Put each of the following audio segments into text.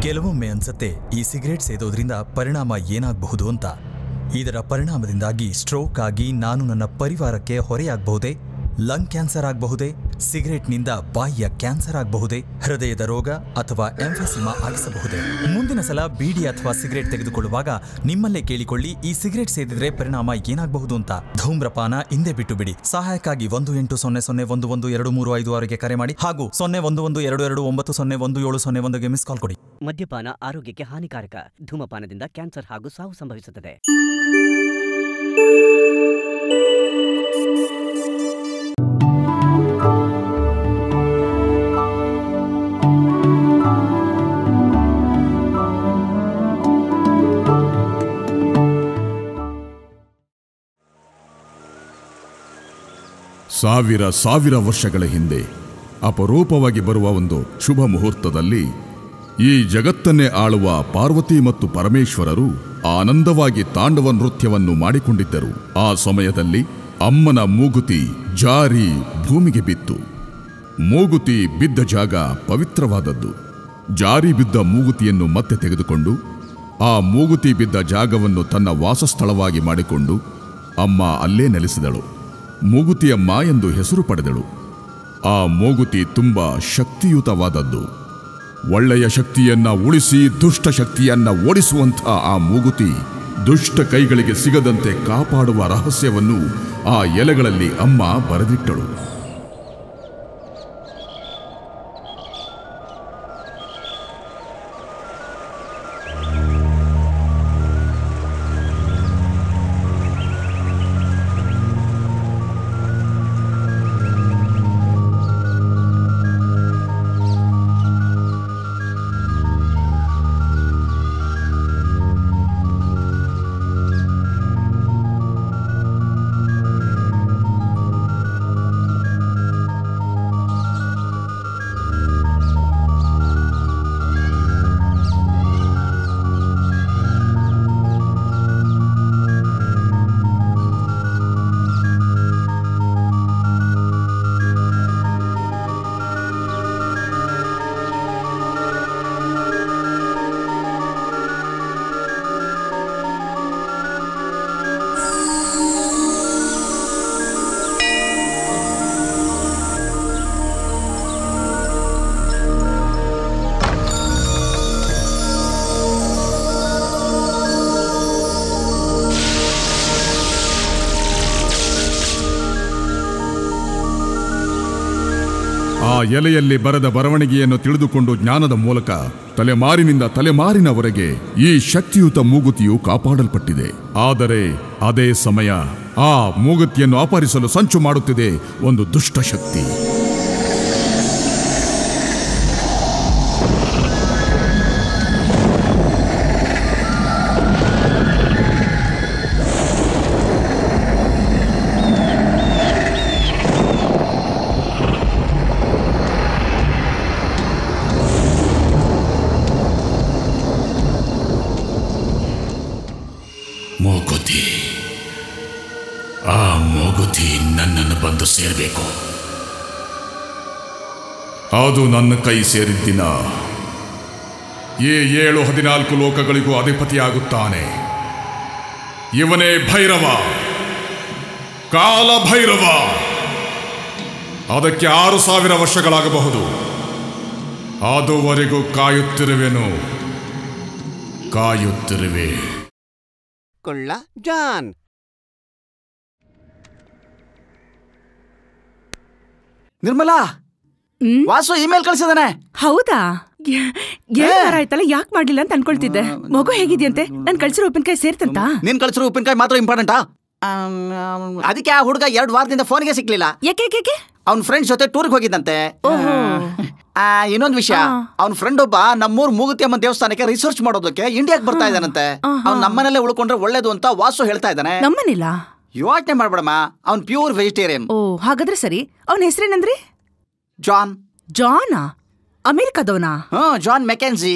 ಕೆಲವೊಮ್ಮೆ ಅನ್ಸತ್ತೆ ಈ ಸಿಗರೇಟ್ ಸೇದೋದ್ರಿಂದ ಪರಿಣಾಮ ಏನಾಗಬಹುದು ಅಂತ ಇದರ ಪರಿಣಾಮದಿಂದಾಗಿ ಸ್ಟ್ರೋಕ್ ಆಗಿ ನಾನು ನನ್ನ ಪರಿವಾರಕ್ಕೆ ಹೊರೆಯಾಗಬಹುದೇ ಲಂಗ್ ಕ್ಯಾನ್ಸರ್ ಆಗಬಹುದೇ ಸಿಗರೇಟ್ನಿಂದ ಬಾಯಿಯ ಕ್ಯಾನ್ಸರ್ ಆಗಬಹುದೇ ಹೃದಯದ ರೋಗ ಅಥವಾ ಎಂಫೆಸಿಮಾ ಆಗಿಸಬಹುದೇ ಮುಂದಿನ ಸಲ ಬೀಡಿ ಅಥವಾ ಸಿಗರೇಟ್ ತೆಗೆದುಕೊಳ್ಳುವಾಗ ನಿಮ್ಮಲ್ಲೇ ಕೇಳಿಕೊಳ್ಳಿ ಈ ಸಿಗರೇಟ್ ಸೇದಿದ್ರೆ ಪರಿಣಾಮ ಏನಾಗಬಹುದು ಅಂತ ಧೂಮ್ರಪಾನ ಹಿಂದೆ ಬಿಟ್ಟು ಬಿಡಿ ಸಹಾಯಕ್ಕಾಗಿ ಒಂದು ಎಂಟು ಸೊನ್ನೆ ಸೊನ್ನೆ ಒಂದು ಒಂದು ಎರಡು ಮೂರು ಐದು ಆರುಗೆ ಕರೆ ಮಾಡಿ ಹಾಗೂ ಸೊನ್ನೆ ಒಂದು ಒಂದು ಎರಡು ಎರಡು ಒಂಬತ್ತು ಸೊನ್ನೆ ಒಂದು ಏಳು ಸೊನ್ನೆ ಒಂದುಗೆ ಮಿಸ್ ಕಾಲ್ ಕೊಡಿ ಮದ್ಯಪಾನ ಆರೋಗ್ಯಕ್ಕೆ ಹಾನಿಕಾರಕ ಧೂಮಪಾನದಿಂದ ಕ್ಯಾನ್ಸರ್ ಹಾಗೂ ಸಾವು ಸಂಭವಿಸುತ್ತದೆ ಸಾವಿರ ಸಾವಿರ ವರ್ಷಗಳ ಹಿಂದೆ ಅಪರೂಪವಾಗಿ ಬರುವ ಒಂದು ಶುಭ ಮುಹೂರ್ತದಲ್ಲಿ ಈ ಜಗತ್ತನ್ನೇ ಆಳುವ ಪಾರ್ವತಿ ಮತ್ತು ಪರಮೇಶ್ವರರು ಆನಂದವಾಗಿ ತಾಂಡವ ನೃತ್ಯವನ್ನು ಮಾಡಿಕೊಂಡಿದ್ದರು ಆ ಸಮಯದಲ್ಲಿ ಅಮ್ಮನ ಮೂಗುತಿ ಜಾರಿ ಭೂಮಿಗೆ ಬಿತ್ತು ಮೂಗುತಿ ಬಿದ್ದ ಜಾಗ ಪವಿತ್ರವಾದದ್ದು ಜಾರಿ ಬಿದ್ದ ಮೂಗುತಿಯನ್ನು ಮತ್ತೆ ತೆಗೆದುಕೊಂಡು ಆ ಮೂಗುತಿ ಬಿದ್ದ ಜಾಗವನ್ನು ತನ್ನ ವಾಸಸ್ಥಳವಾಗಿ ಮಾಡಿಕೊಂಡು ಅಮ್ಮ ಅಲ್ಲೇ ನೆಲೆಸಿದಳು ಮೂಗುತಿಯಮ್ಮ ಎಂದು ಹೆಸರು ಪಡೆದಳು ಆ ಮೂಗುತಿ ತುಂಬ ಶಕ್ತಿಯುತವಾದದ್ದು ಒಳ್ಳೆಯ ಶಕ್ತಿಯನ್ನ ಉಳಿಸಿ ದುಷ್ಟ ಶಕ್ತಿಯನ್ನ ಓಡಿಸುವಂಥ ಆ ಮೂಗುತಿ ದುಷ್ಟ ಕೈಗಳಿಗೆ ಸಿಗದಂತೆ ಕಾಪಾಡುವ ರಹಸ್ಯವನ್ನು ಆ ಎಲೆಗಳಲ್ಲಿ ಅಮ್ಮ ಬರೆದಿಟ್ಟಳು ಆ ಎಲೆಯಲ್ಲಿ ಬರೆದ ಬರವಣಿಗೆಯನ್ನು ತಿಳಿದುಕೊಂಡು ಜ್ಞಾನದ ಮೂಲಕ ತಲೆಮಾರಿನಿಂದ ತಲೆಮಾರಿನವರೆಗೆ ಈ ಶಕ್ತಿಯುತ ಮೂಗುತಿಯು ಕಾಪಾಡಲ್ಪಟ್ಟಿದೆ ಆದರೆ ಅದೇ ಸಮಯ ಆ ಮೂಗುತಿಯನ್ನು ಅಪಹರಿಸಲು ಸಂಚು ಮಾಡುತ್ತಿದೆ ಒಂದು ದುಷ್ಟ ಶಕ್ತಿ ಮೂಗುತಿ ಆ ಮೂಗುತಿ ನನ್ನನ್ನು ಬಂದು ಸೇರಬೇಕು ಅದು ನನ್ನ ಕೈ ಸೇರಿದ ದಿನ ಈ ಏಳು ಹದಿನಾಲ್ಕು ಲೋಕಗಳಿಗೂ ಅಧಿಪತಿಯಾಗುತ್ತಾನೆ ಇವನೇ ಭೈರವ ಕಾಲ ಭೈರವ ಅದಕ್ಕೆ ಆರು ಸಾವಿರ ವರ್ಷಗಳಾಗಬಹುದು ಅದುವರೆಗೂ ಕಾಯುತ್ತಿರುವೆನು ಕಾಯುತ್ತಿರುವೆ ಕೊಳ್ಳ ಜಾನ್ ನಿರ್ಮಲಾ ವಾಸು ಇಮೇಲ್ ಕಳ್ಸಿದಾನೆ ಹೌದಾ ಯ- ಎರಡು ವಾರ ಆಯ್ತಲ್ಲ ಯಾಕೆ ಮಾಡ್ಲಿಲ್ಲ ಅಂತ ಅನ್ಕೊಳ್ತಿದ್ದೆ ಮಗು ಹೇಗಿದ್ಯಂತೆ ನಾನ್ ಕಳ್ಸಿರೋ ಉಪ್ಪಿನಕಾಯಿ ಸೇರ್ತಂತ ನೀನ್ ಕಳ್ಸಿರೋ ಉಪ್ಪಿನಕಾಯಿ ಮಾತ್ರ ಇಂಪಾರ್ಟೆಂಟಾ ಅದಕ್ಕೆ ಆ ಹುಡುಗ ಎರಡು ವಾರದಿಂದ ಫೋನ್ಗೆ ಸಿಕ್ಲಿಲ್ಲ ಯಾಕೆ ಯಾಕೆ ಅವ್ನ ಫ್ರೆಂಡ್ಸ್ ಜೊತೆ ಟೂರ್ಗೆ ಹೋಗಿದ್ದಂತೆ ಆ, ಇನ್ನೊಂದ್ ವಿಷಯ ಅವ್ನ ಫ್ರೆಂಡ್ ಒಬ್ಬ ನಮ್ಮೂರ್ ಮೂಗುತಿಯಮ್ಮ ದೇವಸ್ಥಾನಕ್ಕೆ ರಿಸರ್ಚ್ ಮಾಡೋದಕ್ಕೆ ಇಂಡಿಯಾಕ್ ಬರ್ತಾ ಇದ್ದಾನಂತೆ ಅವ್ನ್ ನಮ್ಮನೇಲೆ ಉಳ್ಕೊಂಡ್ರೆ ಒಳ್ಳೇದು ಅಂತ ವಾಸು ಹೇಳ್ತಾ ಇದ್ದಾನೆ ನಮ್ಮನಿಲ್ಲ ಯೋಚನೆ ಮಾಡ್ಬೇಡಮ್ಮ ಅವ್ನ್ ಪ್ಯೂರ್ ವೆಜಿಟೇರಿಯನ್ ಓ ಹಾಗಾದ್ರೆ ಸರಿ ಅವನ ಹೆಸರೇನಂದ್ರಿ ಜಾನ್ ಜಾನಾ ಅಮೆರಿಕದವನಾ ಹ್ಮ್ John McKenzie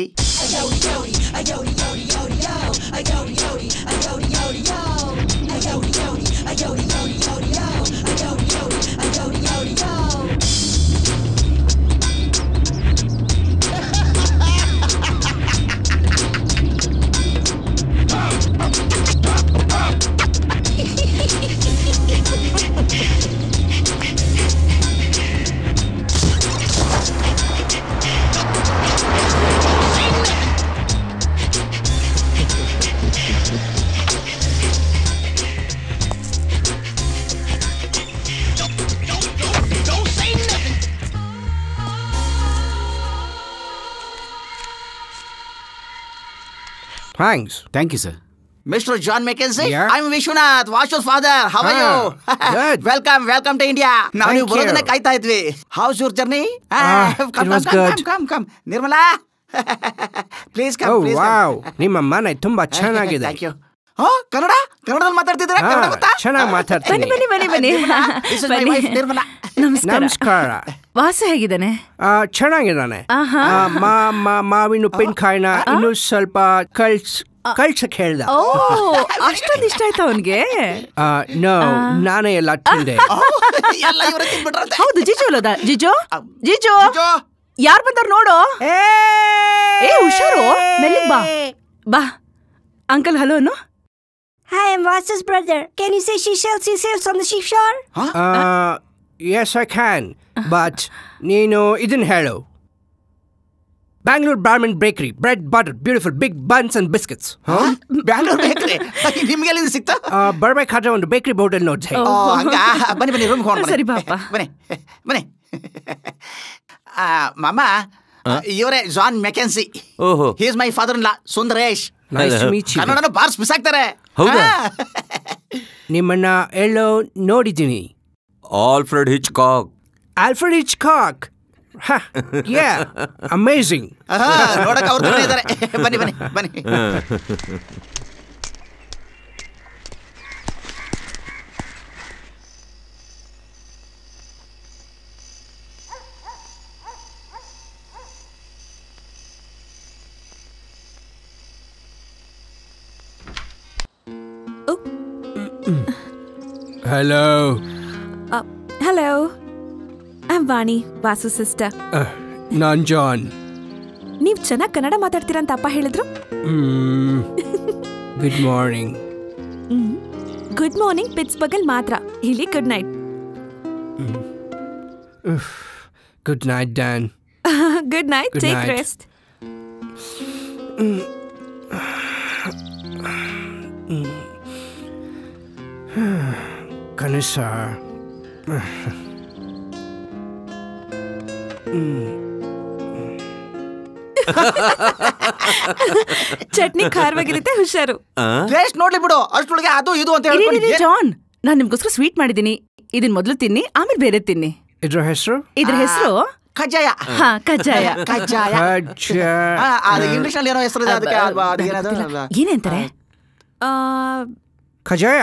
thanks thank you sir mister John McKenzie Yeah. I Vishwanath Vasu's father how are you Ah, good. Welcome welcome to India ನಾವು Thank ನೀವು ಬರೋದನ್ನ you. ಕಾಯ್ತಾ ಇದ್ವಿ how's your journey it was good. Come come Nirmala please oh come please wow ನಿಮ್ಮ ಮನೆ ತುಂಬಾ ಚೆನ್ನಾಗಿದೆ thank you ಹಾ ಕನ್ನಡ ಕನ್ನಡದಲ್ಲಿ ಮಾತಾಡ್ತಿದ್ದೀರಾ ಹಾ, ಕನ್ನಡ ಗೊತ್ತಾ ಚೆನ್ನಾಗಿ ಬನ್ನಿ ಮಾತಾಡ್ತೀನಿ ಬನ್ನಿ ಬನ್ನಿ ಬನ್ನಿ ನಿರ್ಮಲಾ, this is my ಬನ್ನಿ. wife, ನಿರ್ಮಲಾ. ನಮಸ್ಕಾರ ನಮಸ್ಕಾರ ವಾಸು ಹೇಗಿದ್ದಾನೆ ಆ, ಚೆನ್ನಾಗಿದ್ದಾನೆ ಆಹಾ. ಆ, ಮಾ ಮಾ ಮಾವಿನ ಉಪ್ಪಿನಕಾಯಿನ ಇನ್ನೂ ಸ್ವಲ್ಪ ಕಳ್ಸ್ ಕಳ್ಸಕ್ ಹೇಳ್ದ ಓ ಅಷ್ಟೊಂದು ಇಷ್ಟ ಆಯ್ತಾ ಅವನ್ಗೆ ಆ, ನೋ ನಾನೇ ಎಲ್ಲ ತಿಂದೆ ಎಲ್ಲ ಇವರೇ ತಿನ್ಬಿಟ್ರಂತೆ ಹೌದು ಜಿಜು ಅಲ್ಲದ ಜಿಜು ಜಿಜು ಜಿಜು. ಯಾರ್ ಬಂದಾರ ನೋಡು ಏ ಹುಷಾರು ಮೆಲ್ಲಿಗ್ ಬಾ ಬಾ ಅಂಕಲ್ ಹಲೋನು Hi, I'm Vasa's brother. Can you say seashells, seashells on the seashore? Yes I can but ನೀನು ಇದನ್ನ ಹೇಳು Bangalore Brahmin bakery bread butter beautiful big buns and biscuits Bangalore bakery ನಿಮ್ಗೆ ಎಲ್ಲಿಂದ ಸಿಕ್ತಾ ಬರ್ಬೇಕಾದ್ರೆ ಒಂದು ಬೇಕರಿ ಬೋರ್ಡಲ್ಲಿ ನೋಡಿದೆ ಓ ಹಂಗ ಬನ್ನಿ ಬನ್ನಿ ರೂಮ್ ಹೋಗೋಣ ಸರಿ, ಬಾಪ್ಪ. ಬನ್ನಿ ಬನ್ನಿ ಆ, ಮಾಮ ಇವರೇ ಜಾನ್ ಮೆಕೆನ್ಸಿ ಓಹೋ is my father in law Sundaresh nice meet ಕನ್ನಡನ ಬಾರ್ಸ್ ಬಿಸಾಕ್ತಾರೆ ಹೌದಾ? ಹಾ. ನಿಮ್ಮನ್ನ ಎಲ್ಲೋ ನೋಡಿದ್ದೀನಿ Alfred Hitchcock Alfred Hitchcock yeah amazing ಹಾ, ನೋಡಕ್ ಅವ್ರ ಥರ ಇದ್ದಾರೆ ಬನ್ನಿ ಬನ್ನಿ ಬನ್ನಿ hello hello I'm Vani Vasu sister ನಾನ್ ಜಾನ್ ನೀವ್ ಚೆನ್ನಾಗ್ ಕನ್ನಡ ಮಾತಾಡ್ತೀರಾ ಅಂತ ಅಪ್ಪ ಹೇಳಿದ್ರು ಗುಡ್ ಮಾರ್ನಿಂಗ್ ಗುಡ್ ಮಾರ್ನಿಂಗ್ ಪಿಟ್ಸ್ಬರ್ಗಲ್ ಮಾತ್ರ ಇಲ್ಲಿ ಗುಡ್ ನೈಟ್ ಗುಡ್ ನೈಟ್ ಡ್ಯಾನ್ good night Good take night. Rest ಕನಸ ಚಟ್ನಿ ಖಾರವಾಗಿರುತ್ತೆ ಹುಷಾರು ಟೇಸ್ಟ್ ನೋಡ್ಲಿ ಬಿಡು ಅಷ್ಟೊಳಗೆ ಅದು ಇದು ಅಂತ ಇರಿ, ಹೇಳ್ಕೊಂಡು ಇರಿ, ಏನ್- ಜಾನ್ ನಾನ್ ನಿಮ್ಗೋಸ್ಕರ ಸ್ವೀಟ್ ಮಾಡಿದೀನಿ ಇದನ್ ಮೊದ್ಲು ತಿನ್ನಿ ಆಮೇಲೆ ಬೇರೆ ತಿನ್ನಿ ಇದ್ರ ಹೆಸರು ಇದ್ರ ಹೆಸರು ಕಜ್ಜಾಯ ಹಾ ಕಜ್ಜಾಯ ಕಜ್ಜಾಯ ಆ, ಅದು ಇಂಗ್ಲಿಷ್ ನಲ್ಲಿ ಏನೋ ಹೆಸರು ಇದೆ ಅದಕ್ಕೆ ಅದು- ಅದು ಏನದು? ಏನಂತಾರೆ ಆ, ಖಜಾಯ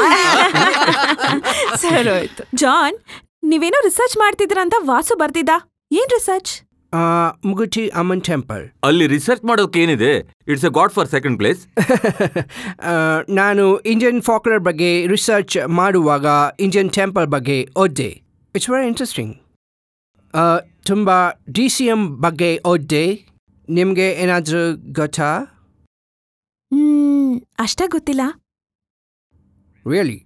ಸರಿ ಹೋಯ್ತು ಜಾನ್ ನೀವೇನೋ ರಿಸರ್ಚ್ ಮಾಡ್ತಿದ್ರ ಅಂತ ವಾಸು ಬರ್ತಿದ್ದ ಏನ್ ರಿಸರ್ಚ್ ಮುಗುಟಿ ಅಮ್ಮನ್ ಟೆಂಪಲ್ ಅಲ್ಲಿ ರಿಸರ್ಚ್ ಮಾಡೋಕೆ ಏನಿದೆ it's a god for second place ನಾನು ಇಂಡಿಯನ್ ಫಾಕ್ಲರ್ ಬಗ್ಗೆ ರಿಸರ್ಚ್ ಮಾಡುವಾಗ ಇಂಡಿಯನ್ ಟೆಂಪಲ್ ಬಗ್ಗೆ ಓದ್ದೆ ಇಟ್ಸ್ ವೆರಿ ಇಂಟ್ರೆಸ್ಟಿಂಗ್ ತುಂಬ ಡಿ ಸಿ ಎಮ್ ಬಗ್ಗೆ ಓದ್ದೆ ನಿಮಗೆ ಏನಾದರೂ ಗೊತ್ತಾ ಹ್ಮ್ ಅಷ್ಟ ಗೊತ್ತಿಲ್ಲ ರಿಯಲಿ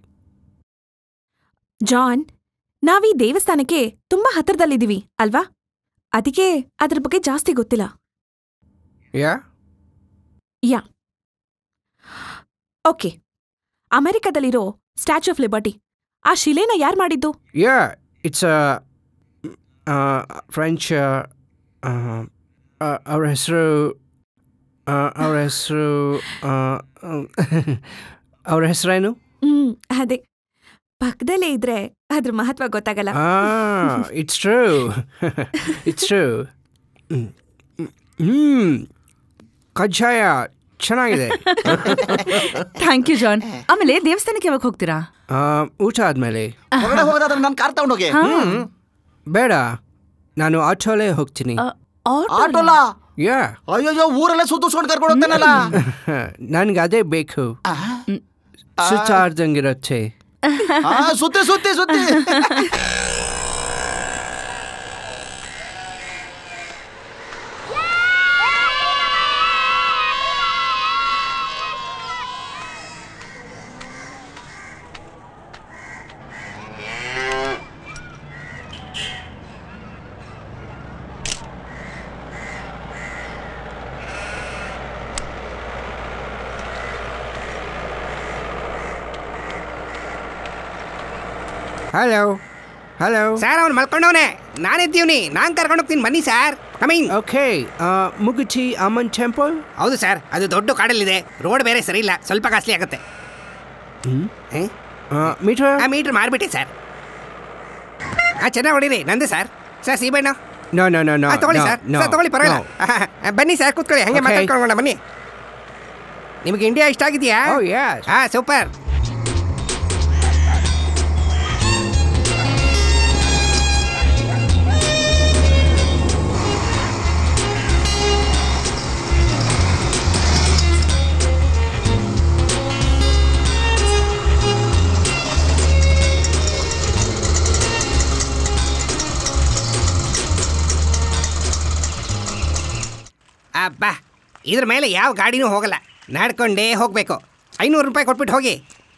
ಜಾನ್ ನಾವೀ ದೇವಸ್ಥಾನಕ್ಕೆ ತುಂಬಾ ಹತ್ರದಲ್ಲಿದ್ದೀವಿ ಅಲ್ವಾ ಅದಕ್ಕೆ ಅದ್ರ ಬಗ್ಗೆ ಜಾಸ್ತಿ ಗೊತ್ತಿಲ್ಲ ಯಾ ಯಾ ಓಕೆ ಅಮೆರಿಕದಲ್ಲಿರೋ ಸ್ಟ್ಯಾಚ್ಯೂ ಆಫ್ ಲಿಬರ್ಟಿ ಆ ಶಿಲೆನ ಯಾರ್ ಮಾಡಿದ್ದು ಯಾ ಇಟ್ಸ್ ಫ್ರೆಂಚ್ ಅವ್ರ ಹೆಸರು ಅವ್ರ ಹೆಸರು ಅವ್ರ ಹೆಸರೇನು ಹ್ಮ್ ಅದೇ ಪಕ್ಕದಲ್ಲೇ ಇದ್ರೆ ಅದ್ರ ಮಹತ್ವ ಗೊತ್ತಾಗಲ್ಲ Ah, it's true. it's true. ಹ್ಮ್ ಕಜ್ಜಾಯ ಚೆನ್ನಾಗಿದೆ ಥ್ಯಾಂಕ್ ಯು ಜಾನ್ ಆಮೇಲೆ ದೇವಸ್ಥಾನಕ್ಕೆ ಯಾವಾಗ ಹೋಗ್ತೀರಾ ಆ, ಊಟ ಆದ್ಮೇಲೆ ಹೊರಗಡೆ ಹೋಗೋದಾದ್ರೆ ನಾನು ಕಾರ್ ತಗೊಂಡೋಗಿ ಬೇಡ ನಾನು ಆಟೋಲೇ ಹೋಗ್ತೀನಿ ಆಟೋಲ ಯಾ ಅಯ್ಯೋ ಊರೆಲ್ಲ ಸುತ್ತಿಸ್ಕೊಂಡು ಕರ್ಕೊಂಡು ಹೋಗ್ತಾನಲ್ಲ ನನ್ಗೆ ಅದೇ ಬೇಕು ಸುತ್ತಾಡ್ದಂಗಿರುತ್ತೆ ಆ, ಸುತ್ತಿ ಸುತ್ತಿ ಸುತ್ತಿ ಹಲೋ ಹಲೋ ಸರ್ ಅವ್ನು ಮಲ್ಕೊಂಡವನೆ ನಾನಿದ್ದೀವ್ನಿ ನಾನ್ ಕರ್ಕೊಂಡು ಹೋಗ್ತೀನಿ ಬನ್ನಿ ಸರ್ ಕಮಿಂಗ್ ಓಕೆ ಮುಗುಚಿ ಅಮ್ಮನ್ ಟೆಂಪಲ್ ಹೌದು ಸರ್ ಅದು ದೊಡ್ಡ ಕಾಡಲ್ಲಿದೆ ರೋಡ್ ಬೇರೆ ಸರಿ ಇಲ್ಲ ಸ್ವಲ್ಪ ಕಾಸ್ಟ್ಲಿ ಆಗುತ್ತೆ ಮೀಟರ್ ಆ ಮೀಟ್ರ್ ಮಾರ್ಬಿಟ್ಟೆ ಸರ್ ಆ ಚೆನ್ನಾಗಿ ಹೊಡೀರಿ ನಂದೆ ಸರ್ ಸರ್ ಸೀಬಣ್ಣ ನೋ ನೋ ನೋ ನೋ ಆ, ತಗೊಳ್ಳಿ ಸರ್ ಸರ್ ತಗೊಳ್ಳಿ ಪರವಾಗಿಲ್ಲ ಆಹಾ, ಆ, ಬನ್ನಿ ಸರ್ ಕೂತ್ಕೊಳ್ಳಿ ಹಂಗೆ Okay. ಮಾತಾಡ್ಕೊಳ್ಳೋಣ ಬನ್ನಿ ನಿಮಗೆ ಇಂಡಿಯಾ ಇಷ್ಟ ಆಗಿದೆಯಾ Oh, yes. ಹಾ ಸೂಪರ್ ಅಬ್ಬಾ ಇದ್ರ ಮೇಲೆ ಯಾವ ಗಾಡಿನೂ ಹೋಗಲ್ಲ ನಡ್ಕೊಂಡೇ ಹೋಗಬೇಕು ಐನೂರು ರೂಪಾಯಿ ಕೊಟ್ಬಿಟ್ಟು ಹೋಗಿ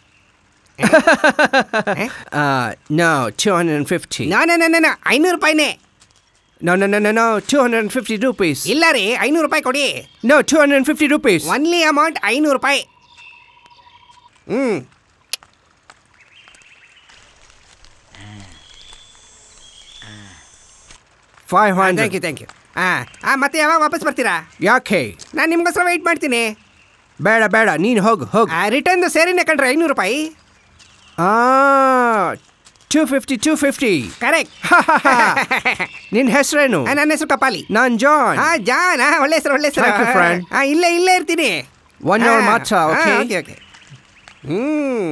no two hundred and fifty no no no no ಐನೂರು ರೂಪಾಯಿನೇ no no no no no two hundred and fifty rupees ಇಲ್ಲ ರೀ ಐನೂರು ರೂಪಾಯಿ ಕೊಡಿ no two hundred and fifty rupees only amount ಐನೂರು ರೂಪಾಯಿ ಹ್ಞೂ five thank hundred you thank you ಹಾಂ ಹಾಂ ಮತ್ತೆ ಯಾವಾಗ ವಾಪಸ್ ಬರ್ತೀರಾ ಯಾಕೆ ನಾನು ನಿಮ್ಗೋಸ್ಕರ ವೆಯ್ಟ್ ಮಾಡ್ತೀನಿ ಬೇಡ ಬೇಡ ನೀನು ಹೋಗು ಹೋಗು ರಿಟರ್ನ್ದು ಸೇರಿನೇ ಕಂಡ್ರೆ ಐನೂರು ರೂಪಾಯಿ two fifty two fifty correct ನಿನ್ನ ಹೆಸರೇನು ನನ್ನ ಹೆಸರು ಕಪಾಲಿ ನಾನು ಜಾನ್ ಹಾ ಜಾನ್ ಹಾ ಒಳ್ಳೆ ಹೆಸರು ಒಳ್ಳೆ ಹೆಸರು Thank you, friend. ಹಾ ಇಲ್ಲೇ ಇಲ್ಲೇ ಇರ್ತೀನಿ One hour ಮಾತ್ರ, okay? ಓಕೆ ಓಕೆ ಹ್ಮ್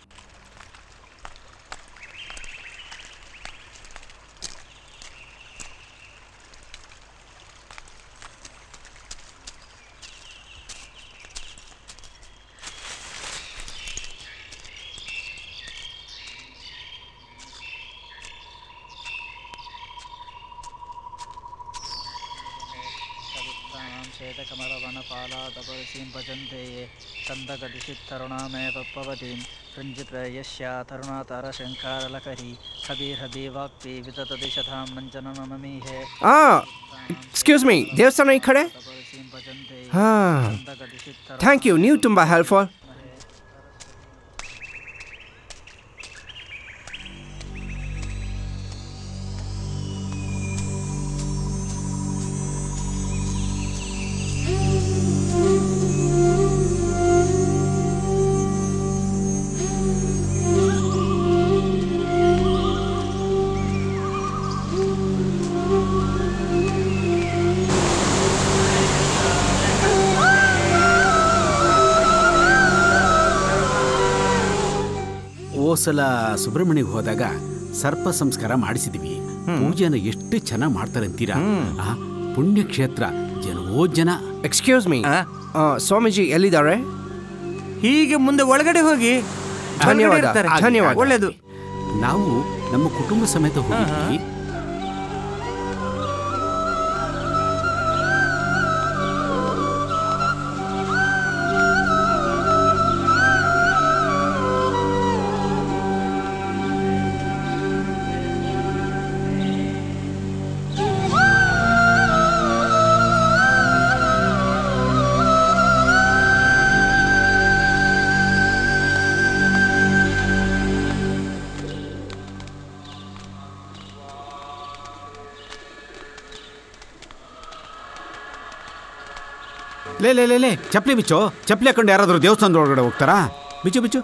श्वेतकमलवनपालादपरसीं भजन्ते ये छन्दगदिशितरुणामेव पवतीं रञ्जितयस्या तरुणातारशङ्कारलकरी हबीर्हबीवाक्पी विततदिशतां मञ्जननमीहे Ah, excuse me, ದೇವಸ್ಥಾನ ಈ ಕಡೆ ಹಾಂ ಥ್ಯಾಂಕ್ ಯು ನೀವು ತುಂಬ ಹೆಲ್ಪ್ಫುಲ್ ಓ ಸಲ ಸುಬ್ರಹ್ಮಣ್ಯಗೆ ಹೋದಾಗ ಸರ್ಪ ಸಂಸ್ಕಾರ ಮಾಡಿಸಿದ್ವಿ ಪೂಜೆನ ಎಷ್ಟು ಚೆನ್ನಾಗಿ ಮಾಡ್ತಾರೆ ಅಂತೀರಾ ಆ, ಪುಣ್ಯಕ್ಷೇತ್ರ ಜನವೋ ಜನ ಎಕ್ಸ್ಕ್ಯೂಸ್ ಮೀ ಸ್ವಾಮೀಜಿ ಎಲ್ಲಿದ್ದಾರೆ ಹೀಗೆ ಮುಂದೆ ಒಳಗಡೆ ಹೋಗಿ ಧನ್ಯವಾದ, ಒಳಗಡೆ ಇರ್ತಾರೆ. ಧನ್ಯವಾದ. ಒಳ್ಳೇದು ನಾವು ನಮ್ಮ ಕುಟುಂಬ ಸಮೇತ ಹೋಗಿದ್ವಿ ಲೇ ಲೇ ಲೇ ಲೇ ಚಪ್ಪಲಿ ಬಿಚ್ಚು ಚಪ್ಪಲಿ ಹಾಕೊಂಡು ಯಾರಾದರೂ ದೇವಸ್ಥಾನದ ಒಳಗಡೆ ಹೋಗ್ತಾರಾ ಬಿಚ್ಚು ಬಿಚ್ಚು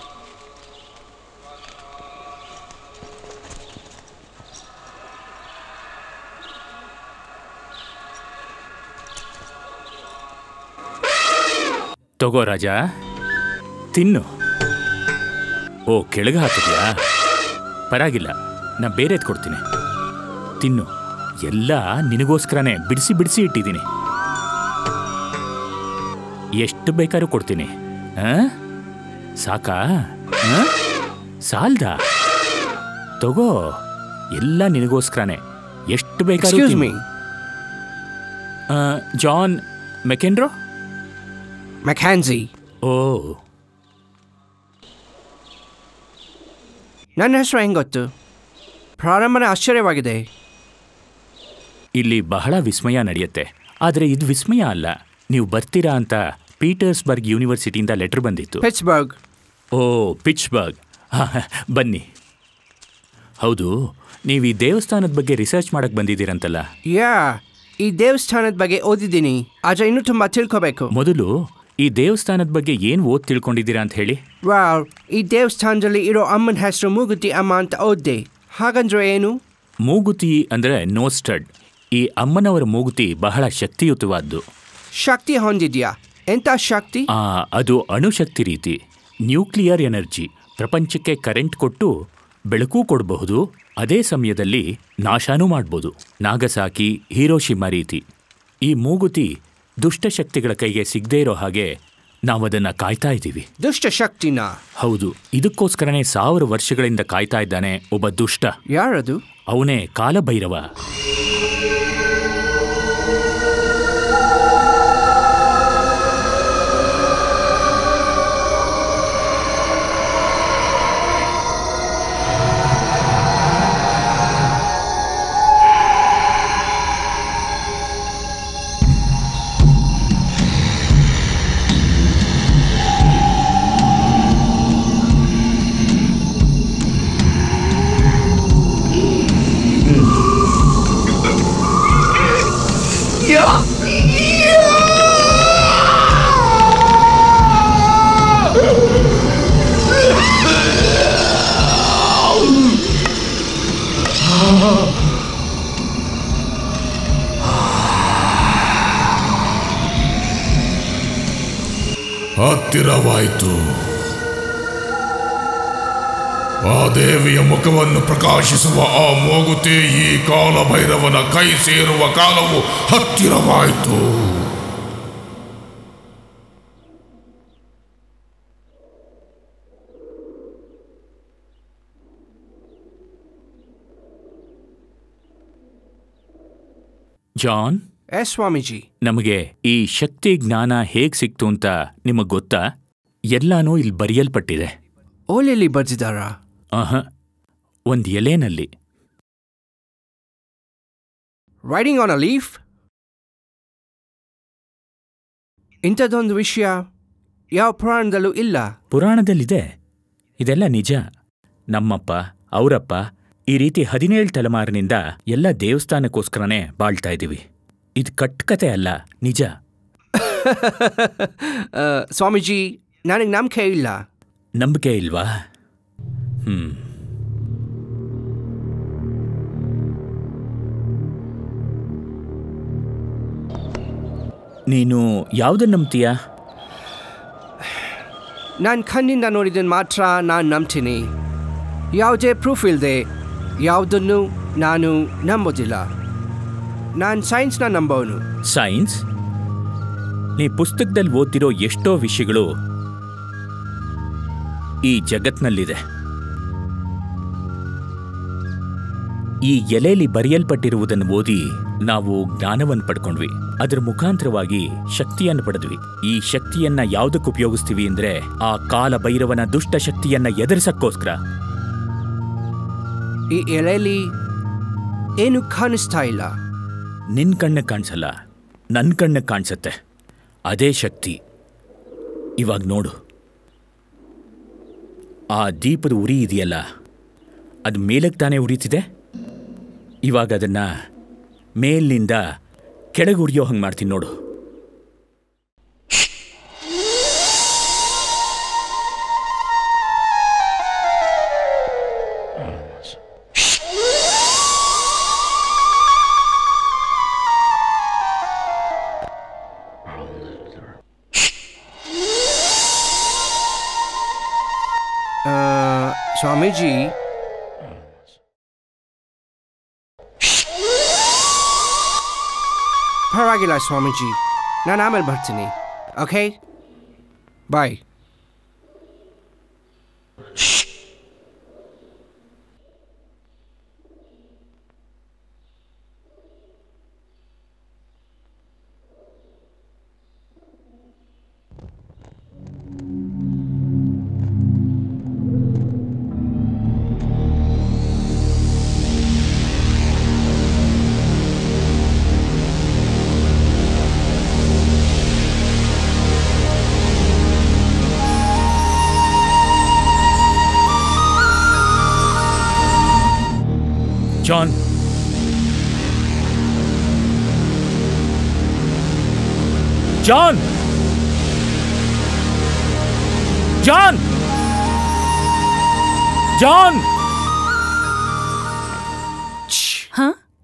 ತಗೋ ರಾಜ ತಿನ್ನು ಓ ಕೆಳಗೆ ಹಾಕಿದ್ಯಾ ಪರವಾಗಿಲ್ಲ ನಾ ಬೇರೆದ್ ಕೊಡ್ತೀನಿ ತಿನ್ನು ಎಲ್ಲ ನಿನಗೋಸ್ಕರನೇ ಬಿಡಿಸಿ ಬಿಡಿಸಿ ಇಟ್ಟಿದ್ದೀನಿ ಎಷ್ಟು ಬೇಕಾದ್ರೂ ಕೊಡ್ತೀನಿ ಆ? ಸಾಕಾ ಆ? ಸಾಲ್ದಾ ತಗೋ ಎಲ್ಲ ನಿನಗೋಸ್ಕರನೇ ಎಷ್ಟು ಬೇಕಾದ್ರೂ Excuse ತಿನ್ನು. me. ಆ, ಜಾನ್ ಮೆಕೆನ್ರೋ ಮೆಕ್ಯಾನ್ಸಿ ಓ ನನ್ನ ಹೆಸರು ಹೆಂಗೆ ಗೊತ್ತು ಪ್ರಾರಂಭನೆ ಆಶ್ಚರ್ಯವಾಗಿದೆ ಇಲ್ಲಿ ಬಹಳ ವಿಸ್ಮಯ ನಡೆಯುತ್ತೆ ಆದರೆ ಇದು ವಿಸ್ಮಯ ಅಲ್ಲ ನೀವು ಬರ್ತೀರಾ ಅಂತ ಪೀಟರ್ಸ್ಬರ್ಗ್ ಯೂನಿವರ್ಸಿಟಿಯಿಂದ ಲೆಟರ್ ಬಂದಿತ್ತು ಪಿಟ್ಸ್ಬರ್ಗ್ ಓ ಪಿಟ್ಸ್ಬರ್ಗ್ ಹಾ, ಬನ್ನಿ ಹೌದು ನೀವು ಈ ದೇವಸ್ಥಾನದ ಬಗ್ಗೆ ರಿಸರ್ಚ್ ಮಾಡಕ್ಕೆ ಬಂದಿದ್ದೀರಂತಲ್ಲ ಯಾ ಈ ದೇವಸ್ಥಾನದ ಬಗ್ಗೆ ಓದಿದ್ದೀನಿ ಆದ್ರೆ ಇನ್ನೂ ತುಂಬಾ ತಿಳ್ಕೋಬೇಕು ಮೊದಲು ಈ ದೇವಸ್ಥಾನದ ಬಗ್ಗೆ ಏನು ಓದ್ ತಿಳ್ಕೊಂಡಿದ್ದೀರಾ ಅಂತ ಹೇಳಿ ವಾವ್ ಈ ದೇವಸ್ಥಾನದಲ್ಲಿ ಇರೋ ಅಮ್ಮನ ಹೆಸರು ಮೂಗುತಿ ಅಮ್ಮ ಅಂತ ಓದ್ದೆ ಹಾಗಂದ್ರೆ ಏನು ಮೂಗುತಿ ಅಂದರೆ ನೋಸ್ಟಡ್ ಈ ಅಮ್ಮನವರ ಮೂಗುತಿ ಬಹಳ ಶಕ್ತಿಯುತವಾದ್ದು ಶಕ್ತಿ ಹೊಂದಿದ್ಯಾ ಎಂತ ಶಕ್ತಿ ಆ, ಅದು ಅಣುಶಕ್ತಿ ರೀತಿ ನ್ಯೂಕ್ಲಿಯರ್ ಎನರ್ಜಿ ಪ್ರಪಂಚಕ್ಕೆ ಕರೆಂಟ್ ಕೊಟ್ಟು ಬೆಳಕು ಕೊಡಬಹುದು ಅದೇ ಸಮಯದಲ್ಲಿ ನಾಶನೂ ಮಾಡ್ಬೋದು ನಾಗಸಾಕಿ ಹೀರೋಶಿಮಾ ರೀತಿ ಈ ಮೂಗುತಿ ದುಷ್ಟಶಕ್ತಿಗಳ ಕೈಗೆ ಸಿಗದೇ ಇರೋ ಹಾಗೆ ನಾವದನ್ನು ಕಾಯ್ತಾ ಇದ್ದೀವಿ ದುಷ್ಟ ಶಕ್ತಿನ ಹೌದು ಇದಕ್ಕೋಸ್ಕರನೇ ಸಾವಿರ ವರ್ಷಗಳಿಂದ ಕಾಯ್ತಾ ಇದ್ದಾನೆ ಒಬ್ಬ ದುಷ್ಟ ಯಾರದು ಅವನೇ ಕಾಲಭೈರವ ಹತ್ತಿರವಾಯಿತು ಆ ದೇವಿಯ ಮುಖವನ್ನು ಪ್ರಕಾಶಿಸುವ ಆ ಮೂಗುತಿ ಈ ಕಾಲಭೈರವನ ಕೈ ಸೇರುವ ಕಾಲವು ಹತ್ತಿರವಾಯಿತು ಜಾನ್ ಎಸ್ ಸ್ವಾಮೀಜಿ ನಮಗೆ ಈ ಶಕ್ತಿ ಜ್ಞಾನ ಹೇಗ್ ಸಿಕ್ತು ಅಂತ ನಿಮಗ್ ಗೊತ್ತಾ ಎಲ್ಲಾನೂ ಇಲ್ಲಿ ಬರೆಯಲ್ಪಟ್ಟಿದೆ ಓಲೆಯಲ್ಲಿ ಬರ್ದಿದ್ದಾರಾ ಆಹ ಒಂದ್ ಎಲೆನಲ್ಲಿ ರೈಡಿಂಗ್ ಆನ್ ಅ ಲೀಫ್ ಇಂಥದ್ದೊಂದು ವಿಷಯ ಯಾವ ಪುರಾಣದಲ್ಲೂ ಇಲ್ಲ ಪುರಾಣದಲ್ಲಿದೆ ಇದೆಲ್ಲ ನಿಜ ನಮ್ಮಪ್ಪ ಅವರಪ್ಪ ಈ ರೀತಿ ಹದಿನೇಳು ತಲೆಮಾರಿನಿಂದ ಎಲ್ಲ ದೇವಸ್ಥಾನಕ್ಕೋಸ್ಕರನೇ ಬಾಳ್ತಾ ಇದ್ದೀವಿ ಇದು ಕಟ್ಕತೆ ಅಲ್ಲ ನಿಜ ಆ, ಸ್ವಾಮೀಜಿ ನನಗೆ ನಂಬಿಕೆ ಇಲ್ಲ ನಂಬಿಕೆ ಇಲ್ವಾ ಹ್ಮ್ ನೀನು ಯಾವುದನ್ನು ನಂಬ್ತೀಯಾ ನಾನು ಕಣ್ಣಿಂದ ನೋಡಿದ್ದನ್ನು ಮಾತ್ರ ನಾನು ನಂಬ್ತೀನಿ ಯಾವುದೇ ಪ್ರೂಫ್ ಇಲ್ಲದೆ ಯಾವುದನ್ನು ನಾನು ನಂಬೋದಿಲ್ಲ ನಾನು ಸೈನ್ಸ್ನ ನಂಬೋನು ಸೈನ್ಸ್ ನೀ ಪುಸ್ತಕದಲ್ಲಿ ಓದ್ತಿರೋ ಎಷ್ಟೋ ವಿಷಯಗಳು ಈ ಜಗತ್ನಲ್ಲಿದೆ ಈ ಎಲೆಯಲ್ಲಿ ಬರೆಯಲ್ಪಟ್ಟಿರುವುದನ್ನು ಓದಿ ನಾವು ಜ್ಞಾನವನ್ನು ಪಡ್ಕೊಂಡ್ವಿ ಅದರ ಮುಖಾಂತರವಾಗಿ ಶಕ್ತಿಯನ್ನು ಪಡೆದ್ವಿ ಈ ಶಕ್ತಿಯನ್ನ ಯಾವುದಕ್ಕೆ ಉಪಯೋಗಿಸ್ತೀವಿ ಅಂದ್ರೆ ಆ ಕಾಲ ಭೈರವನ ದುಷ್ಟ ಶಕ್ತಿಯನ್ನ ಎದುರಿಸಕ್ಕೋಸ್ಕರ ಈ ಎಲೆಯಲ್ಲಿ ಏನು ಕಾಣಿಸ್ತಾ ಇಲ್ಲ ನಿನ್ ಕಣ್ಣಿಗೆ ಕಾಣಿಸಲ್ಲ ನನ್ನ ಕಣ್ಣಿಗೆ ಕಾಣಿಸತ್ತೆ ಅದೇ ಶಕ್ತಿ ಇವಾಗ ನೋಡು ಆ ದೀಪದ ಉರಿ ಇದೆಯಲ್ಲ ಅದು ಮೇಲಕ್ಕೆ ತಾನೇ ಉರಿತಿದೆ ಇವಾಗ ಅದನ್ನ ಮೇಲಿನಿಂದ ಕೆಳಗೆ ಉರಿಯೋ ಹಂಗೆ ಮಾಡ್ತೀನಿ ನೋಡು ಆ, ಸ್ವಾಮೀಜಿ ಪರವಾಗಿಲ್ಲ ಸ್ವಾಮೀಜಿ ನಾನು ಆಮೇಲೆ ಬರ್ತೀನಿ okay bye John John John John ಹ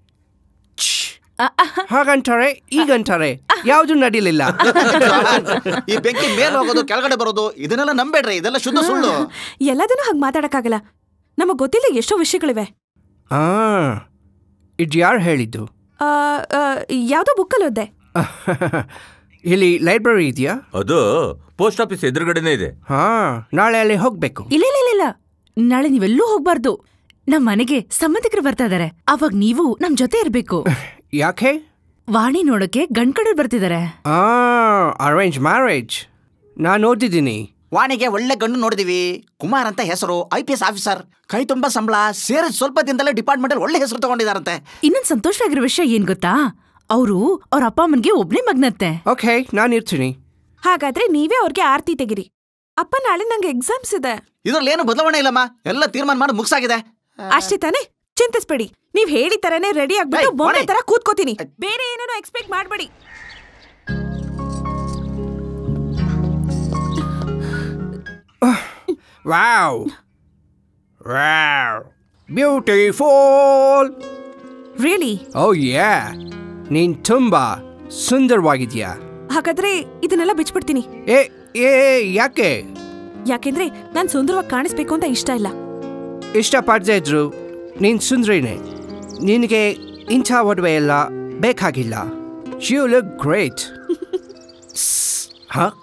ಹಾಗಂತಾರೆ ಈಗಂತಾರೆ ಯಾವುದು ನಡೀಲಿಲ್ಲ ಈ ಬೆಂಕಿ ಮೇಲ್ ಹೋಗೋದು ಕೆಳಗಡೆ ಬರೋದು ಇದನ್ನೆಲ್ಲ ನಂಬೇಡ್ರಿ ಇದೆಲ್ಲ ಶುದ್ಧ ಸುಳ್ಳು ಎಲ್ಲದನ್ನೂ ಹಾಗೆ ಮಾತಾಡಕ್ಕಾಗಲ್ಲ ನಮಗ್ ಗೊತ್ತಿಲ್ಲ ಎಷ್ಟೋ ವಿಷಯಗಳಿವೆ ಆ ಇದು ಯಾರು ಹೇಳಿದ್ದು ಆ, ಆ, ಯಾವ್ದೋ ಬುಕ್ಕಲ್ಲಿ ಓದ್ದೆ ಇಲ್ಲಿ ಲೈಬ್ರರಿ ಇದೆಯಾ ಅದು ಪೋಸ್ಟ್ ಆಫೀಸ್ ಎದುರುಗಡೆನೇ ಇದೆ ಹಾ ನಾಳೆ ಅಲ್ಲಿ ಹೋಗ್ಬೇಕು ಇಲ್ಲ ಇಲ್ಲ ಇಲ್ಲ, ಇಲ್ಲ ನಾಳೆ ನೀವೆಲ್ಲೂ ಹೋಗ್ಬಾರ್ದು ನಮ್ ಮನೆಗೆ ಸಂಬಂಧಿಕರು ಬರ್ತಾ ಇದಾರೆ ಅವಾಗ ನೀವು ನಮ್ ಜೊತೆ ಇರ್ಬೇಕು ಯಾಕೆ ವಾಣಿ ನೋಡಕ್ಕೆ ಗಂಡ್ಕಡೆ ಬರ್ತಿದಾರೆ ಆ ಅರೇಂಜ್ ಮ್ಯಾರೇಜ್ ನಾನು ಓದಿದ್ದೀನಿ ವಾಣಿಗೆ ಒಳ್ಳೆ ಗಂಡು ನೋಡಿದೀವಿ ಕುಮಾರ್ ಅಂತ ಹೆಸರು ಐ ಪಿ ಎಸ್ ಆಫೀಸರ್ ಕೈ ತುಂಬಾ ಸಂಬಳ ಸೇರಿದ ಸ್ವಲ್ಪ ದಿನದಲ್ಲೇ ಡಿಪಾರ್ಟ್ಮೆಂಟ್ ಅಲ್ಲಿ ಒಳ್ಳೆ ಹೆಸರು ತಗೊಂಡಿದಾರಂತೆ ಇನ್ನೊಂದ್ ಸಂತೋಷವಾಗಿರೋ ವಿಷಯ ಏನ್ ಗೊತ್ತಾ ಅವರು ಅವ್ರ ಅಪ್ಪ ಅಮ್ಮನ್ಗೆ ಒಬ್ನೇ ಮಗ್ನತ್ತೆ ಓಕೆ ನಾನು ಇರ್ತೀನಿ ಹಾಗಾದ್ರೆ ನೀವೇ ಅವ್ರಿಗೆ ಆರ್ತಿ ತೆಗಿರಿ ಅಪ್ಪ ನಾಳೆ ನಂಗೆ ಎಕ್ಸಾಮ್ಸ್ ಇದೆ ಇದ್ರಲ್ಲಿ ಏನು ಬದಲಾವಣೆ ಇಲ್ಲಮ್ಮ ಎಲ್ಲ ತೀರ್ಮಾನ ಮಾಡಿ ಮುಗ್ಸಾಗಿದೆ ಅಷ್ಟೇ ತಾನೇ ಚಿಂತಿಸ್ಬೇಡಿ ನೀವ್ ಹೇಳಿ ತರನೇ ರೆಡಿ ಆಗ್ಬಿಟ್ಟು ಏಯ್, ಬೊಂಬೆ ವಾಣಿ. ತರ ಕೂತ್ಕೋತೀನಿ ಬೇರೆ ಏನೇನೋ ಎಕ್ಸ್ಪೆಕ್ಟ್ ಮಾಡ್ಬೇಡಿ wow wow beautiful really oh yeah ನೀನ್ ತುಂಬಾ ಸುಂದರವಾಗಿದ್ಯಾ ಹಾಗಾದ್ರೆ ಇದನ್ನೆಲ್ಲ ಬಿಚ್ಬಿಡ್ತೀನಿ ಏ ಏ ಯಾಕೆ ಯಾಕೆಂದ್ರೆ ನಾನ್ ಸುಂದರವಾಗಿ ಕಾಣಿಸ್ಬೇಕು ಅಂತ ಇಷ್ಟ ಇಲ್ಲ ಇಷ್ಟಪಡದೇ ಇದ್ರು ನೀನ್ ಸುಂದ್ರಿನೇ ನಿನಗೆ ಇಂಥ ಒಡವೆ ಎಲ್ಲ ಬೇಕಾಗಿಲ್ಲ ಯು ಲುಕ್ ಗ್ರೇಟ್ ಹಾ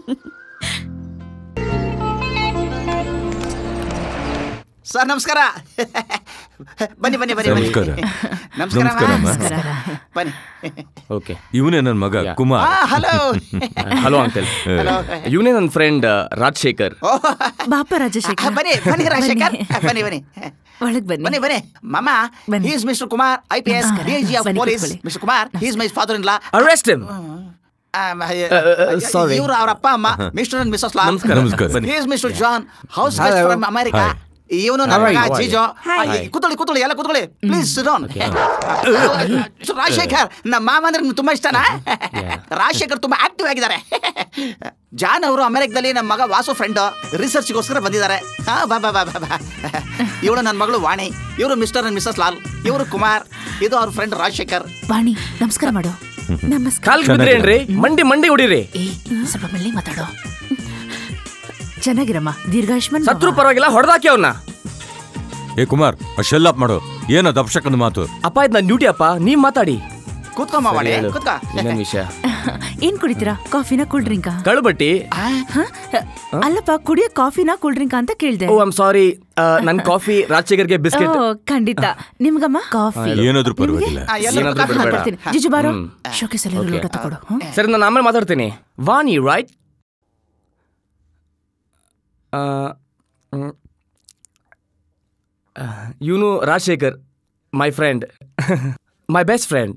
ಸರ್ ನಮಸ್ಕಾರ ಬನ್ನಿ ಬನ್ನಿ ಬನ್ನಿ ಬನ್ನಿ ನಮಸ್ಕಾರ. ನಮಸ್ಕಾರ ನಮಸ್ಕಾರ, ಅಮ್ಮ. ಬನ್ನಿ ಓಕೆ ಇವನೇ ನನ್ನ ಮಗ ಕುಮಾರ್ ಆ, ಹಲೋ ಹಲೋ ಅಂಕಲ್ ಹಲೋ. ಇವನೇ ನನ್ನ ಫ್ರೆಂಡ್ ರಾಜಶೇಖರ್ ಬಾಪ ರಾಜಶೇಖರ್ ಬನ್ನಿ ಬನ್ನಿ ರಾಜಶೇಖರ್ ಬನ್ನಿ ಬನ್ನಿ ಒಳಗ್ ಬನ್ನಿ ಬನ್ನಿ ಬನ್ನಿ ಮಾಮ is mister Kumar I P S DIG of ಬನ್ನಿ, ಪೊಲೀಸ್ ಕೂತ್ಕೊಳ್ಳಿ. Mister Kumar is my father in law arrest him sorry. ಇವರು ಅವರ ಅಪ್ಪ ಅಮ್ಮ ಮಿಸ್ಟರ್ ಅಂಡ್ ಮಿಸಸ್ ಲಾ ನಮಸ್ಕಾರ, ನಮಸ್ಕಾರ. ಬನ್ನಿ. Is mister John house Hello. From America Hi. ಇವನು How ನನ್ನ are ಮಗ you? ಜೀಜೋ Hi. ಆ, ಈ- ಕೂತ್ಕೊಳ್ಳಿ ಕೂತ್ಕೊಳ್ಳಿ ಎಲ್ಲ ಕೂತ್ಕೊಳ್ಳಿ ಪ್ಲೀಸ್ ಡೌನ್ ರಾಜಶೇಖರ್ ನಮ್ಮ ಮಾಮ ಅಂದ್ರೆ ನಿಮ್ಗೆ ತುಂಬಾ ಇಷ್ಟನಾ ರಾಜಶೇಖರ್ ತುಂಬಾ ಆಕ್ಟಿವ್ ಆಗಿದ್ದಾರೆ ಜಾನ್ ಅವರು ಅಮೆರಿಕದಲ್ಲಿ ನಮ್ಮ ಮಗ ವಾಸು ಫ್ರೆಂಡ್ ರಿಸರ್ಚ್ಗೋಸ್ಕರ ಬಂದಿದ್ದಾರೆ ಹಾ ಬಾ ಬಾ ಬಾ ಬಾ ಬಾ ಇವಳು ನನ್ನ ಮಗಳು ವಾಣಿ ಇವರು ಮಿಸ್ಟರ್ ಅಂಡ್ ಮಿಸಸ್ ಲಾಲ್ ಇವರು ಕುಮಾರ್ ಇದು ಅವ್ರ ಫ್ರೆಂಡ್ ರಾಜಶೇಖರ್ ವಾಣಿ ನಮಸ್ಕಾರ ಮಾಡು ನಮಸ್ಕಾರ ಕಾಲ್ ಬಿದ್ರೇನ್ರಿ ಮಂಡಿ ಮಂಡಿ ಹೊಡಿರಿ ಏ ಸ್ವಲ್ಪ ಮೆಲ್ಲಿ ಮಾತಾಡೋ ಚೆನ್ನಾಗಿರಮ್ಮ ದೀರ್ಘಾಯುಷ್ಮನ್ ಭವ. ಸತ್ರು ಪರವಾಗಿಲ್ಲ ಹೊಡೆದಾಕಿ ಅವನ್ನ ಏ ಕುಮಾರ್ ಶೆಲ್ ಅಪ್ ಮಾಡು ಏನದು ಅಪಶಕನ ಮಾತು ಅಪ್ಪ ಇದು ನನ್ನ ಡ್ಯೂಟಿ ಅಪ್ಪ ನೀವ್ ಮಾತಾಡಿ ಕೂತ್ಕೊಮ್ಮ ವಾಣಿ ಹೇಳು. ಕೂತ್ಕೋ ಇನ್ನೊಂದ್ ವಿಷಯ ಏನ್ ಕುಡಿತೀರಾ ಕಾಫಿನಾ ಕೂಲ್ ಡ್ರಿಂಕಾ ಕಳುಬಟ್ಟಿ ಅಲ್ಲಪ್ಪ ಕುಡಿಯೋ ಕಾಫಿನಾ ಕೂಲ್ ಡ್ರಿಂಕಾ ಅಂತ ಕೇಳ್ದೆ ಓ ಐಮ್ ಸಾರಿ ನನ್ ಕಾಫಿ ರಾಜಶೇಖರ್ಗೆ ಬಿಸ್ಕೆಟ್ ಓ, ಖಂಡಿತ ನಿಮ್ಗಮ್ಮ ಕಾಫಿ ಏನಾದ್ರೂ ಪರವಾಗಿಲ್ಲ ಆ, ಎಲ್ಲ ಏನಾದ್ರೂ ಕಾಫಿ ಬಿಡ್ಬೇಡ. ಕೊಡ್ತೀನಿ ಜಿಜು ಬಾರೋ ಹ್ಮ್. ಶೋಕೇಸ್ ಅಲ್ಲಿ Okay. ಲೋಟ ತಗೊಡು ಹ್ಮ್? ಸರಿ ನಾನು ಆಮೇಲೆ ಮಾತಾಡ್ತೀನಿ ವಾಣಿ ರೈಟ್ ಇವನು Rajashekar my friend my best friend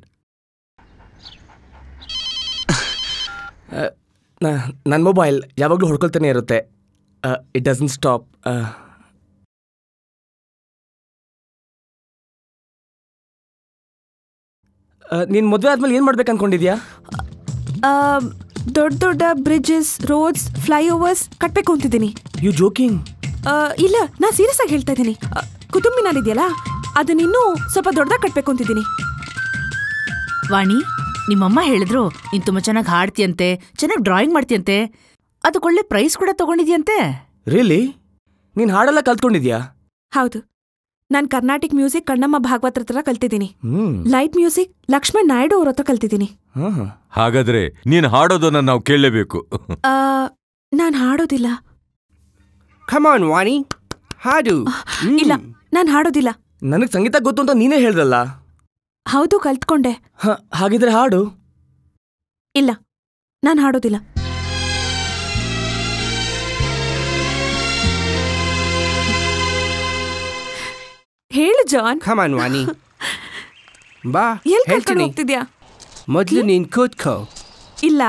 ನನ್ನ ಮೊಬೈಲ್ ಯಾವಾಗಲೂ ಹೊಡ್ಕೊಳ್ತಾನೆ ಇರುತ್ತೆ ಇಟ್ ಡಸನ್ ಸ್ಟಾಪ್ ನೀನು ಮದುವೆ ಆದ್ಮೇಲೆ ಏನು ಮಾಡ್ಬೇಕು ಅನ್ಕೊಂಡಿದ್ಯಾ ದೊಡ್ಡ ದೊಡ್ಡ ಬ್ರಿಡ್ಜಸ್ ರೋಡ್ಸ್ ಫ್ಲೈಓವರ್ಸ್ ಕಟ್ಬೇಕು ಅಂತಿದ್ದೀನಿ ಯು ಜೋಕಿಂಗ್ ಆ, ಇಲ್ಲ ನಾ ಸೀರಿಯಸ್ ಆಗಿ ಹೇಳ್ತಾ ಇದ್ದೀನಿ ಕುಟುಂಬಿನಲ್ಲಿ ಇದೆಯಲ್ಲ ಅದನ್ನ ಇನ್ನೂ ಸ್ವಲ್ಪ ದೊಡ್ಡದಾಗಿ ಕಟ್ಬೇಕು ಅಂತಿದ್ದೀನಿ ವಾಣಿ ನಿಮ್ಮಮ್ಮ ಹೇಳಿದ್ರು ನೀನ್ ತುಂಬಾ ಚೆನ್ನಾಗಿ ಹಾಡ್ತೀಯಂತೆ ಚೆನ್ನಾಗಿ ಡ್ರಾಯಿಂಗ್ ಮಾಡ್ತೀಯಂತೆ ಅದಕ್ಕೊಳ್ಳೆ ಪ್ರೈಸ್ ಕೂಡ ತಗೊಂಡಿದ್ಯಂತೆ ರಿಯಲಿ ನೀನು ಹಾಡೆಲ್ಲ ಕಲ್ತ್ಕೊಂಡಿದ್ಯಾ ಹೌದು ನಾನು ಕರ್ನಾಟಿಕ್ ಮ್ಯೂಸಿಕ್ ಕಣ್ಣಮ್ಮ ಭಾಗವತ್ ಹತ್ರ ಕಲ್ತಿದ್ದೀನಿ ಹ್ಮ್ ಲೈಟ್ ಮ್ಯೂಸಿಕ್ ಲಕ್ಷ್ಮಣ್ ನಾಯ್ಡು ಅವ್ರ ಹತ್ರ ಕಲ್ತಿದ್ದೀನಿ ಹಾಗಾದ್ರೆ ನೀನ್ ಹಾಡೋದನ್ನ ನಾವು ಕೇಳಲೇಬೇಕು ನಾನು ಹಾಡೋದಿಲ್ಲ ಕಮ್ ಆನ್ ವಾಣಿ ಹಾಡು ಇಲ್ಲ ನಾನು ಹಾಡೋದಿಲ್ಲ ನನಗೆ ಸಂಗೀತ ಗೊತ್ತು ಅಂತ ನೀನೇ ಹೇಳ್ದಲ್ಲ ಹೌದು ಕಲ್ತ್ಕೊಂಡೆ ಹ, ಹಾಗಿದ್ರೆ ಹಾಡು ಇಲ್ಲ ನಾನು ಹಾಡೋದಿಲ್ಲ ಹೇಳು ಜಾನ್ ಕಮ್ ಆನ್ ವಾಣಿ ಬಾ ಎಲ್ಲಿ ಕರ್ಕೊಂಡು ಹೇಳ್ತೀನಿ ಹೋಗ್ತಿದ್ಯಾ ಮೊದಲು ನೀನ್ ಕೂತ್ಕೋ ಇಲ್ಲ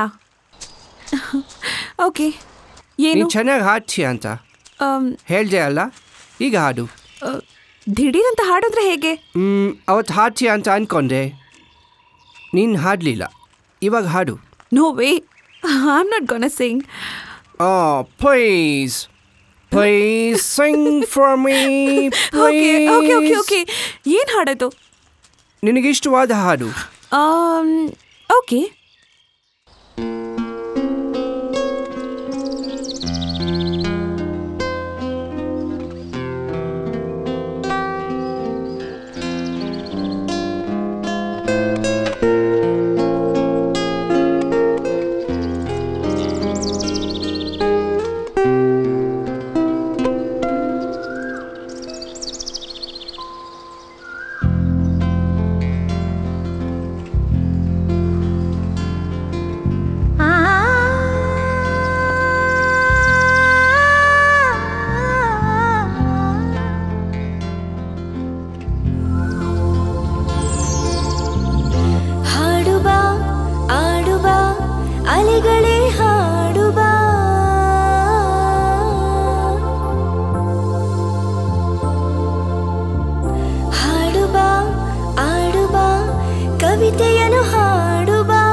ಓಕೆ ಏನು ನೀನ್ ಚೆನ್ನಾಗಿ ಹಾಡ್ತೀಯ ಅಂತ ಆಮ್, ಹೇಳ್ದೆ ಅಲ್ಲ ಈಗ ಹಾಡು ಆ, ದಿಢೀರಂತ ಹಾಡಿದ್ರೆ ಹೇಗೆ ಹ್ಮ್ ಅವತ್ತು ಹಾಡ್ತೀಯ ಅಂತ ಅನ್ಕೊಂಡೆ ನೀನು ಹಾಡಲಿಲ್ಲ ಇವಾಗ ಹಾಡು no way I'm not gonna sing. Oh, please. Please sing for me. Okay, okay, okay, please. okay. ಏನ್ ಹಾಡೋದು ನಿನಗಿಷ್ಟವಾದ ಹಾಡು ಓಕೆ ಹಾಡುಬಾ ಆಡುಬಾ ಅಲೆಗಳೇ ಹಾಡುಬಾ ಹಾಡುಬಾ ಆಡುಬಾ ಕವಿತೆಯನ್ನು ಹಾಡುಬಾ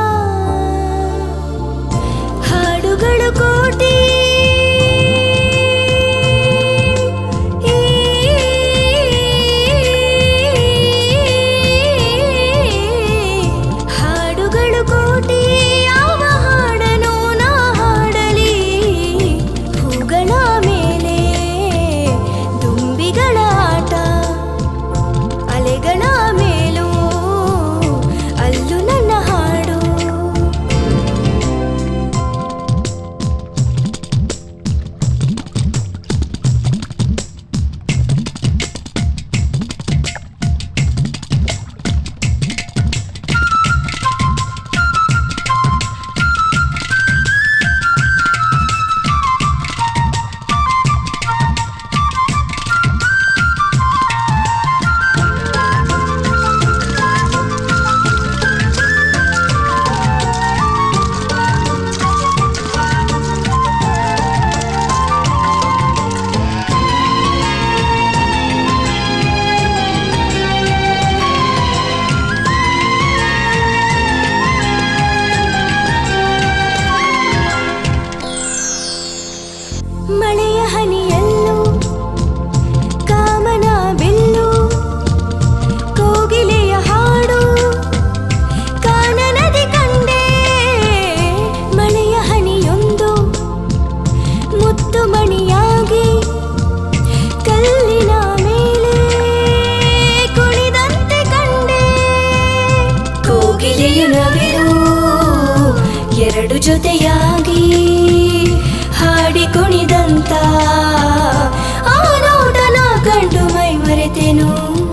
ಹಾಡುಗಳು ಕೋಟಿ ಹಾಡುಗಳು ಕೋಟಿ ಯಾವ ಹಾಡನು ನಾ ಹಾಡಲಿ ಹೂಗಳ ಮೇಲೆ ದುಂಬಿಗಳ ಆಟ ಅಲೆಗಳ ಮೇಲೂ ಅಲ್ಲೂ ನನ್ನ ಹಾಡು ಮಳೆಯ ಹನಿಯಲ್ಲೂ ಕಾಮನ ಬಿಲ್ಲು ಕೋಗಿಲೆಯ ಹಾಡು ಕಾನನದಿ ಕಂಡೆ ಮಳೆಯ ಹನಿಯೊಂದು ಮುತ್ತು ಮಣಿಯಾಗಿ ಕಲ್ಲಿನ ಮೇಲೆ ಕುಣಿದಂತೆ ಕಂಡೆ ಕೋಗಿಲೆಯ ನವಿಲು ಎರಡು ಜೊತೆಯಾಗಿ ಹಾಡಿ ಕುಣಿದಂತ ಆ ನೋಟನ ಕಂಡು ಮೈ ಮರೆತೆನು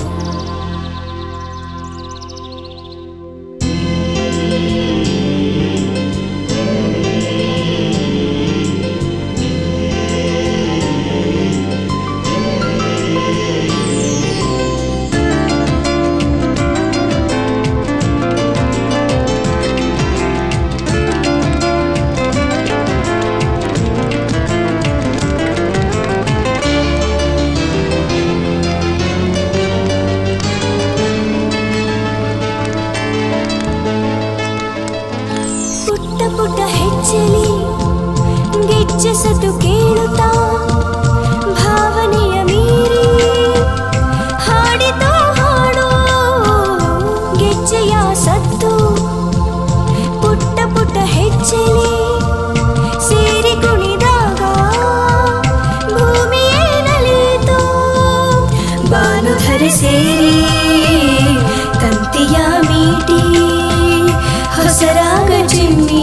ಪುಟ್ಟ ಪುಟ್ಟ ಹೆಜ್ಜೆಲಿ ಗೆಜ್ಜೆ ಸತು ಕೇಳುತ್ತಾ ಭಾವನೆಯ ಮೀರಿ ಹಾಡಿದ ಹಾಡು ಗೆಜ್ಜೆಯ ಸತ್ತು ಪುಟ್ಟ ಪುಟ್ಟ ಹೆಜ್ಜೆಲಿ ಸೇರಿ ಕುಣಿದಾಗ ಭೂಮಿಯೇ ನಲಿಯಿತು ಬಾನುಧರೆ ಸೇರಿ ತಂತಿಯ ಮೀಟಿ ಹೊಸರಾಗ ಚಿಮ್ಮಿ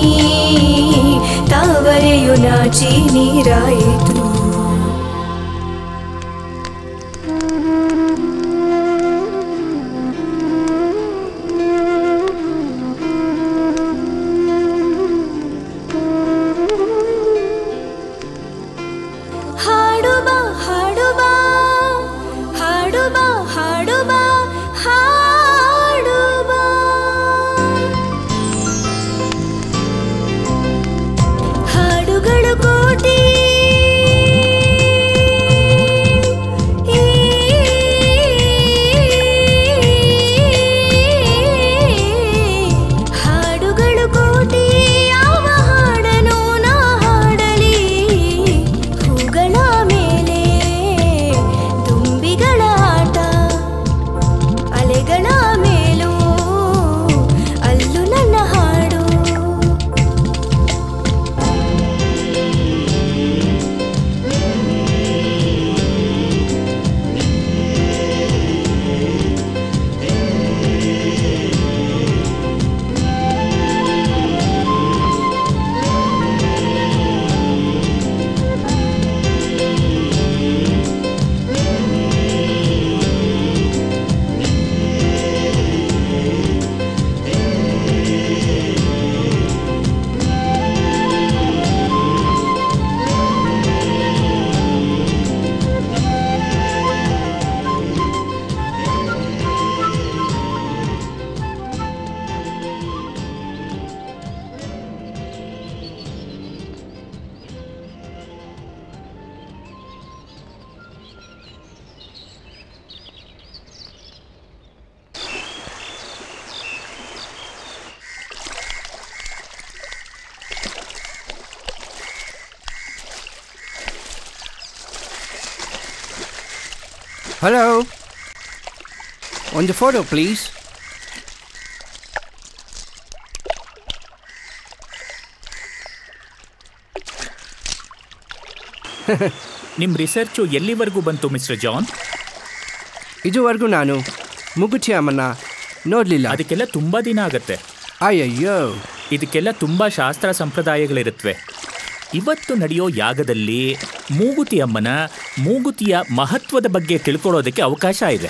ತಾವರೆಯು ನಾಚಿ ನೀರಾಯಿತು ಹಾಡುಬಾ ಹಾಡುಬಾ ಹಾಡುಬಾ ಹಾಡುಬಾ ಹಾಡುಬಾ ಹಾಡುಗಳು ಕೋಟಿ ಹಲೋ ಒಂದು ಫೋಟೋ ಪ್ಲೀಸ್ ನಿಮ್ಮ ರಿಸರ್ಚು ಎಲ್ಲಿವರೆಗೂ ಬಂತು ಮಿಸ್ಟರ್ ಜಾನ್ ಇದುವರೆಗೂ ನಾನು ಮುಗುಚಿ ಅಮ್ಮನ ನೋಡಲಿಲ್ಲ ಅದಕ್ಕೆಲ್ಲ ತುಂಬಾ ದಿನ ಆಗತ್ತೆ ಅಯ್ಯಯ್ಯೋ ಇದಕ್ಕೆಲ್ಲ ತುಂಬಾ ಶಾಸ್ತ್ರ ಸಂಪ್ರದಾಯಗಳಿರುತ್ತವೆ ಇವತ್ತು ನಡೆಯೋ ಯಾಗದಲ್ಲಿ ಮೂಗುತಿ ಅಮ್ಮನ ಮೂಗುತಿಯ ಮಹತ್ವದ ಬಗ್ಗೆ ತಿಳ್ಕೊಳ್ಳೋದಕ್ಕೆ ಅವಕಾಶ ಇದೆ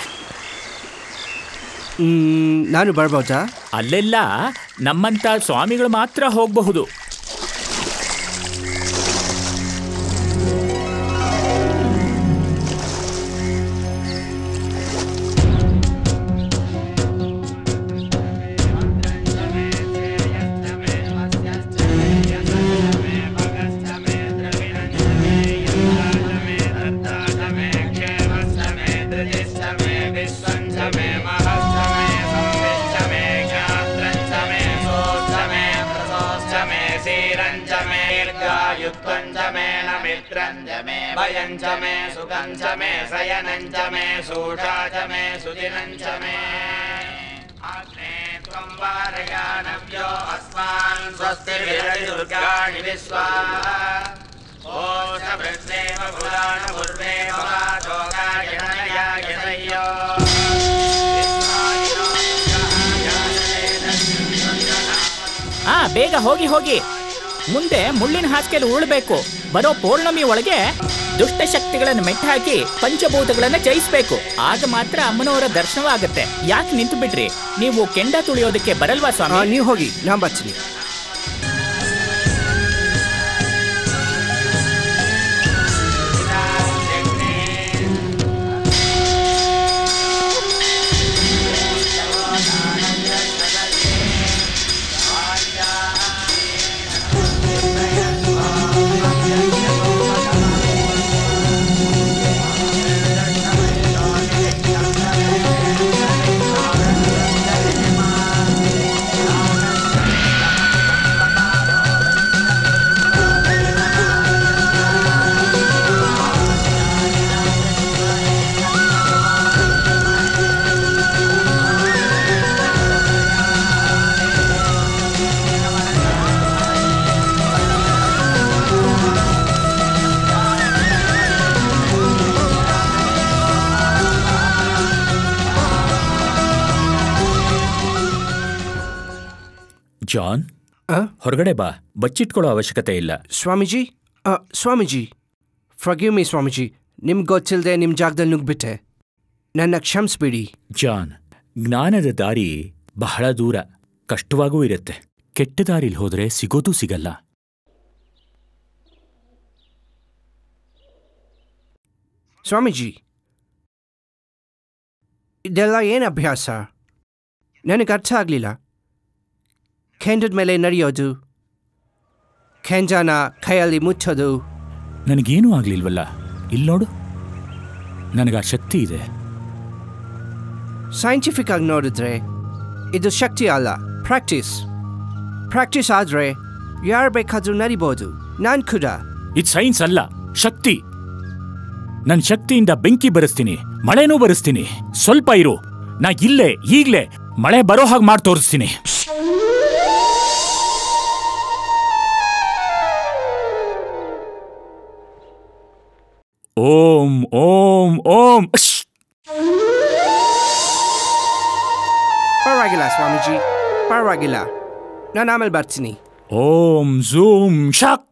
ಮ್, ನಾನು ಬರ್ಬೋದಾ ಅಲ್ಲೆಲ್ಲ ನಮ್ಮಂತ ಸ್ವಾಮಿಗಳು ಮಾತ್ರ ಹೋಗಬಹುದು भयं च मे सुखं च मे शयनं च मे सूषा च मे सुदिनं च मे अग्ने त्वं वारयानव्यो अस्मान् स्वस्तिर्विरतिदुर्गाणि विश्वा ओषभृद्देव पुराणपूर्वेव वाचोगायणयायतय्यो ಆ ಬೇಗ ಹೋಗಿ ಹೋಗಿ ಮುಂದೆ ಮುಳ್ಳಿನ ಹಾಸಿಗೆಯಲ್ಲಿ ಉರುಳಬೇಕು ಬರೋ ಪೌರ್ಣಮಿ ಒಳಗೆ ದುಷ್ಟಶಕ್ತಿಗಳನ್ನು ಮೆಟ್ಟಾಕಿ ಪಂಚಭೂತಗಳನ್ನ ಜಯಿಸ್ಬೇಕು ಆಗ ಮಾತ್ರ ಅಮ್ಮನವರ ದರ್ಶನವಾಗುತ್ತೆ ಯಾಕೆ ನಿಂತು ಬಿಟ್ರಿ ನೀವು ಕೆಂಡ ತುಳಿಯೋದಕ್ಕೆ ಬರಲ್ವಾ ಸ್ವಾಮಿ ನೀವು ಹೋಗಿ ನಾ ಬರ್ತೀನಿ ಜಾನ್ ಹೊರಗಡೆ ಬಾ ಬಚ್ಚಿಟ್ಕೊಳ್ಳೋ ಅವಶ್ಯಕತೆ ಇಲ್ಲ ಸ್ವಾಮೀಜಿ ಆ, ಸ್ವಾಮೀಜಿ ಫರ್ಗಿವ್ ಮೀ ಸ್ವಾಮೀಜಿ ನಿಮ್ಗೆ ಗೊತ್ತಿಲ್ಲದೆ ನಿಮ್ಮ ಜಾಗದಲ್ಲಿ ನುಗ್ಬಿಟ್ಟೆ ನನ್ನ ಕ್ಷಮಿಸ್ಬಿಡಿ ಜಾನ್ ಜ್ಞಾನದ ದಾರಿ ಬಹಳ ದೂರ ಕಷ್ಟವಾಗೂ ಇರುತ್ತೆ ಕೆಟ್ಟ ದಾರಿಲಿ ಹೋದ್ರೆ ಸಿಗೋದೂ ಸಿಗಲ್ಲ ಸ್ವಾಮೀಜಿ ಇದೆಲ್ಲ ಏನು ಅಭ್ಯಾಸ ನನಗೆ ಅರ್ಥ ಆಗಲಿಲ್ಲ ಕೆಂಡದ ಮೇಲೆ ನಡೆಯೋದು ಕೆಂಜಾನ ಕೈಯಲ್ಲಿ ಮುಚ್ಚೋದು ನನಗೇನೂ ಆಗ್ಲಿಲ್ವಲ್ಲ ಇಲ್ಲಿ ನೋಡು ನನಗೆ ಆ ಶಕ್ತಿ ಇದೆ ಸೈಂಟಿಫಿಕ್ ಆಗಿ ನೋಡಿದ್ರೆ ಇದು ಶಕ್ತಿ ಅಲ್ಲ ಪ್ರಾಕ್ಟೀಸ್ ಪ್ರಾಕ್ಟೀಸ್ ಆದರೆ ಯಾರು ಬೇಕಾದರೂ ನಡಿಬೋದು ನಾನು ಕೂಡ ಇದು ಸೈನ್ಸ್ ಅಲ್ಲ ಶಕ್ತಿ ನನ್ನ ಶಕ್ತಿಯಿಂದ ಬೆಂಕಿ ಬರೆಸ್ತೀನಿ ಮಳೆನೂ ಬರೆಸ್ತೀನಿ ಸ್ವಲ್ಪ ಇರು ನಾ ಇಲ್ಲೇ ಈಗ್ಲೇ ಮಳೆ ಬರೋ ಹಾಗೆ ಮಾಡಿ ತೋರಿಸ್ತೀನಿ ಓಂ ಓಂ ಓಂ ಅಶ್! ಪರವಾಗಿಲ್ಲ ಸ್ವಾಮೀಜಿ ಪರವಾಗಿಲ್ಲ ನಾನು ಆಮೇಲೆ ಬರ್ತೀನಿ ಓಂ ಝೂಮ್ ಶಾಕ್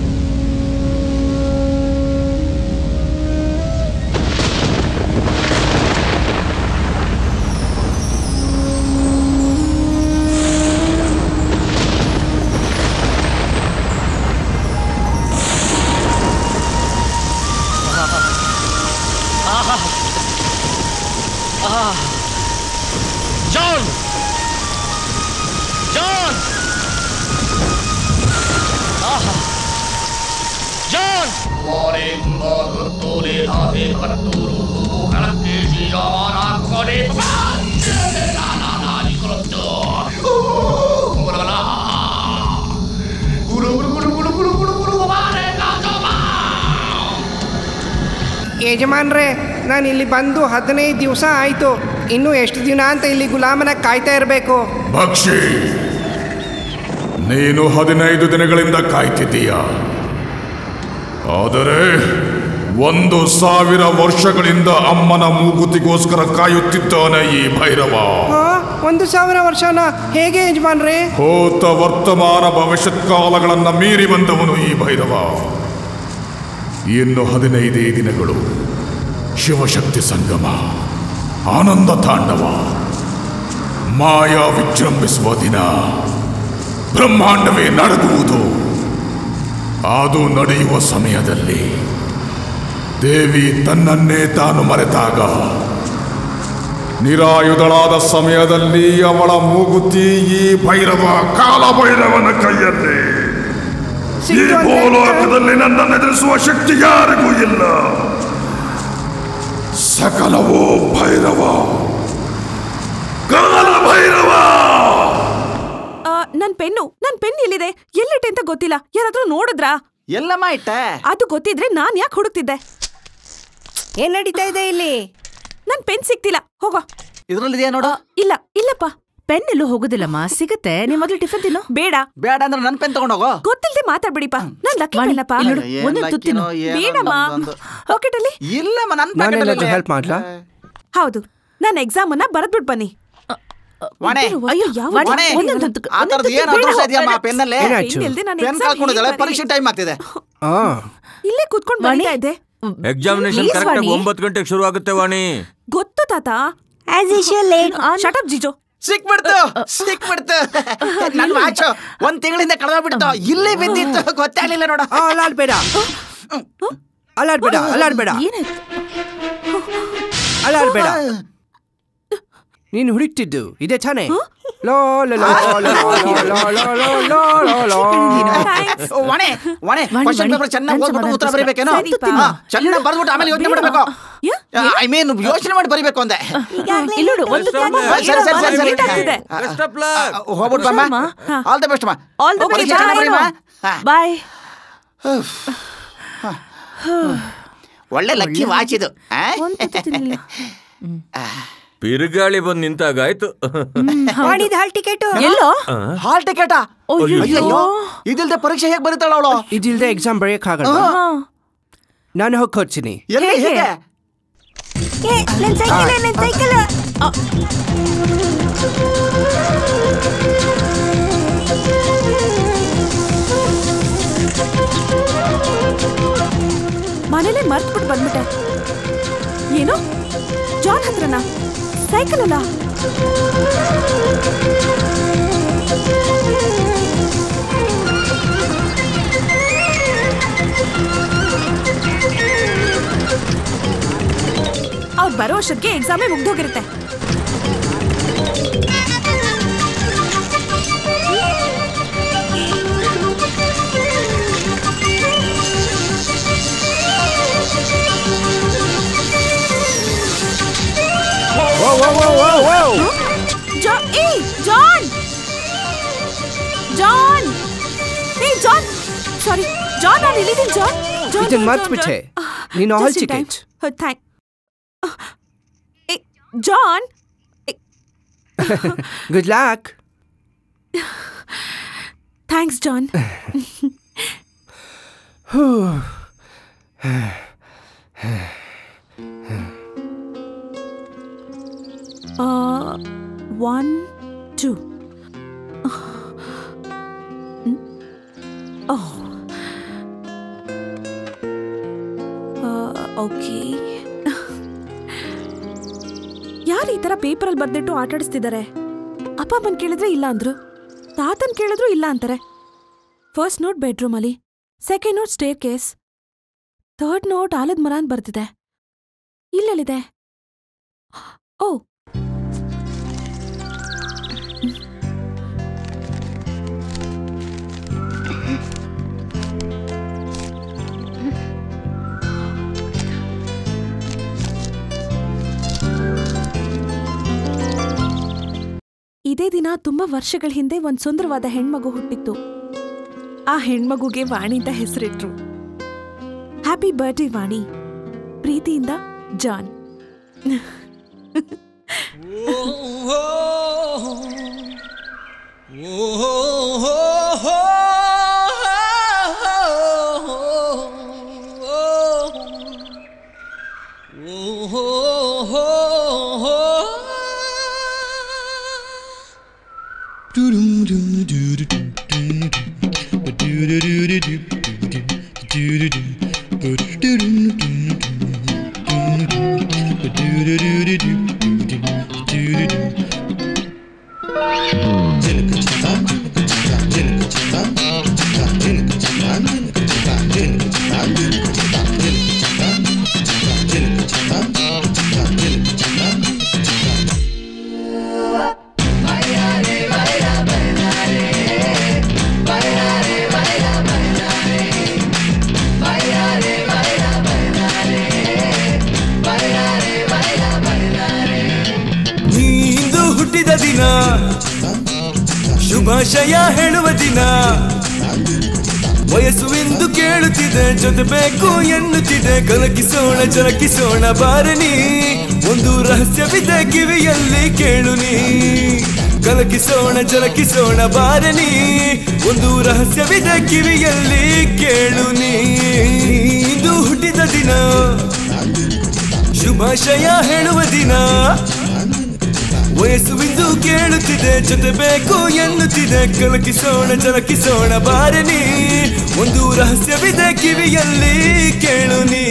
ಆ ಯಜಮಾನ್ರೆ ನಾನು ಇಲ್ಲಿ ಬಂದು ಹದಿನೈದು ದಿವಸ ಆಯಿತು ಇನ್ನೂ ಎಷ್ಟು ದಿನ ಅಂತ ಇಲ್ಲಿ ಗುಲಾಮನ ಕಾಯ್ತಾ ಇರಬೇಕು ಭಕ್ಷಿ ನೀನು ಹದಿನೈದು ದಿನಗಳಿಂದ ಕಾಯ್ತಿದ್ದೀಯ ಆದರೆ ಒಂದು ಸಾವಿರ ವರ್ಷಗಳಿಂದ ಅಮ್ಮನ ಮೂಗುತಿಗೋಸ್ಕರ ಕಾಯುತ್ತಿದ್ದಾನೆ ಈ ಭೈರವ ಹಾ ಒಂದು ಸಾವಿರ ವರ್ಷನ ಹೇಗೆ ಯಜಮಾನ್ರೆ ಭೂತ ವರ್ತಮಾನ ಭವಿಷ್ಯತ್ ಕಾಲಗಳನ್ನ ಮೀರಿ ಬಂದವನು ಈ ಭೈರವ ಇನ್ನು ಹದಿನೈದೇ ದಿನಗಳು ಶಿವಶಕ್ತಿ ಸಂಗಮ ಆನಂದ ತಾಂಡವ ಮಾಯಾ ವಿಜೃಂಭಿಸುವ ದಿನ ಬ್ರಹ್ಮಾಂಡವೇ ನಡಗುವುದು ಅದು ನಡೆಯುವ ಸಮಯದಲ್ಲಿ ದೇವಿ ತನ್ನನ್ನೇ ತಾನು ಮರೆತಾಗ ನಿರಾಯುಧಳಾದ ಸಮಯದಲ್ಲಿ ಅವಳ ಮೂಗುತಿ ಈ ಭೈರವ ಕಾಲ ಭೈರವನ ಕೈಯಲ್ಲಿ ಈ ಭೂಲೋಕದಲ್ಲಿ ನನ್ನನ್ನು ಎದುರಿಸುವ ಶಕ್ತಿ ಯಾರಿಗೂ ಇಲ್ಲ ಸಕಲವೋ ಭೈರವ ಕಾಲ ಭೈರವ ಆ, ನನ್ ಪೆನ್ನು ನನ್ ಪೆನ್ ಎಲ್ಲಿದೆ ಎಲ್ಲಿಟ್ಟೆ ಅಂತ ಗೊತ್ತಿಲ್ಲ ಯಾರಾದ್ರೂ ನೋಡಿದ್ರಾ ಎಲ್ಲಮ್ಮ ಇಟ್ಟೆ ಅದು ಗೊತ್ತಿದ್ರೆ ನಾನ್ ಯಾಕೆ ಹುಡುಕ್ತಿದ್ದೆ ಏನ್ ನಡೀತಾ ಇದೆ ಇಲ್ಲಿ ನನ್ ಪೆನ್ ಸಿಕ್ತಿಲ್ಲ ಹೋಗೋ ಇದ್ರಲ್ಲಿದೆಯಾ ನೋಡು ಇಲ್ಲ ಇಲ್ಲಪ್ಪ ಪೆನ್ ಎಲ್ಲೂ ಹೋಗೋದಿಲ್ಲಮ್ಮ ಸಿಗುತ್ತೆ ನೀವ್ ಮೊದಲು ಟಿಫನ್ ತಿನ್ನು ಬೇಡ ಬೇಡ ಅಂದ್ರೆ ನನ್ ಪೆನ್ ತಗೊಂಡೋಗೋ ಗೊತ್ತಿಲ್ದೆ ಮಾತಾಡ್ಬಿಡಿಪ್ಪ ನಾನ್ ಲಕ್ಕಿ ವಾಣಿ, ಪೆನ್ನಪ್ಪ ಇಲ್ಲಿ ನೋಡು, ಏನ್ ಒಂದೊಂದು ತುತ್ತು ತಿನ್ನು. ಲಕ್ಕಿನೋ ಏನೋ ಬೇಡಮ್ಮ ನಮ್ದೊಂದು. ಪಾಕೆಟಲ್ಲಿ ಇಲ್ಲಮ್ಮ ನನ್ ನಾನೇನಾದ್ರೂ ಹೆಲ್ಪ್ ಮಾಡ್ಲಾ ಹೌದು ನಾನು ಎಕ್ಸಾಮ್ ಅನ್ನ ಬರೆದ್ಬಿಟ್ಟು ಬನ್ನಿ ವಾಣೆ ಅಯ್ಯೋ ಯಾವ ವಾಣೆ ಒಂದೊಂದು ತುತ್ತು- ಆ ತರದ್ ಏನ್ ಒಂದೊಂದು ಅದೃಷ್ಟ ತುತ್ತು ಇದೆಯಮ್ಮ ಬೇಡ. ಪೆನ್ನಲ್ಲೇ ಏನಾಯ್ತು? ಪೆನ್ ಇಲ್ದೆ ನಾನು ಪೆನ್ exam ಕಳ್ಕೊಂಡಿದ್ದಾಳೆ ಹೇಗ್ ಪರೀಕ್ಷೆ ಟೈಮ್ ಆಗ್ತಿದೆ ಆ ಇಲ್ಲೇ ಕೂತ್ಕೊಂಡು ಬರೀತಾ ಇದ್ದೆ ಎಕ್ಸಾಮಿನೇಷನ್ Please, ಕರೆಕ್ಟ್ ವಾಣಿ. ಒಂಬತ್ತು ಗಂಟೆಗೆ ಶುರು ಆಗುತ್ತೆ ವಾಣಿ ಗೊತ್ತು ತಾತ As usual, late. Shut up Jijo ಸಿಕ್ಬಿಡ್ತು ಸಿಕ್ಬಿಡ್ತು ನನ್ ವಾಚ್ ಒಂದ್ ತಿಂಗಳಿಂದ ಕಳೆದೋಗ್ಬಿಡ್ತು ಇಲ್ಲೇ ಬಿದ್ದಿತ್ತು ಗೊತ್ತಾಗ್ಲಿಲ್ಲ ನೋಡ ಆ, ಅಲ್ಲಾಡ್ಬೇಡ ಅಲ್ಲಾಡ್ಬೇಡ ಅಲ್ಲಾಡ್ಬೇಡ ಏನಾಯ್ತು ಅಲ್ಲಾಡ್ಬೇಡ ನೀನು ಹುಡುಕ್ತಿದ್ದು ಇದೆ ತಾನೇ ಲೋ ಲೋ ಲೋ ಲೋ ಲೋ ಲೋ ಲೋ ಲೋ ಲೋ ಲೋ ಲೋ. ಒಣೆ ಒಣೆ ವಾಣಿ, ಕ್ವಶನ್ ವಾಣಿ, ಪೇಪರ್ ಚೆನ್ನಾಗಿ ನನ್ ಓದ್ಬಿಟ್ಟು ಉತ್ತರ ಸಮಾಧಾನಕ್ಕೋಸ್ಕರ. ಬರೀಬೇಕೇನೋ ಸರಿಪಾ. ಹಾ, ಚೆನ್ನಾಗಿ ಬರ್ದ್ಬಿಟ್ಟು ಆಮೇಲೆ ಯೋಚನೆ ಮಾಡ್ಬೇಕು ಯಾ? ಐ ಮೀನ್ ಯೋಚನೆ ಮಾಡಿ ಬರೀಬೇಕು ಅಂದೆ ಇಲ್ಲಿ ನೋಡು ಒಂದು Best of luck. ಸರಿ ಸರಿ ಸರಿ ಸರಿ Late ಆಗ್ತಿದೆ. Best of luck. ಹೋಗ್ಬಿಟ್ಟು ಬಮ್ಮ ಹುಷಾರಮ್ಮ. ಆಲ್ ದ ಬೆಸ್ಟ್ ಮಾ ಆಲ್ ದ ಪರೀಕ್ಷೆ ಚೆನ್ನಾಗಿ ಬರೀಮಾ ಹಾ. ಬಾಯ್ ಒಳ್ಳೆ ಲಕ್ಕಿ ವಾಚ್ ಇದು ಆ? ಒಂದ್ ತುತ್ತು ತಿನ್ಲಿಲ್ಲ. ಬಿರುಗಾಳಿ ಬಂದು ನಿಂತಾಗಾಯ್ತು ಮಾಡಿದ ಹಾಲ್ ಟಿಕೆಟ್ ಎಲ್ಲೋ ಹಾಲ್ ಟಿಕೆಟಾ ಅಯ್ಯೋ. ಅಯ್ಯೋ ಇದಿಲ್ದೆ ಪರೀಕ್ಷೆ ಹೇಗ್ ಬರೀತಾಳ ಅವಳು ಇದಿಲ್ದೆ ಎಕ್ಸಾಮ್ ಬರೆಯಕ್ಕಾಗಲ್ಲ ಹಾ. ನಾನು ಹೋಗಿ ಕೊಡ್ತೀನಿ ಎಲ್ಲಿ ಹೇಗೆ ಏ ನನ್ ಸೈಕಲ್ ನನ್ ಸೈಕಲ್ ಮನೇಲೆ ಮರ್ತ್ಬಿಟ್ಟು ಬಂದ್ಬಿಟ್ಟೆ ಏನು ಜಾನ್ ಹತ್ರನಾ ಸೈಕಲ್ ಅಲ್ಲ ಅವ್ರು ಬರೋ ವರ್ಷಕ್ಕೆ ಎಕ್ಸಾಮೇ ಮುಗ್ದೋಗಿರುತ್ತೆ ಜಾ- ಏಯ್, ಜಾನ್ ಜಾನ್ ಏಯ್ ಜಾನ್ ಸಾರಿ ಜಾನ್ ನಾನು ಇಲ್ಲಿದ್ದೀನಿ ಜಾನ್ ಜಾನ್, ಇದನ್ನ ಜಾನ್, ಮರ್ತ್ಬಿಟ್ಟೆ ಜಾನ್. ನೀನು Just ಹಾಲ್ in time. Ticket Oh, thank- ಏ, John good luck thanks John one two okay ಯಾರು ಈ ಥರ ಪೇಪರಲ್ಲಿ ಬರ್ದಿಟ್ಟು ಆಟಾಡಿಸ್ತಿದ್ದಾರೆ ಅಪ್ಪ ಬಂದು ಕೇಳಿದ್ರೆ ಇಲ್ಲ ಅಂದ್ರು ತಾತನ್ ಕೇಳಿದ್ರು ಇಲ್ಲ ಅಂತಾರೆ ಫಸ್ಟ್ ನೋಟ್ ಬೆಡ್ರೂಮಲ್ಲಿ second note staircase third note ಆಲದ ಮರ ಅಂತ ಬರ್ತಿದೆ ಇಲ್ಲೆಲ್ಲಿದೆ ಓ ದಿನ ತುಂಬಾ ವರ್ಷಗಳ ಹಿಂದೆ ಒಂದ್ ಸುಂದರವಾದ ಹೆಣ್ಮಗು ಹುಟ್ಟಿತ್ತು ಆ ಹೆಣ್ಮಗುಗೆ ವಾಣಿ ಅಂತ ಹೆಸರಿಟ್ರು ಹ್ಯಾಪಿ ಬರ್ಡೇ ವಾಣಿ ಪ್ರೀತಿಯಿಂದ ಜಾನ್ ನೀಂದು ಹುಟ್ಟಿದ ದಿನ ಶುಭಾಶಯ ಹೇಳುವ ದಿನ ವಯಸ್ಸು ಎಂದು ಕೇಳುತ್ತಿದೆ ಜೊತೆ ಬೇಕು ಎನ್ನುತ್ತಿದೆ ಕಲಕಿಸೋಣ ಜಲಕಿಸೋಣ ಬಾರನಿ ಒಂದು ರಹಸ್ಯವಿದೆ ಕಿವಿಯಲ್ಲಿ ಕೇಳು ನೀ ಕಲಕಿಸೋಣ ಜಲಕಿಸೋಣ ಬಾರನಿ ಒಂದು ರಹಸ್ಯವಿದೆ ಕಿವಿಯಲ್ಲಿ ಕೇಳು ನೀ ಇದು ಹುಟ್ಟಿದ ದಿನ ಶುಭಾಶಯ ಹೇಳುವ ದಿನ ವಯಸ್ಸುವಿಂದು ಕೇಳುತ್ತಿದೆ ಜೊತೆ ಬೇಕು ಎನ್ನುತ್ತಿದೆ ಕಲಕಿಸೋಣ ಜಲಕಿಸೋಣ ಬಾರನಿ ಒಂದು ರಹಸ್ಯವಿದೆ ಕಿವಿಯಲ್ಲಿ ಕೇಳು ನೀ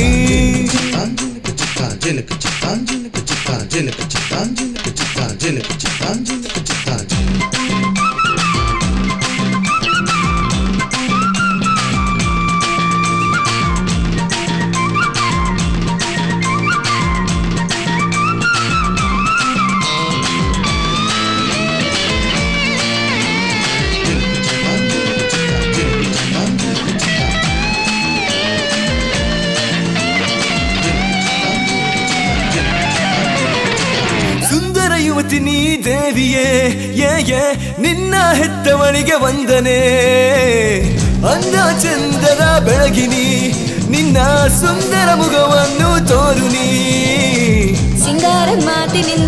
ಸುಂದರ ಯುವತಿ ನೀ ದೇವಿಯೇ ಏ ಏ ನಿನ್ನ ಹೆತ್ತವಳಿಗೆ ವಂದನೆ ಅಂದ ಚಂದದ ಬೆಳಗಿನಿ ನಿನ್ನ ಸುಂದರ ಮುಖವನ್ನು ತೋರು ನೀ ಸಿಂಗಾರ ಮಾತಿನಿಂದ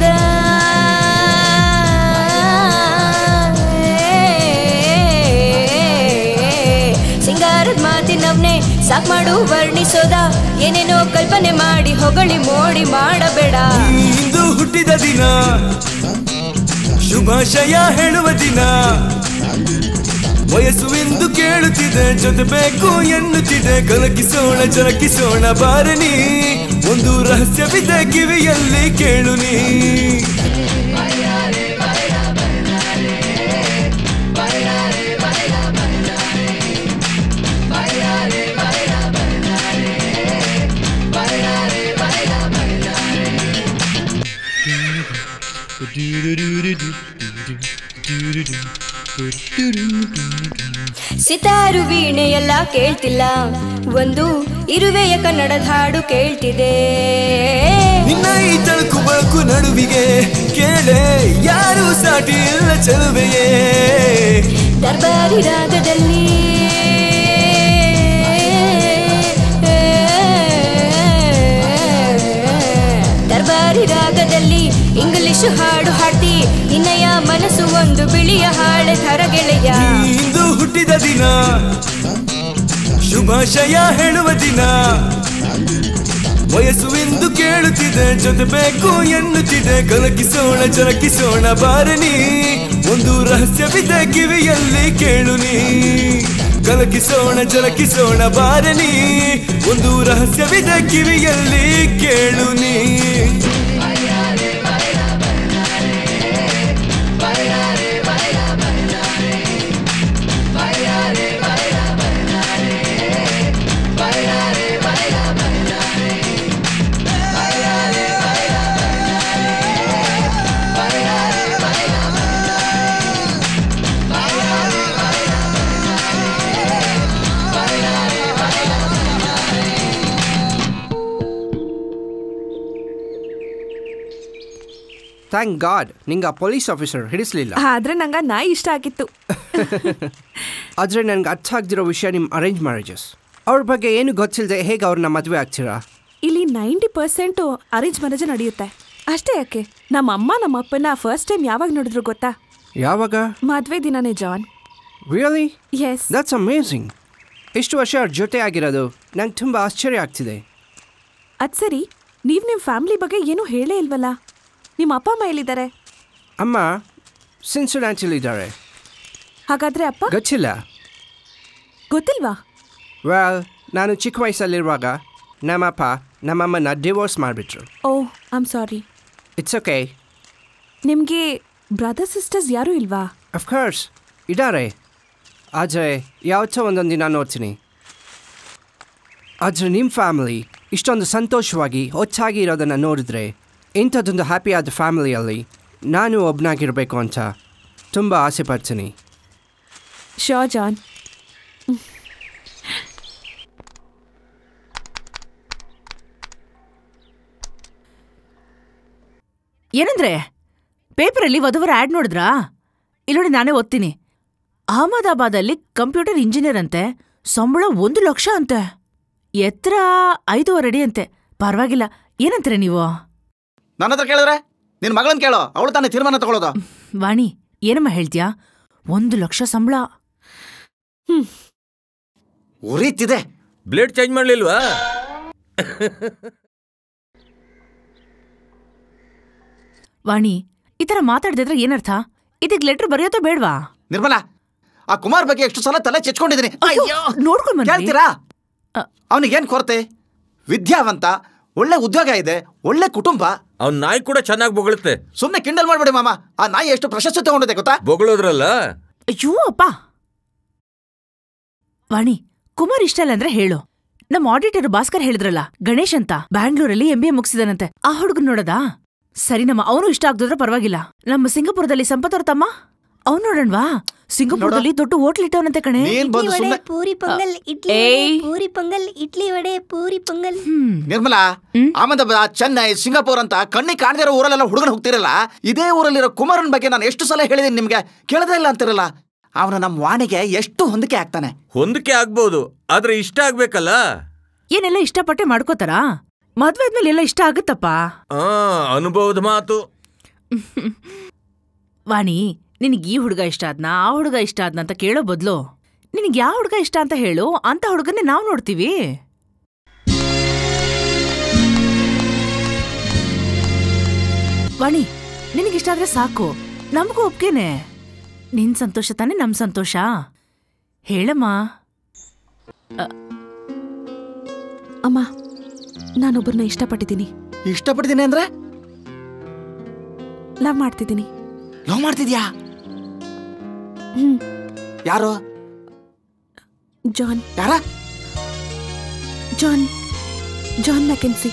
ಸಿಂಗಾರದ ಮಾತಿನವ್ನೆ ಸಾಕ್ ಮಾಡು ವರ್ಣಿಸೋದ ಏನೇನೋ ಕಲ್ಪನೆ ಮಾಡಿ ಹೊಗಳಿ ಮೋಡಿ ಮಾಡಬೇಡ ಇಂದು ಹುಟ್ಟಿದ ದಿನ ಶುಭಾಶಯ ಹೇಳುವ ದಿನ ವಯಸ್ಸು ಎಂದು ಕೇಳುತ್ತಿದೆ ಜೊತೆ ಬೇಕು ಎನ್ನುತ್ತಿದೆ ಕಲಕಿಸೋಣ ಜಲಕಿಸೋಣ ಬಾರನಿ ಒಂದು ರಹಸ್ಯವಿದೆ ಕಿವಿಯಲ್ಲಿ ಕೇಳು ನೀ ಸಿತಾರು ವೀಣೆ ಎಲ್ಲ ಕೇಳ್ತಿಲ್ಲ ಒಂದು ಇರುವೆಯ ಕನ್ನಡದ ಹಾಡು ಕೇಳ್ತಿದೆ ನಿನ್ನ ಈ ತಳಕು ಬಳಕು ನಡುವಿಗೆ ಕೇಳೆ ಯಾರು ಸಾಟಿ ಇಲ್ಲ ಚೆಲುವೆಯೇ ದರ್ಬಾರಿ ರಾಗದಲ್ಲಿ ದರ್ಬಾರಿ ರಾಗದಲ್ಲಿ ಇಂಗ್ಲಿಷ್ ಹಾಡು ಹಾಡ್ತಿ ನಿನ್ನಯ ಮನಸ್ಸು ಒಂದು ಬಿಳಿಯ ಹಾಳೆ ಥರ ಗೆಳೆಯ ಇಂದು ಹುಟ್ಟಿದ ದಿನ ಶುಭಾಶಯ ಹೇಳುವ ದಿನ ವಯಸ್ಸು ಎಂದು ಕೇಳುತ್ತಿದೆ ಜೊತೆ ಬೇಕು ಎನ್ನುತ್ತಿದೆ ಕಲಕಿಸೋಣ ಜಲಕಿಸೋಣ ಬಾರನಿ ಒಂದು ರಹಸ್ಯವಿದೆ ಕಿವಿಯಲ್ಲಿ ಕೇಳು ನೀ ಕಲಕಿಸೋಣ ಜಲಕಿಸೋಣ ಬಾರನಿ ಒಂದು ರಹಸ್ಯವಿದೆ ಕಿವಿಯಲ್ಲಿ ಕೇಳು ನೀ ಥ್ಯಾಂಕ್ ಗಾಡ್ ನಿಂಗೆ ಆ ಪೊಲೀಸ್ ಆಫೀಸರ್ ಹಿಡಿಸ್ಲಿಲ್ಲ ಆದ್ರೆ ನಂಗೆ ಆ ನಾಯಿ ಇಷ್ಟ ಆಗಿತ್ತು ಆದರೆ ನನಗೆ ಅರ್ಥ ಆಗ್ದಿರೋ ವಿಷಯ ನಿಮ್ಮ ಅರೇಂಜ್ ಮ್ಯಾರೇಜಸ್ ಅವ್ರ ಬಗ್ಗೆ ಏನು ಗೊತ್ತಿಲ್ಲದೆ ಹೇಗೆ ಅವ್ರನ್ನ ಮದುವೆ ಆಗ್ತೀರಾ ಇಲ್ಲಿ ನೈಂಟಿ ಪರ್ಸೆಂಟು ಅರೇಂಜ್ ಮ್ಯಾರೇಜ್ ನಡೆಯುತ್ತೆ ಅಷ್ಟೇ ಯಾಕೆ ನಮ್ಮ ಅಮ್ಮ ನಮ್ಮ ಅಪ್ಪನ ಫಸ್ಟ್ ಟೈಮ್ ಯಾವಾಗ ನೋಡಿದ್ರು ಗೊತ್ತಾ ಯಾವಾಗ ಮದ್ವೆ ದಿನನೇ John really yes that's amazing ಇಷ್ಟು ವರ್ಷ ಅವ್ರ ಜೊತೆ ಆಗಿರೋದು ನಂಗೆ ತುಂಬ ಆಶ್ಚರ್ಯ ಆಗ್ತಿದೆ ಅದ್ ಸರಿ ನೀವು ನಿಮ್ಮ ಫ್ಯಾಮಿಲಿ ಬಗ್ಗೆ ಏನೂ ಹೇಳೇ ಇಲ್ವಲ್ಲ ನಿಮ್ಮ ಅಪ್ಪ ಅಮ್ಮ ಎಲ್ಲಿದ್ದಾರೆ ಅಮ್ಮ ಸಿನ್ಸಿಡೆಂಟಲ್ಲಿದ್ದಾರೆ ಹಾಗಾದ್ರೆ ಅಪ್ಪ ಗೊತ್ತಿಲ್ಲ ಗೊತ್ತಿಲ್ವಾ ವೆಲ್ ನಾನು ಚಿಕ್ಕ ವಯಸ್ಸಲ್ಲಿರುವಾಗ ನಮ್ಮಪ್ಪ ನಮ್ಮಮ್ಮನ ಡಿವೋರ್ಸ್ ಮಾಡಿಬಿಟ್ರು oh I'm sorry it's okay ನಿಮಗೆ ಬ್ರದರ್ ಸಿಸ್ಟರ್ಸ್ ಯಾರೂ ಇಲ್ವಾ ಅಫ್ಕೋರ್ಸ್ ಇದ್ದಾರೆ ಆದರೆ ಯಾವತ್ತೋ ಒಂದೊಂದು ದಿನ ನೋಡ್ತೀನಿ ಆದರೆ ನಿಮ್ಮ ಫ್ಯಾಮಿಲಿ ಇಷ್ಟೊಂದು ಸಂತೋಷವಾಗಿ ಒಚ್ಚಾಗಿ ಇರೋದನ್ನು ನೋಡಿದ್ರೆ ಇಂಥದ್ದೊಂದು ಹ್ಯಾಪಿಯಾದ ಫ್ಯಾಮಿಲಿಯಲ್ಲಿ ನಾನು ಒಬ್ಬನಾಗಿರಬೇಕು ಅಂತ ತುಂಬ ಆಸೆ ಪಡ್ತೀನಿ ಶೋ ಜಾನ್ ಏನಂದ್ರೆ ಪೇಪರಲ್ಲಿ ವಧುವರ ಆಡ್ ನೋಡಿದ್ರಾ ಇಲ್ಲಿ ನೋಡಿ ನಾನೇ ಓದ್ತೀನಿ ಅಹಮದಾಬಾದಲ್ಲಿ ಕಂಪ್ಯೂಟರ್ ಇಂಜಿನಿಯರ್ ಅಂತೆ ಸಂಬಳ ಒಂದು ಲಕ್ಷ ಅಂತೆ ಎತ್ತರ ಐದೂವರೆ ಅಡಿ ಅಂತೆ ಪರವಾಗಿಲ್ಲ ಏನಂತೀರ ನೀವು ನನ್ನ ಹತ್ರ ಕೇಳಿದ್ರೆ ನಿನ್ನ ಮಗಳನ್ನ ಕೇಳೋ ಅವಳು ತಾನೇ ತೀರ್ಮಾನ ತಗೊಳ್ಳೋದು ವಾಣಿ ಏನಮ್ಮ ಹೇಳ್ತೀಯಾ ಒಂದು ಲಕ್ಷ ಸಂಬಳ ಉರಿತಿದೆ ಬ್ಲೇಡ್ ಚೇಂಜ್ ಮಾಡ್ಲಿಲ್ವಾ ವಾಣಿ ಈ ತರ ಮಾತಾಡ್ದಿದ್ರೆ ಏನರ್ಥ ಇದಕ್ಕೆ ಲೆಟ್ರ್ ಬರೆಯೋತೋ ಬೇಡ್ವಾ ನಿರ್ಮಲಾ ಆ ಕುಮಾರ್ ಬಗ್ಗೆ ಎಷ್ಟು ಸಲ ತಲೆ ಚೆಚ್ಕೊಂಡಿದ್ದೀನಿ ನೋಡ್ಕೊಂಡ್ ಬನ್ನಿ. ಕೇಳ್ತೀರಾ ಅವನಿಗೇನ್ ಕೊರತೆ ವಿದ್ಯಾವಂತ ಒಳ್ಳೆ ಉದ್ಯೋಗ ಇದೆ ಒಳ್ಳೆ ಕುಟುಂಬ ಅವ್ನ ನಾಯಿ ಕೂಡ ಚೆನ್ನಾಗಿ ಬೊಗಳುತ್ತೆ ಸುಮ್ನೆ ಕಿಂಡಲ್ ಮಾಡ್ಬೇಡಿ ಮಾಮ ಆ ನಾಯಿ ಎಷ್ಟು ಪ್ರಶಸ್ತಿ ತಗೊಂಡಿದೆ ಗೊತ್ತಾ ಬೊಗಳೋದ್ರಲ್ಲ ಅಯ್ಯೋ ಅಪ್ಪ ವಾಣಿ ಕುಮಾರ್ ಇಷ್ಟ ಇಲ್ಲ ಅಂದ್ರೆ ಹೇಳು ನಮ್ಮ ಆಡಿಟರ್ ಭಾಸ್ಕರ್ ಹೇಳಿದ್ರಲ್ಲ ಗಣೇಶ್ ಅಂತ ಬ್ಯಾಂಗ್ಳೂರಲ್ಲಿ ಎಂ ಬಿ ಎ ಮುಗಿಸಿದಾನಂತೆ ಆ ಹುಡುಗನ್ ನೋಡದಾ ಸರಿ ನಮ್ಮ ಅವನು ಇಷ್ಟ ಆಗ್ದಿದ್ರೆ ಪರವಾಗಿಲ್ಲ ನಮ್ಮ ಸಿಂಗಪುರದಲ್ಲಿ ಸಂಪತ್ ಅವ್ರ ತಮ್ಮ ಅವ್ನು ನೋಡಣ್ವಾ ಸಿಂಗಪುರದಲ್ಲಿ ದೊಡ್ಡ ಹೋಟ್ಲ್ ಇಟ್ಟವನಂತೆ ಕಣೆ ಇಡ್ಲಿ ವಡೆ ಪೂರಿ ಪೊಂಗಲ್ ಇಡ್ಲಿ ವಡೆ, ಏಯ್. ಪೂರಿ ಪೊಂಗಲ್ ಇಡ್ಲಿ ವಡೆ ಪೂರಿ ಪೊಂಗಲ್ ನಿರ್ಮಲಾ ಅಹಮದಾಬಾದ್ ಚೆನ್ನೈ ಸಿಂಗಾಪುರ್ ಅಂತ ಕಣ್ಣಿಗೆ ಕಾಣದಿರೋ ಊರಲ್ಲೆಲ್ಲ ಹುಡುಗನ ಹೋಗ್ತಿರಲ್ಲ ಇದೇ ಊರಲ್ಲಿರೋ ಕುಮಾರನ್ ಬಗ್ಗೆ ನಾನು ಎಷ್ಟು ಸಲ ಹೇಳಿದೀನಿ ನಿಮ್ಗೆ ಕೇಳದೇ ಇಲ್ಲ ಅಂತಿರಲ್ಲ ಅವನು ನಮ್ಮ ವಾಣಿಗೆ ಎಷ್ಟು ಹೊಂದಿಕೆ ಆಗ್ತಾನೆ ಹೊಂದಕ್ಕೆ ಆಗ್ಬೋದು ಆದ್ರೆ ಇಷ್ಟ ಆಗ್ಬೇಕಲ್ಲ ಏನೆಲ್ಲ ಇಷ್ಟಪಟ್ಟೆ ಮಾಡ್ಕೋತಾರಾ ಮದ್ವೆ ಆದ್ಮೇಲೆ ಎಲ್ಲ ಇಷ್ಟ ಆಗುತ್ತಪ್ಪ ಆ ಅನುಭವದ ಮಾತು ವಾಣಿ ನಿನಗೆ ಈ ಹುಡುಗ ಇಷ್ಟ ಆದ್ನಾ ಆ ಹುಡುಗ ಇಷ್ಟ ಆದ್ನ ಅಂತ ಕೇಳೋ ಬದ್ಲು ನಿನಗೆ ಯಾವ ಹುಡುಗ ಇಷ್ಟ ಅಂತ ಹೇಳು ಅಂತ ಹುಡುಗನ್ನೇ ನಾವು ನೋಡ್ತೀವಿ ವಾಣಿ ನಿನಗಿಷ್ಟ ಆದ್ರೆ ಸಾಕು ನಮಗೂ ಒಪ್ಕೇನೆ ನಿನ್ ಸಂತೋಷ ತಾನೇ ನಮ್ ಸಂತೋಷ ಹೇಳಮ್ಮ ಅಮ್ಮ ನಾನೊಬ್ಬರನ್ನ ಇಷ್ಟಪಟ್ಟಿದ್ದೀನಿ ಇಷ್ಟಪಟ್ಟಿದ್ದೀನಿ ಅಂದ್ರೆ ಲವ್ ಮಾಡ್ತಿದ್ದೀನಿ ಲವ್ ಮಾಡ್ತಿದ್ಯಾ ಹ್ಮ್ ಯಾರು ಜಾನ್ ಯಾರ John John Mackenzie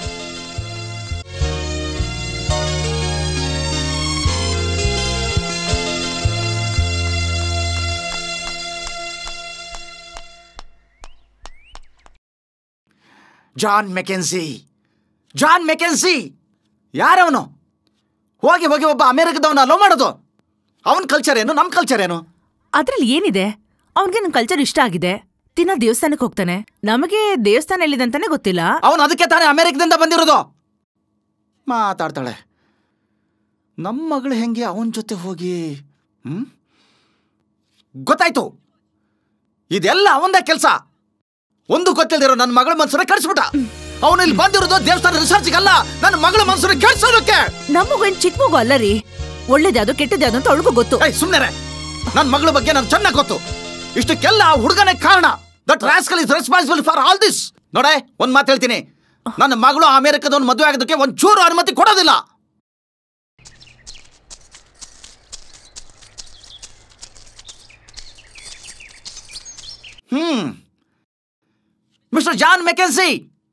John Mackenzie John Mackenzie ಯಾರವನು ಹೋಗಿ ಹೋಗಿ ಒಬ್ಬ ಅಮೆರಿಕದವನ ಲವ್ ಮಾಡೋದು ಅವನ ಕಲ್ಚರ್ ಏನು ನಮ್ಮ ಕಲ್ಚರ್ ಏನು ಅದ್ರಲ್ಲಿ ಏನಿದೆ ಅವನ್ಗೆ ನನ್ ಕಲ್ಚರ್ ಇಷ್ಟ ಆಗಿದೆ ದಿನ ದೇವಸ್ಥಾನಕ್ಕೆ ಹೋಗ್ತಾನೆ ನಮಗೆ ದೇವಸ್ಥಾನ ಎಲ್ಲಿದೆ ಅಂತಾನೆ ಗೊತ್ತಿಲ್ಲ ಅವನು ಅದಕ್ಕೆ ತಾನೇ ಅಮೆರಿಕದಿಂದ ಬಂದಿರೋದು ಮಾತಾಡ್ತಾಳೆ ನಮ್ಮ ಮಗಳು ಹೆಂಗೆ ಅವನ ಜೊತೆ ಹೋಗಿ ಹ್ಮ್ ಗೊತ್ತಾಯ್ತು ಇದೆಲ್ಲ ಅವಂದೇ ಕೆಲಸ ಒಂದು ಗೊತ್ತಿಲ್ದಿರೋ ನನ್ನ ಮಗಳ ಮನ್ಸನ್ನ ಕೆಡಿಸ್ಬಿಟ್ಟ ಅವನು ಇಲ್ಲಿ ಬಂದಿರೋದು ದೇವಸ್ಥಾನ ರಿಸರ್ಚ್ಗಲ್ಲ ನನ್ನ ಮಗಳ ಮನ್ಸನ್ನ ಕೆಡಿಸೋದಕ್ಕೆ ನಮಗೇನ್ ಚಿಕ್ಕ ಮಗು ಅಲ್ಲ ರೀ ಒಳ್ಳೇದ್ಯಾವ್ದು ಕೆಟ್ಟದ್ಯಾವ್ದು ಅಂತ ಅವಳಿಗೂ ಗೊತ್ತು ಸುಮ್ಮನೆ ನನ್ನ ಮಗಳ ಬಗ್ಗೆ ನನ್ ಚೆನ್ನಾಗಿ ಗೊತ್ತು ಇಷ್ಟಕ್ಕೆಲ್ಲ ಆ ಹುಡುಗನೇ ಕಾರಣ that rascal is responsible for all this ನೋಡೆ ಒಂದ್ ಮಾತು ಹೇಳ್ತೀನಿ ನನ್ನ ಮಗಳು ಅಮೆರಿಕದವನ್ ಮದುವೆ ಆಗೋದಕ್ಕೆ ಒಂದ್ ಚೂರು ಅನುಮತಿ ಕೊಡೋದಿಲ್ಲ ಹ್ಮ್ mister John Mackenzie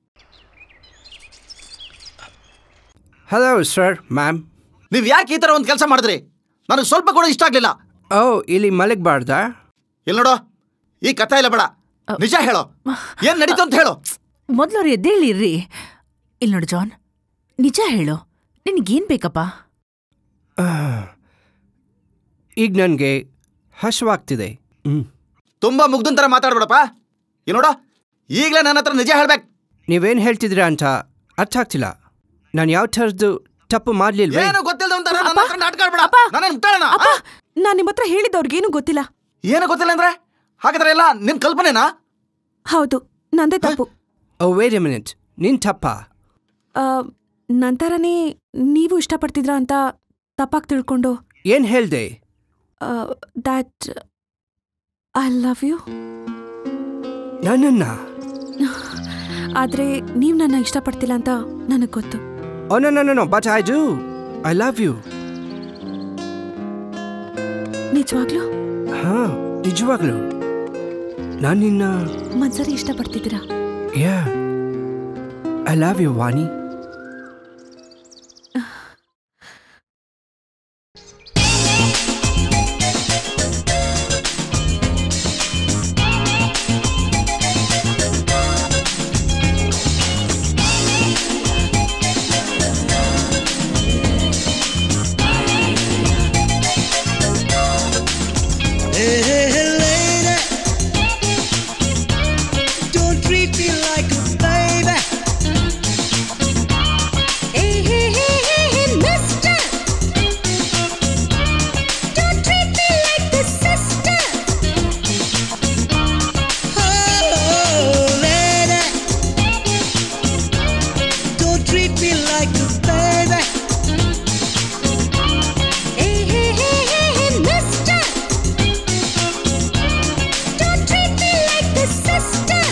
hello sir ma'am ನೀವ್ ಯಾಕೆ ಈ ತರ ಒಂದು ಕೆಲಸ ಮಾಡಿದ್ರಿ ನನಗೆ ಸ್ವಲ್ಪ ಕೂಡ ಇಷ್ಟ ಆಗ್ಲಿಲ್ಲ ಓ ಇಲ್ಲಿ ಮಲಗಬಾರ್ದಾ ಇಲ್ಲಿ ನೋಡು ಈ ಕಥೆ ಇಲ್ಲ ಬೇಡ ನಿಜ ಹೇಳೋ ಏನ್ ನಡೀತು ಅಂತ ಹೇಳು ಮೊದ್ಲು ಅವ್ರು ಎದ್ದೇಳಿರ್ರಿ ಇಲ್ಲಿ ನೋಡು ಜಾನ್ ನಿಜ ಹೇಳು ನಿನಗೇನ್ ಬೇಕಪ್ಪ ಈಗ ನನಗೆ ಹಸುವಾಗ್ತಿದೆ ತುಂಬಾ ಮುಗ್ದನ್ ತರ ಮಾತಾಡ್ಬೇಡಪ್ಪ ಈ ನೋಡ ಈಗಲೇ ನನ್ನ ಹತ್ರ ನಿಜ ಹೇಳ್ಬೇಕು ನೀವೇನು ಹೇಳ್ತಿದ್ದೀರಾ ಅಂತ ಅರ್ಥ ಆಗ್ತಿಲ್ಲ ನಾನು ಯಾವ ಥರದ್ದು ತಪ್ಪು ಮಾಡಲಿಲ್ವೇ ಏನು ಗೊತ್ತಿಲ್ಲದ ಒಂಥರ ನನ್ನ ಹತ್ರ ನಾಟಕ ಆಡ್ಬೇಡ ನನ್ನ ಮುಟ್ಟಾಳಣ ನಾನ್ ನಿಮ್ಮ ಹತ್ರ ಹೇಳಿದವ್ರಿಗೇನು ಗೊತ್ತಿಲ್ಲ ಏನು ಗೊತ್ತಿಲ್ಲ ಅಂದ್ರೆ ಹಾಗಾದ್ರೆ ಎಲ್ಲ ನಿನ್ ಕಲ್ಪನೆನಾ ಹೌದು ನಂದೇ ತಪ್ಪು ಓ ವೇಟ್ ಎ ಮಿನಿಟ್ ನಿನ್ ತಪ್ಪ ಆ, ನಂತರನೇ ನೀವು ಇಷ್ಟಪಡ್ತಿದ್ರ ಅಂತ ತಪ್ಪಾಗಿ ತಿಳ್ಕೊಂಡು ಏನು ಹೇಳ್ದೆ ದ್ಯಾಟ್ ಐ ಲವ್ ಯು ನನ್ನನ್ನ ಆದ್ರೆ ನೀವು ನನ್ನ ಇಷ್ಟಪಡ್ತಿಲ್ಲ ಅಂತ ನನಗೆ ಗೊತ್ತು oh no no no but I do I love you ನಿಜವಾಗ್ಲೂ ಹಾ ನಿಜವಾಗ್ಲು ನಾನು ನಿನ್ನ ಮನ್ಸರಿ ಇಷ್ಟಪಡ್ತಿದ್ದೀರಾ yeah I love you Vani Hey, hey, hey, lady. Don't treat me like a baby. Hey, hey, hey, hey, hey, mister. Don't treat me like the sister. Oh, lady. Don't treat me like a baby. Hey, hey, hey, hey, hey, mister. Don't treat me like the sister.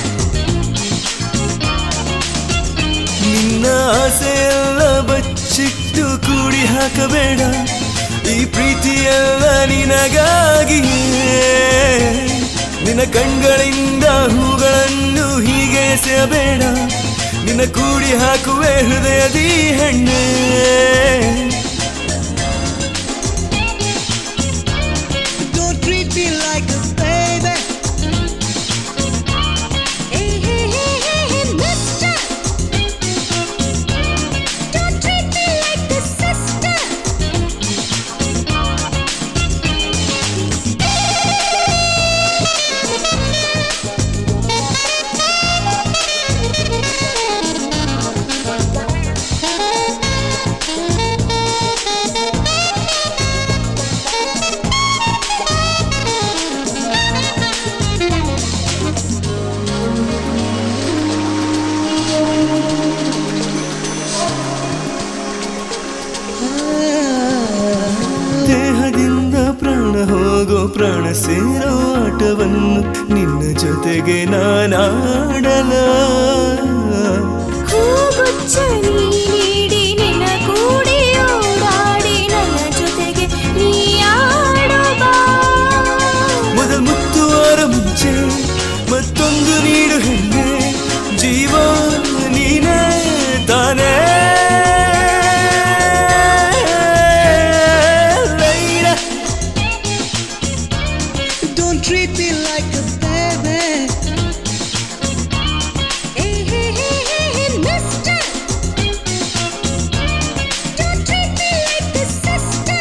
ನಿನ್ನ ಆಸೆಯೆಲ್ಲ ಬಚ್ಚಿಟ್ಟು ಕೂಡಿ ಹಾಕಬೇಡ ಈ ಪ್ರೀತಿಯೆಲ್ಲ ನಿನಗಾಗಿಯೇ ನಿನ್ನ ಕಣ್ಗಳಿಂದ ಹೂಗಳನ್ನು ಹೀಗೆ ಎಸೆಯಬೇಡ ನಿನ್ನ ಕೂಡಿ ಹಾಕುವೆ ಹೃದಯದಿ ಹೆಣ್ಣೆ Don't treat me like a baby. Hey, hey, hey, hey, hey, mister. Don't treat me like the sister. ದೇಹದಿಂದ ಪ್ರಾಣ ಹೋಗೋ ಪ್ರಾಣ ಸೇರೋ ಆಟವನ್ನು ನಿನ್ನ ಜೊತೆಗೆ ನಾನಾಡಲ ಹೂಗುಚ್ಛ ನೀಡಿ ನಿನ್ನ ಕೂಡಿ ಓಡಾಡಿ ನನ್ನ ಜೊತೆಗೆ ನೀ ಆಡು ಬಾ. ಮೊದಲ್ ಮುತ್ತುವಾರ ಮುಂಚೆ ಮತ್ತೊಂದು ನೀಡು ಹೆಣ್ಣೆ ಜೀವ ನೀನೇ ತಾನೇ Laila. Don't treat me like a baby. Hey, hey, hey, hey, hey, mister. Don't treat me like the sister.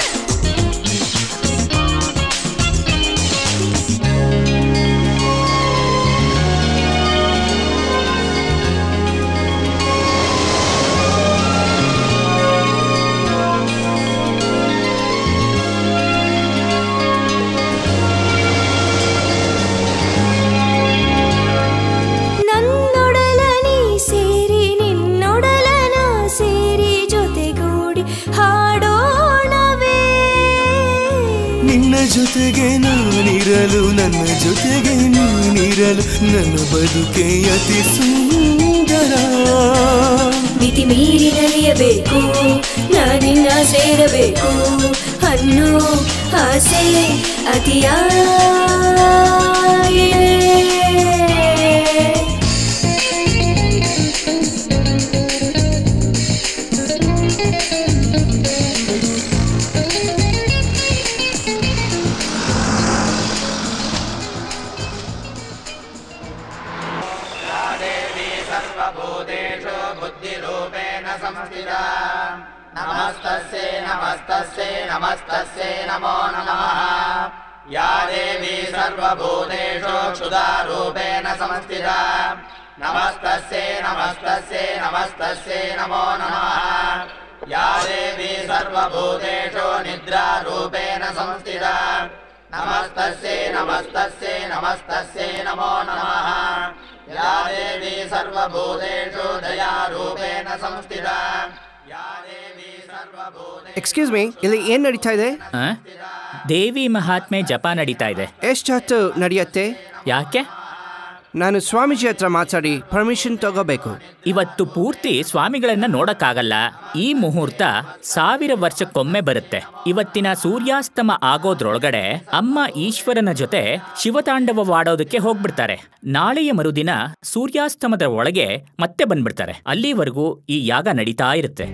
ನನ್ನೊಡಲ ನೀ ಸೇರಿ ನಿನ್ನೊಡಲ ನಾ ಸೇರಿ ಜೊತೆಗೂಡಿ ಹಾಡೋಣವೇ ನಿನ್ನ ಜೊತೆಗೆ ನಾನಿರಲು ನನ್ನ ಜೊತೆಗೆ ನೀನಿರಲು ನನ್ನ ಬದುಕೆ ಅತಿ ಸುಂದರ ಮಿತಿ ಮೀರಿ ನಲಿಯಬೇಕು ನಾನಿನ್ನ ಸೇರಬೇಕು ಅನ್ನೋ ಆಸೆ ಅತಿಯಾಗಿದೆ देवी सर्वभूतेषु बुद्धिरूपेण संस्थिता नमस्तस्यै नमस्तस्यै नमस्तस्यै नमो नमः या देवी सर्वभूतेषु क्षुधारूपेण संस्थिता नमस्तस्यै नमस्तस्यै नमस्तस्यै नमो नमः या देवी सर्वभूतेषु निद्रारूपेण संस्थिता नमस्तस्यै नमस्तस्यै नमस्तस्यै नमो नमः या देवी सर्वभूतेषु दयारूपेण संस्थिता ಎಕ್ಸ್ಕ್ಯೂಸ್ ಮೀ ಇಲ್ಲಿ ಏನ್ ನಡೀತಾ ಇದೆ ಆ? ದೇವಿ ಮಹಾತ್ಮೆ ಜಪ ನಡೀತಾ ಇದೆ ಎಷ್ಟು ಹೊತ್ತು ನಡೆಯುತ್ತೆ ಯಾಕೆ ನಾನು ಸ್ವಾಮೀಜಿ ಹತ್ರ ಮಾತಾಡಿ ಪರ್ಮಿಷನ್ ತಗೋಬೇಕು ಇವತ್ತು ಪೂರ್ತಿ ಸ್ವಾಮಿಗಳನ್ನ ನೋಡಕ್ಕಾಗಲ್ಲ ಈ ಮುಹೂರ್ತ ಸಾವಿರ ವರ್ಷಕ್ಕೊಮ್ಮೆ ಬರುತ್ತೆ ಇವತ್ತಿನ ಸೂರ್ಯಾಸ್ತಮ ಆಗೋದ್ರೊಳಗಡೆ ಅಮ್ಮ ಈಶ್ವರನ ಜೊತೆ ಶಿವತಾಂಡವವಾಡೋದಕ್ಕೆ ಹೋಗ್ಬಿಡ್ತಾರೆ ನಾಳೆಯ ಮರುದಿನ ಸೂರ್ಯಾಸ್ತಮದ ಒಳಗೆ ಮತ್ತೆ ಬಂದ್ಬಿಡ್ತಾರೆ ಅಲ್ಲಿವರೆಗೂ ಈ ಯಾಗ ನಡೀತಾ ಇರುತ್ತೆ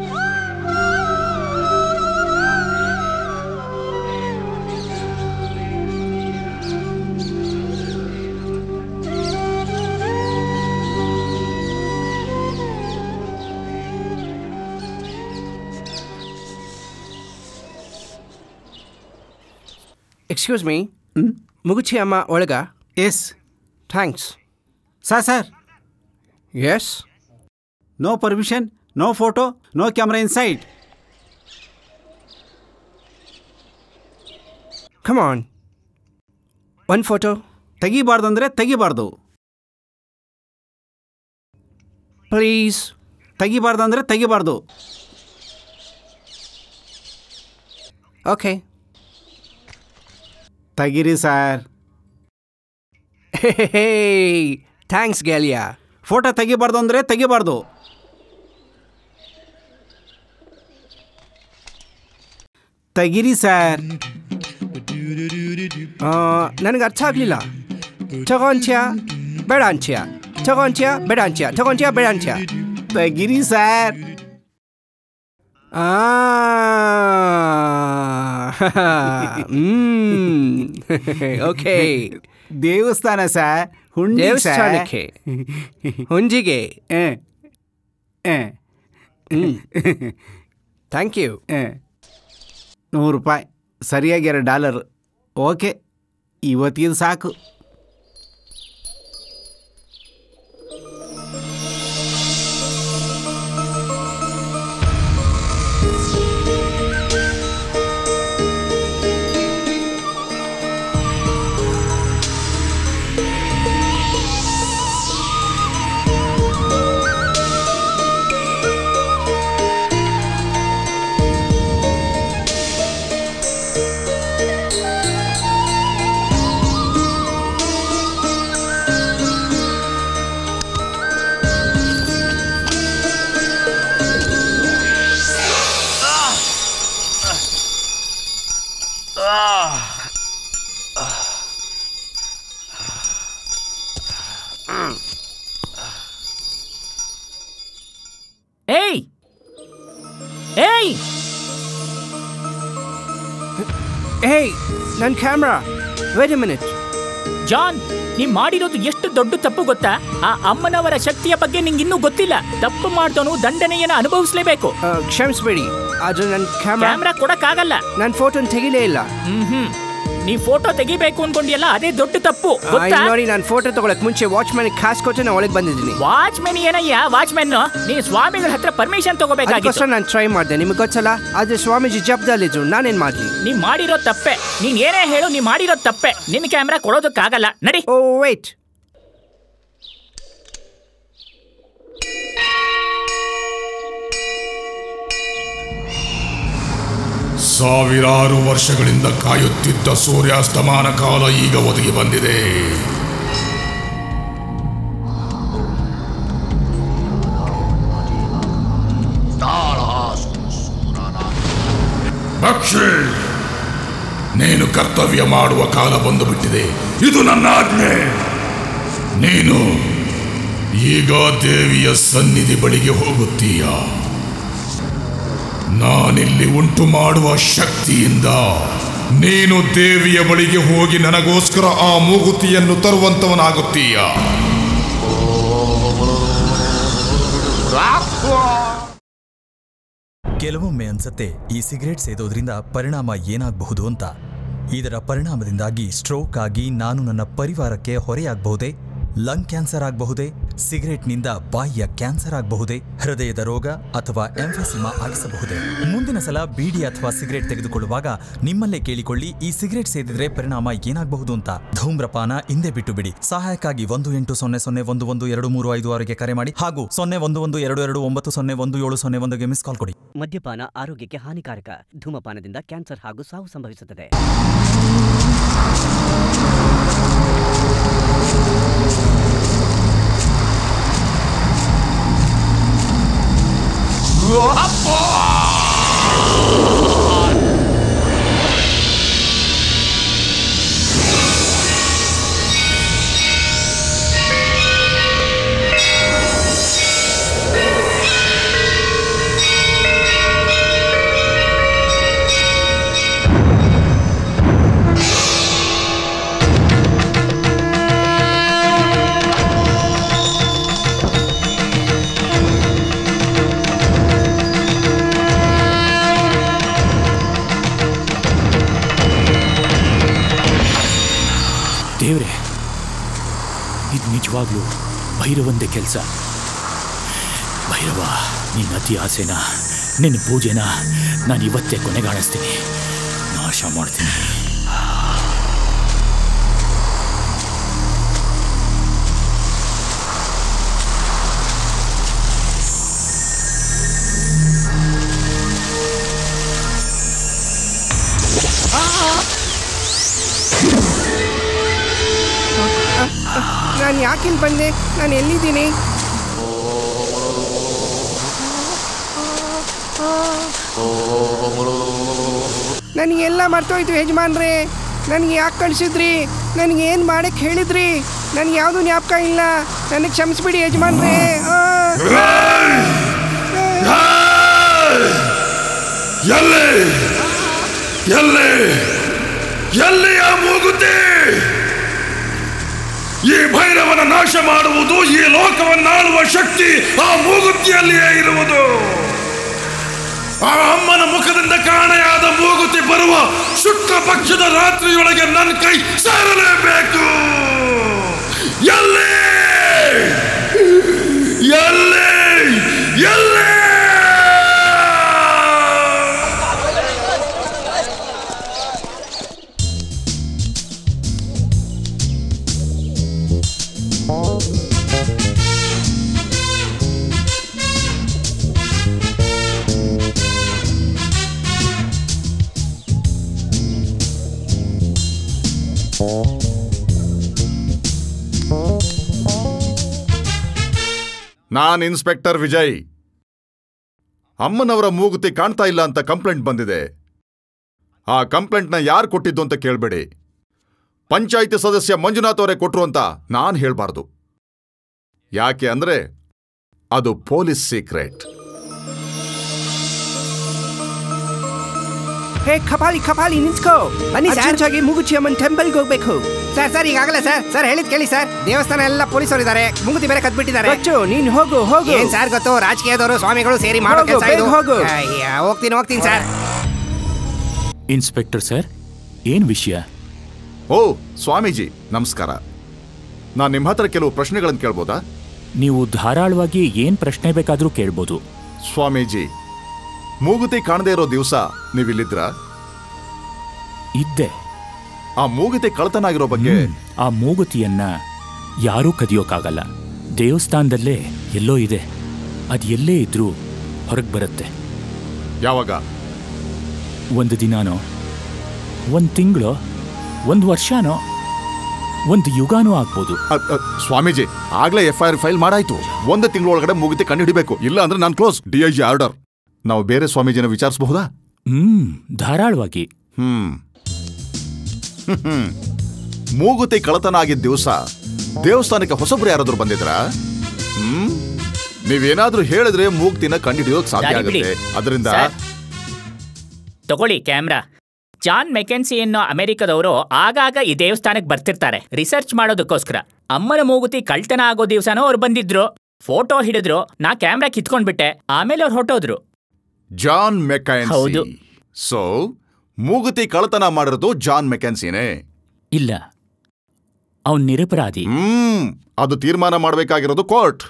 ಎಕ್ಸ್ಕ್ಯೂಸ್ ಮೀ ಮುಗುಚಿ ಅಮ್ಮ ಒಳಗ yes thanks sir sir yes no permission no photo no camera inside come on one photo ತೆಗಿಬಾರ್ದು ಅಂದರೆ ತೆಗಿಬಾರ್ದು ಪ್ಲೀಸ್ ತೆಗಿಬಾರ್ದು ಅಂದರೆ ತೆಗಿಬಾರ್ದು ಓಕೆ ತೆಗಿರಿ ಸರ್ ಥ್ಯಾಂಕ್ಸ್ ಗ್ಯಾಲಿಯಾ ಫೋಟೋ ತೆಗಿಬಾರ್ದು ಅಂದರೆ ತೆಗಿಬಾರ್ದು ತೆಗಿರಿ ಸರ್ ನನಗೆ ಅರ್ಥ ಆಗಲಿಲ್ಲ ತಗೊಂತ್ಯ ಬೇಡ ಅಂತ್ಯ ತಗೊಂತ್ಯ ಬೇಡ ಅಂತ್ಯ ತಗೊಂತ್ಯ ಬೇಡ ಅಂತ್ಯ ತೆಗಿರಿ ಸರ್ ಆ ಓಕೆ ದೇವಸ್ಥಾನ ಸರ್ ಹುಂಡಿ ದೇವಸ್ಥಾನಕ್ಕೆ ಹುಂಜಿಗೆ ಥ್ಯಾಂಕ್ ಯು ನೂರು ರೂಪಾಯಿ ಸರಿಯಾಗಿ ಎರಡು ಡಾಲರ್ ಓಕೆ ಇವತ್ತಿಗೆ ಸಾಕು ಏಯ್ ಏಯ್ ಏಯ್ ನನ್ನ camera wait a minute John ನೀವ್ ಮಾಡಿರೋದು ಎಷ್ಟು ದೊಡ್ಡ ತಪ್ಪು ಗೊತ್ತಾ ಆ ಅಮ್ಮನವರ ಶಕ್ತಿಯ ಬಗ್ಗೆ ನಿಂಗಿನ್ನೂ ಗೊತ್ತಿಲ್ಲ ತಪ್ಪು ಮಾಡ್ದವನು ದಂಡನೆಯನ್ನ ಅನುಭವಿಸ್ಲೇಬೇಕು ಕ್ಷಮಿಸ್ಬೇಡಿ ಆದ್ರೆ ನನ್ನ ಕ್ಯಾಮ್ರಾ ಕ್ಯಾಮ್ರಾ ಕೊಡಕ್ಕಾಗಲ್ಲ ನನ್ನ ಫೋಟೋನ ತೆಗಿಲೇ ಇಲ್ಲ ಹ್ಮ್ ಹ್ಮ್ ನೀ ಫೋಟೋ ತೆಗಿಬೇಕು ಅನ್ಕೊಂಡಿಯಲ್ಲ ಅದೇ ದೊಡ್ಡ ತಪ್ಪು ಆ, ಗೊತ್ತಾ ಇಲ್ಲಿ ನೋಡಿ ನಾನು ಫೋಟೋ ತಗೊಳಕ್ ಮುಂಚೆ ವಾಚ್ಮ್ಯಾನ್ ಕಾಸು ಕೊಟ್ಟು ನಾನು ಒಳಗೆ ಬಂದಿದ್ದೀನಿ ವಾಚ್ಮೆನ್ ಏನಯ್ಯ ವಾಚ್ಮೆನ್ ನೀ ಸ್ವಾಮಿಗಳ ಹತ್ರ ಪರ್ಮಿಷನ್ ತಗೋಬೇಕಾಗಿತ್ತು ಅದಕ್ಕೋಸ್ಕರ ನಾನು ಟ್ರೈ ಮಾಡಿದೆ ನಿಮಗೆ ಗೊತ್ತಲ್ಲ ಆದ್ರೆ ಸ್ವಾಮೀಜಿ ಜಪ್ದಲ್ಲಿದ್ರು ನಾನೇನ್ ಮಾಡ್ಲಿ ನೀ ಮಾಡಿರೋ ತಪ್ಪೆ ನೀನ್ ಏನೇ ಹೇಳು ನೀ ಮಾಡಿರೋ ತಪ್ಪೆ ನಿನ್ ಕ್ಯಾಮ್ರಾ ಕೊಡೋದಕ್ಕಾಗಲ್ಲ ನಡಿ ಓ ವೇಟ್ ಸಾವಿರಾರು ವರ್ಷಗಳಿಂದ ಕಾಯುತ್ತಿದ್ದ ಸೂರ್ಯಾಸ್ತಮಾನ ಕಾಲ ಈಗ ಒದಗಿ ಬಂದಿದೆ ಭಕ್ಷಿ ನೀನು ಕರ್ತವ್ಯ ಮಾಡುವ ಕಾಲ ಬಂದು ಬಿಟ್ಟಿದೆ ಇದು ನನ್ನ ಆಜ್ಞೆ ನೀನು ಈಗ ದೇವಿಯ ಸನ್ನಿಧಿ ಬಳಿಗೆ ಹೋಗುತ್ತೀಯ ನಾನಿಲ್ಲಿ ಉಂಟು ಮಾಡುವ ಶಕ್ತಿಯಿಂದ ನೀನು ದೇವಿಯ ಬಳಿಗೆ ಹೋಗಿ ನನಗೋಸ್ಕರ ಆ ಮೂಗುತಿಯನ್ನು ತರುವಂತವನಾಗುತ್ತೀಯ ಕೆಲವೊಮ್ಮೆ ಅನ್ಸತ್ತೆ ಈ ಸಿಗರೇಟ್ ಸೇದೋದ್ರಿಂದ ಪರಿಣಾಮ ಏನಾಗಬಹುದು ಅಂತ ಇದರ ಪರಿಣಾಮದಿಂದಾಗಿ ಸ್ಟ್ರೋಕ್ ಆಗಿ ನಾನು ನನ್ನ ಪರಿವಾರಕ್ಕೆ ಹೊರೆಯಾಗಬಹುದೇ ಲಂಗ್ ಕ್ಯಾನ್ಸರ್ ಆಗಬಹುದೇ ಸಿಗರೇಟ್ನಿಂದ ಬಾಯಿಯ ಕ್ಯಾನ್ಸರ್ ಆಗಬಹುದೇ ಹೃದಯದ ರೋಗ ಅಥವಾ ಎಂಫೆಸಿಮಾ ಆಗಿಸಬಹುದೇ ಮುಂದಿನ ಸಲ ಬೀಡಿ ಅಥವಾ ಸಿಗರೇಟ್ ತೆಗೆದುಕೊಳ್ಳುವಾಗ ನಿಮ್ಮಲ್ಲೇ ಕೇಳಿಕೊಳ್ಳಿ ಈ ಸಿಗರೇಟ್ ಸೇದಿದ್ರೆ ಪರಿಣಾಮ ಏನಾಗಬಹುದು ಅಂತ ಧೂಮ್ರಪಾನ ಹಿಂದೆ ಬಿಟ್ಟು ಬಿಡಿ ಸಹಾಯಕ್ಕಾಗಿ ಒಂದು ಎಂಟು ಸೊನ್ನೆ ಸೊನ್ನೆ ಒಂದು ಒಂದು ಎರಡು ಮೂರು ಐದು ಆರುಗೆ ಕರೆ ಮಾಡಿ ಹಾಗೂ ಸೊನ್ನೆ ಒಂದು ಒಂದು ಎರಡು ಎರಡು ಒಂಬತ್ತು ಸೊನ್ನೆ ಒಂದು ಏಳು ಸೊನ್ನೆ ಒಂದುಗೆ ಮಿಸ್ ಕಾಲ್ ಕೊಡಿ ಮದ್ಯಪಾನ ಆರೋಗ್ಯಕ್ಕೆ ಹಾನಿಕಾರಕ ಧೂಮಪಾನದಿಂದ ಕ್ಯಾನ್ಸರ್ ಹಾಗೂ ಸಾವು ಸಂಭವಿಸುತ್ತದೆ ದೇವ್ರೆ ಇದು ನಿಜವಾಗ್ಲೂ ಭೈರವಂದೇ ಕೆಲಸ ಭೈರವ ನಿನ್ನ ಅತಿ ಆಸೆನ ನಿನ್ನ ಪೂಜೆನ ನಾನು ಇವತ್ತೇ ಕೊನೆಗಾಣಿಸ್ತೀನಿ ನಾಶ ಮಾಡ್ತೀನಿ ನಾನು ಯಾಕಿಲ್ಲಿ ಬಂದೆ ನಾನು ಎಲ್ಲಿದ್ದೀನಿ ನನಗೆಲ್ಲ ಮರ್ತೋಯ್ತು ಯಜಮಾನ್ರೆ ನನಗೆ ಯಾಕೆ ಕಳಿಸಿದ್ರಿ ನನಗೆ ಏನು ಮಾಡಕ್ಕೆ ಹೇಳಿದ್ರಿ ನನಗೆ ಯಾವುದೂ ಜ್ಞಾಪಕ ಇಲ್ಲ ನನಗೆ ಕ್ಷಮಿಸ್ಬಿಡಿ ಯಜಮಾನ್ರೆ ಎಲ್ಲಿ ಎಲ್ಲಿ ಎಲ್ಲಿ ಆ ಮೂಗುತಿ ಈ ಭೈರವನ ನಾಶ ಮಾಡುವುದು ಈ ಲೋಕವನ್ನಾಳುವ ಶಕ್ತಿ ಆ ಮೂಗುತಿಯಲ್ಲಿಯೇ ಇರುವುದು ಆ ಅಮ್ಮನ ಮುಖದಿಂದ ಕಾಣೆಯಾದ ಮೂಗುತಿ ಬರುವ ಶುಕ್ಲ ಪಕ್ಷದ ರಾತ್ರಿಯೊಳಗೆ ನನ್ನ ಕೈ ಸೇರಲೇಬೇಕು ಎಲ್ಲಿ ಎಲ್ಲಿ ಎಲ್ಲಿ ನಾನ್ ಇನ್ಸ್ಪೆಕ್ಟರ್ ವಿಜಯ್ ಅಮ್ಮನವರ ಮೂಗುತಿ ಕಾಣ್ತಾ ಇಲ್ಲ ಅಂತ ಕಂಪ್ಲೇಂಟ್ ಬಂದಿದೆ ಆ ಕಂಪ್ಲೇಂಟ್ನ ಯಾರು ಕೊಟ್ಟಿದ್ದು ಅಂತ ಕೇಳಬೇಡಿ ಪಂಚಾಯಿತಿ ಸದಸ್ಯ ಮಂಜುನಾಥ್ ಅವರೇ ಕೊಟ್ರು ಅಂತ ನಾನು ಹೇಳ್ಬಾರ್ದು ಯಾಕೆ ಅಂದ್ರೆ ಅದು ಪೊಲೀಸ್ ಸೀಕ್ರೆಟ್ ಹೇ ಖಪಾಲಿ ಖಪಾಲಿ ನಿಂತ್ಕೋ ಬನ್ನಿ ಸರ್. ಅರ್ಜೆಂಟಾಗಿ ಮೂಗುಚಿ ಅಮ್ಮನ್ ಟೆಂಪಲ್ಗೆ ಹೋಗ್ಬೇಕು ಸರ್ ಸರ್ ಈಗಾಗಲೇ ಸರ್ ಸರ್ ಹೇಳಿದ್ ಕೇಳಿ ಸರ್ ದೇವಸ್ಥಾನ ಎಲ್ಲ ಪೊಲೀಸರು ಇದ್ದಾರೆ ಮುಂಗುತಿ ಬೇರೆ ಕದ್ಬಿಟ್ಟಿದ್ದಾರೆ ಗೊತ್ತು ನೀನ್ ಹೋಗು ಹೋಗು ಏನ್ ಸರ್ ಗೊತ್ತು ರಾಜಕೀಯದವರು ಸ್ವಾಮಿಗಳು ಸೇರಿ ಮಾಡೋ ಹೋಗು, ಕೆಲಸ ಬೇಗ ಇದು ಹೋಗು. ಅಯ್ಯ, ಹೋಗ್ತೀನಿ ಹೋಗ್ತೀನಿ ಸರ್ ಇನ್ಸ್ಪೆಕ್ಟರ್ ಸರ್ ಏನ್ ವಿಷಯ ಓ ಸ್ವಾಮೀಜಿ ನಮಸ್ಕಾರ ನಾನು ನಿಮ್ಮ ಹತ್ರ ಕೆಲವು ಪ್ರಶ್ನೆಗಳನ್ನು ಕೇಳ್ಬೋದಾ ನೀವು ಧಾರಾಳವಾಗಿ ಏನ್ ಪ್ರಶ್ನೆ ಬೇಕಾದ್ರೂ ಕೇಳ್ಬೋದು ಸ್ವಾಮೀಜಿ ಮೂಗುತಿ ಕಾಣದೇ ಇರೋ ದಿವಸ ನೀವಿಲ್ಲಿದ್ರ ಇದ್ದೆ ಆ ಮೂಗುತಿ ಕಳ್ತನ ಆಗಿರೋ ಬಗ್ಗೆ ಆ ಮೂಗುತಿಯನ್ನ ಯಾರೂ ಕದಿಯೋಕ್ಕಾಗಲ್ಲ ದೇವಸ್ಥಾನದಲ್ಲೇ ಎಲ್ಲೋ ಇದೆ ಅದು ಎಲ್ಲೇ ಇದ್ರೂ ಹೊರಗೆ ಬರುತ್ತೆ ಯಾವಾಗ ಒಂದು ದಿನಾನೋ ಒಂದು ತಿಂಗಳೋ ಒಂದು ವರ್ಷನೋ ಒಂದು ಯುಗಾನೂ ಆಗ್ಬೋದು ಸ್ವಾಮೀಜಿ ಆಗ್ಲೇ ಎಫ್ ಐ ಆರ್ ಫೈಲ್ ಮಾಡಾಯ್ತು ಒಂದು ತಿಂಗಳೊಳಗಡೆ ಮೂಗುತಿ ಕಂಡು ಹಿಡಿಬೇಕು ಇಲ್ಲ ಅಂದ್ರೆ ನಾನು close D I G order ನಾವು ಬೇರೆ ಸ್ವಾಮೀಜಿನ ವಿಚಾರಿಸಬಹುದಾ ಹ್ಮ್ ಧಾರಾಳವಾಗಿ ಹ್ಮ್ ಹ್ಮ್. ಮೂಗುತಿ ಕಳತನ ಆಗಿದ್ದ ದಿವಸ ದೇವಸ್ಥಾನಕ್ಕೆ ಹೊಸಬ್ರು ಯಾರಾದ್ರೂ ಬಂದಿದ್ರಾ ಹ್ಮ್ ನೀವೇನಾದ್ರೂ ಹೇಳಿದ್ರೆ ಮೂಗ್ತಿನ ಕಂಡುಹಿಡಿಯೋಕ್ ಸಾಧ್ಯ ದಾರಿ ಬಿಡಿ. ಆಗುತ್ತೆ ಅದರಿಂದ ಸರ್. ತಗೊಳ್ಳಿ ಕ್ಯಾಮ್ರಾ ಜಾನ್ ಮೆಕೆನ್ಸಿ ಅನ್ನೋ ಅಮೆರಿಕದವರು ಆಗಾಗ ಈ ದೇವಸ್ಥಾನಕ್ಕೆ ಬರ್ತಿರ್ತಾರೆ ರಿಸರ್ಚ್ ಮಾಡೋದಕ್ಕೋಸ್ಕರ ಅಮ್ಮನ ಮೂಗುತಿ ಕಳ್ತನ ಆಗೋ ದಿವಸನೂ ಅವ್ರು ಬಂದಿದ್ರು ಫೋಟೋ ಹಿಡಿದ್ರು ನಾ ಕ್ಯಾಮ್ರಾ ಕಿತ್ಕೊಂಡ್ಬಿಟ್ಟೆ ಆಮೇಲೆ ಅವ್ರು ಹೊಟ್ಟೋದ್ರು ಜಾನ್ ಮೆಕ್ಯಾನ್ಸಿ ಹೌದು. ಸೊ ಮೂಗುತಿ ಕಳತನ ಮಾಡಿರೋದು ಜಾನ್ ಮೆಕ್ಯಾನ್ಸಿನೇ ಇಲ್ಲ ಅವನ್ ನಿರಪರಾಧಿ ಹ್ಮ್ ಅದು ತೀರ್ಮಾನ ಮಾಡಬೇಕಾಗಿರೋದು ಕೋರ್ಟ್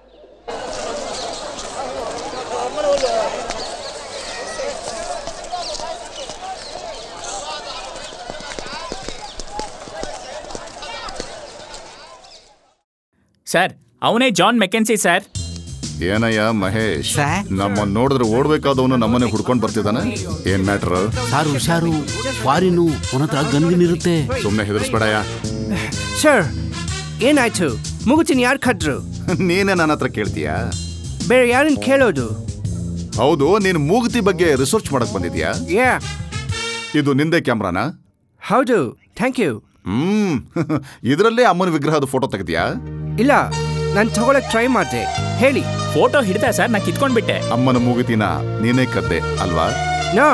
ಸರ್ ಅವನೇ ಜಾನ್ ಮೆಕೆನ್ಸಿ ಸರ್ ಏನಯ್ಯ ಮಹೇಶ್ ನಮ್ಮನ್ನ ನೋಡಿದ್ರೆ ಓಡ್ಬೇಕಾದವನು ನಮ್ಮನೆ ಹುಡ್ಕೊಂಡ್ ಬರ್ತಿದ್ದಾನೆ ಏನ್ ಮ್ಯಾಟ್ರ್ ಸಾರು ಹುಷಾರು ಫಾರಿನು ಅವನ ಹತ್ರ ಗನ್ಗನ್ ಇರುತ್ತೆ ಸುಮ್ನೆ ಹೆದರ್ಸ್ಬೇಡಯ್ಯ ಸರ್ ಏನಾಯ್ತು ಮುಗುಚಿನ ಯಾರು ಕದ್ರು ನೀನೇ ನನ್ನ ಹತ್ರ ಕೇಳ್ತೀಯ ಬೇರೆ ಯಾರನ್ನ ಕೇಳೋದು ಹೌದು ನೀನ್ ಮೂಗುತಿ ಬಗ್ಗೆ ರಿಸರ್ಚ್ ಮಾಡಕ್ ಬಂದಿದ್ಯಾ ಯಾ ಇದು ನಿಂದೆ ಕ್ಯಾಮ್ರಾನಾ ಹೌದು ಥ್ಯಾಂಕ್ ಯು ಹ್ಮ್ ಇದರಲ್ಲೇ ಅಮ್ಮನ ವಿಗ್ರಹದ ಫೋಟೋ ತೆಗೆದ್ಯಾ ಇಲ್ಲ ನಾನು ತಗೊಳಕ್ ಟ್ರೈ ಮಾಡಿದೆ ಹೇಳಿ ಫೋಟೋ ಹಿಡಿದ ಸರ್ ನಾ ಕಿತ್ಕೊಂಡ್ಬಿಟ್ಟೆ ಅಮ್ಮನ ಮೂಗುತಿನ ನೀನೇ ಕದ್ದೆ ಅಲ್ವಾ ನೋ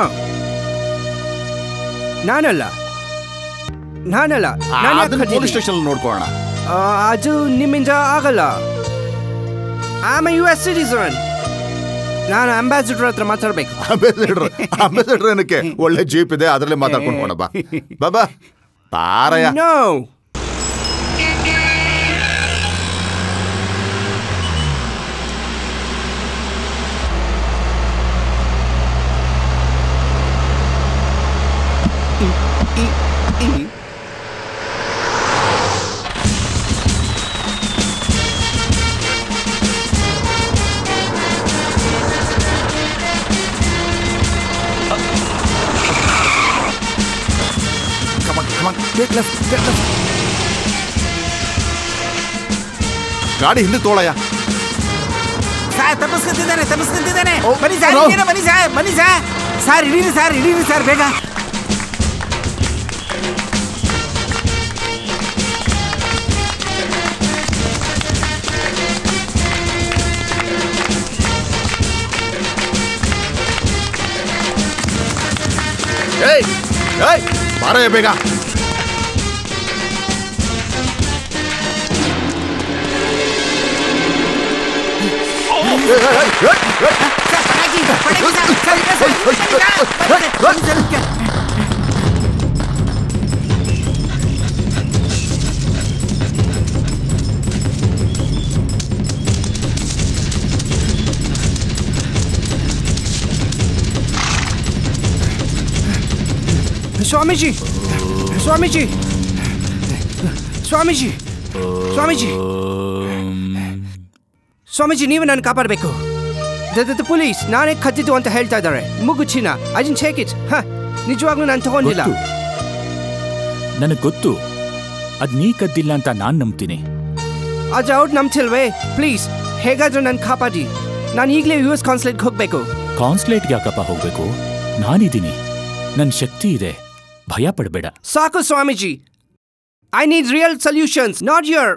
ನಾನಲ್ಲ ನಾನಲ್ಲ ನಾನ್ ಯಾಕ್ ಅದನ್ನ ಕದೀಲಿ? ಪೊಲೀಸ್ ಸ್ಟೇಷನ್ ನೋಡ್ಕೊಳ್ಳೋಣ ಆ, ಅದು ನಿಮ್ಮಿಂದ ಆಗಲ್ಲ ಆಮ್ ಯು ಎಸ್ ಸಿಟಿಸನ್ ನಾನು ಅಂಬಾಸಿಡರ್ ಹತ್ರ ಮಾತಾಡ್ಬೇಕು ಅಂಬಾಸಿಡರ್ ಅಂಬಾಸಿಡರ್ ಏನಕ್ಕೆ ಒಳ್ಳೆ ಜೀಪ್ ಇದೆ ಅದರಲ್ಲೇ ಮಾತಾಡ್ಕೊಂಡು ಹೋಗೋಣ ಬಾ ಬಾಬಾ ಪಾರಯ್ಯ no Come on, come on, take left, take left. ಗಾಡಿ ಹಿಂದೆ ತೋಳಯ್ಯ ಸರ್ ತಪ್ಪಿಸ್ಕೊಂತಿದ್ದಾನೆ ತಪ್ಪಿಸ್ಕೊಂತಿದ್ದಾನೆ ಓ, ಬನ್ನಿ ಸರ್ ಹಲೋ. ಏನೋ ಬನ್ನಿ ಸರ್ ಬನ್ನಿ ಸರ್ ಸರ್ ಹಿಡೀರಿ ಸರ್ ಹಿಡೀರಿ ಸರ್ ಬೇಗ ಏಯ್ ಏಯ್ ಬಾರಯ್ಯ ಬೇಗ ಸ್ವಾಮೀಜಿ ಸ್ವಾಮೀಜಿ ಸ್ವಾಮೀಜಿ ಸ್ವಾಮೀಜಿ ಸ್ವಾಮೀಜಿ ನೀವು ನಾನು ಕಾಪಾಡಬೇಕು ಪೊಲೀಸ್ ನಾನೇ ಕದ್ದಿದ್ದು ಅಂತ ಹೇಳ್ತಾ ಇದ್ದಾರೆ ಮುಗುಚಿನ ಐ ಡಿನ್ ಟೇಕ್ ಇಟ್ ಹ ನಿಜವಾಗ್ಲೂ ನಾನು ತಗೊಂಡಿಲ್ಲ ನನಗೆ ಗೊತ್ತು ಅದ್ ನೀ ಕದ್ದಿಲ್ಲ ಅಂತ ನಾನ್ ನಂಬ್ತೀನಿ ಆದ್ರೆ ಅವ್ರು ನಂಬ್ತಿಲ್ವೇ ಪ್ಲೀಸ್ ಹೇಗಾದ್ರೂ ನಾನು ಕಾಪಾಡಿ ನಾನು ಈಗಲೇ ಯು ಎಸ್ ಕಾನ್ಸುಲೇಟ್ಗೆ ಹೋಗ್ಬೇಕು ಕಾನ್ಸ್ಲೇಟ್ಗೆ ಯಾಕಪ್ಪ ಹೋಗ್ಬೇಕು ನಾನಿದ್ದೀನಿ ನನ್ನ ಶಕ್ತಿ ಇದೆ ಭಯ ಪಡಬೇಡ ಸಾಕು Swamiji I need real solutions not your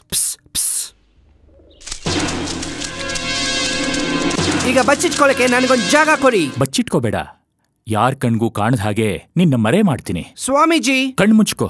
ಈಗ ಬಚ್ಚಿಟ್ಕೊಳ್ಳಕ್ಕೆ ನನಗೊಂದು ಜಾಗ ಕೊಡಿ ಬಚ್ಚಿಟ್ಕೋಬೇಡ ಯಾರ್ ಕಣ್ಗೂ ಕಾಣದ ಹಾಗೆ ನಿನ್ನ ಮರೆ ಮಾಡ್ತೀನಿ ಸ್ವಾಮೀಜಿ ಕಣ್ಮುಚ್ಕೋ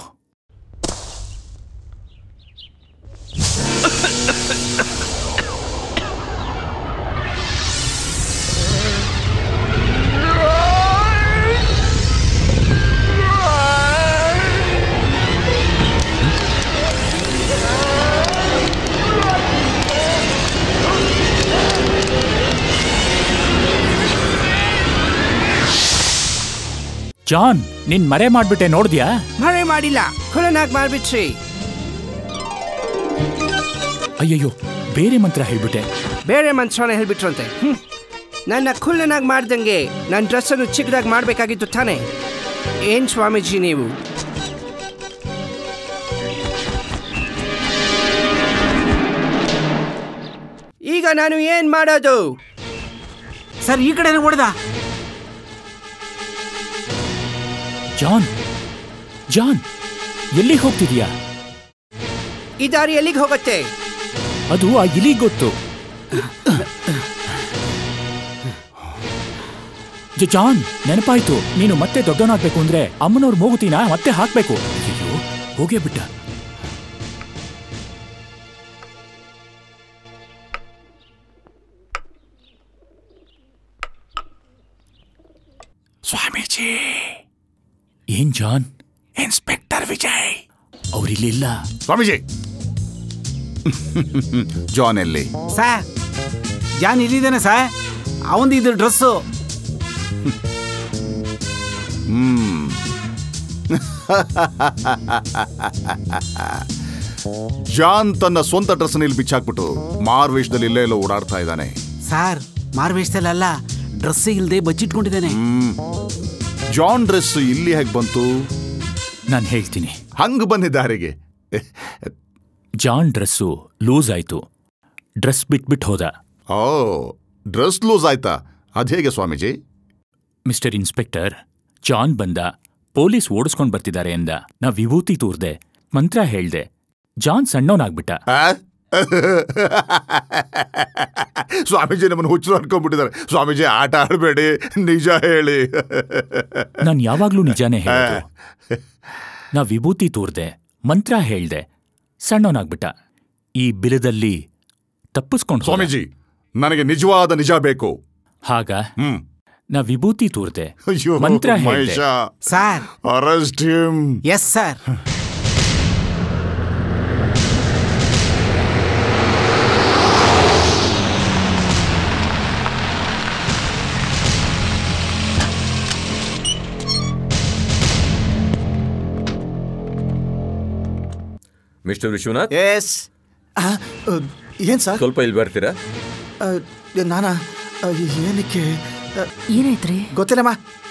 ಜಾನ್ ನಿನ್ ಮರೆ ಮಾಡ್ಬಿಟ್ಟೆ ನೋಡ್ದ್ಯಾ ಮರೆ ಮಾಡಿಲ್ಲ ಖುಲನಾಗ್ ಮಾಡ್ಬಿಟ್ರಿ ಅಯ್ಯಯ್ಯೋ ಬೇರೆ ಮಂತ್ರ ಹೇಳ್ಬಿಟ್ಟೆ ಬೇರೆ ಮಂತ್ರನ ಹೇಳ್ಬಿಟ್ರಂತೆ ಹ್ಮ್. ನನ್ನ ಖುಲ್ಲನಾಗ್ ಮಾಡ್ದಂಗೆ ನನ್ನ ಡ್ರೆಸ್ಸನ್ನು ಚಿಕ್ಕದಾಗಿ ಮಾಡಬೇಕಾಗಿತ್ತು ತಾನೇ ಏನ್ ಸ್ವಾಮೀಜಿ ನೀವು ಈಗ ನಾನು ಏನ್ ಮಾಡೋದು ಸರ್ ಈ ಕಡೆನೇ ಹೊಡೆದ ಜಾನ್ ಜಾನ್ ಎಲ್ಲಿಗೆ ಹೋಗ್ತಿದ್ಯಾ ಈ ದಾರಿ ಎಲ್ಲಿಗೆ ಹೋಗುತ್ತೆ ಅದು ಆ ಇಲಿಗ್ ಗೊತ್ತು ಜ- ಜಾನ್ ನೆನಪಾಯ್ತು ನೀನು ಮತ್ತೆ ದೊಡ್ಡವನಾಗ್ಬೇಕು ಅಂದ್ರೆ ಅಮ್ಮನವ್ರ ಮೂಗುತಿನ ಮತ್ತೆ ಹಾಕ್ಬೇಕು ಅಯ್ಯೋ ಹೋಗೇ ಬಿಟ್ಟ ಸ್ವಾಮೀಜಿ ಏನ್ ಜಾನ್ ಇನ್ಸ್ಪೆಕ್ಟರ್ ವಿಜಯ್ ಅವರಿಲ್ಲಿಲ್ಲ ಸ್ವಾಮೀಜಿ ಜಾನ್ ಎಲ್ಲಿ ಸರ್ ಜಾನ್ ಇಲ್ಲಿದ್ದಾನೆ ಸರ್ ಅವನದು ಇದು ಡ್ರೆಸ್ಸು ಹ್ಮ್ ಜಾನ್ ತನ್ನ ಸ್ವಂತ ಡ್ರೆಸ್ ಇಲ್ಲಿ ಬಿಚ್ಚಾಕ್ಬಿಟ್ಟು ಮಾರ್ವೇಶದಲ್ಲಿ ಇಲ್ಲೇ ಎಲ್ಲೋ ಓಡಾಡ್ತಾ ಇದ್ದಾನೆ ಸರ್ ಮಾರ್ವೇಶದಲ್ಲ ಡ್ರೆಸ್ ಇಲ್ಲದೆ ಬಚ್ಚಿಟ್ಕೊಂಡಿದ್ದಾನೆ ಹ್ಮ್ ಜಾನ್ ಡ್ರೆಸ್ ಇಲ್ಲಿ ಹೇಗೆ ಬಂತು ನಾನು ಹೇಳ್ತೀನಿ ಹಂಗ್ ಬಂದಿದ್ದಾರಿಗೆ ಜಾನ್ ಡ್ರೆಸ್ಸು ಲೂಸ್ ಆಯ್ತು ಡ್ರೆಸ್ ಬಿಟ್ಬಿಟ್ಟು ಹೋದ ಓ ಡ್ರೆಸ್ ಲೂಸ್ ಆಯ್ತಾ ಅದೇಗೆ ಸ್ವಾಮೀಜಿ ಮಿಸ್ಟರ್ ಇನ್ಸ್ಪೆಕ್ಟರ್ ಜಾನ್ ಬಂದ ಪೊಲೀಸ್ ಓಡಿಸ್ಕೊಂಡ್ ಬರ್ತಿದ್ದಾರೆ ಎಂದ ನಾ ವಿಭೂತಿ ತೂರ್ದೆ ಮಂತ್ರ ಹೇಳ್ದೆ ಜಾನ್ ಸಣ್ಣವನಾಗ್ಬಿಟ್ಟ ಸ್ವಾಮೀಜಿ ನಮ್ಮನ್ನು ಹುಚ್ಚರು ಅನ್ಕೊಂಡ್ಬಿಟ್ಟಿದ್ದಾರೆ ಸ್ವಾಮೀಜಿ ಆಟ ಆಡಬೇಡಿ ನಿಜ ಹೇಳಿ ನಾನ್ ಯಾವಾಗ್ಲೂ ನಿಜಾನೇ ಹೇಳೋದು ನಾ ವಿಭೂತಿ ತೂರ್ದೆ ಮಂತ್ರ ಹೇಳ್ದೆ ಸಣ್ಣವನಾಗ್ಬಿಟ್ಟ ಈ ಬಿಲದಲ್ಲಿ ತಪ್ಪಿಸ್ಕೊಂಡು ಸ್ವಾಮೀಜಿ ನನಗೆ ನಿಜವಾದ ನಿಜ ಬೇಕು ಹಾಗ ಹ್ಮ್ ನಾ ವಿಭೂತಿ ತೂರ್ದೆ ಅಯ್ಯೋ ಮಂತ್ರ ಹೇಳ್ದೆ Mahesh sir arrest him yes sir mister Vishwanath yes ಏನ್ ಸರ್ ಸ್ವಲ್ಪ ಇಲ್ಲಿ ಬರ್ತೀರಾ ನಾನಾ ಆ, ಏನಕ್ಕೆ ಆ, ಏನಾಯ್ತ್ರಿ ಗೊತ್ತಿಲ್ಲಮ್ಮ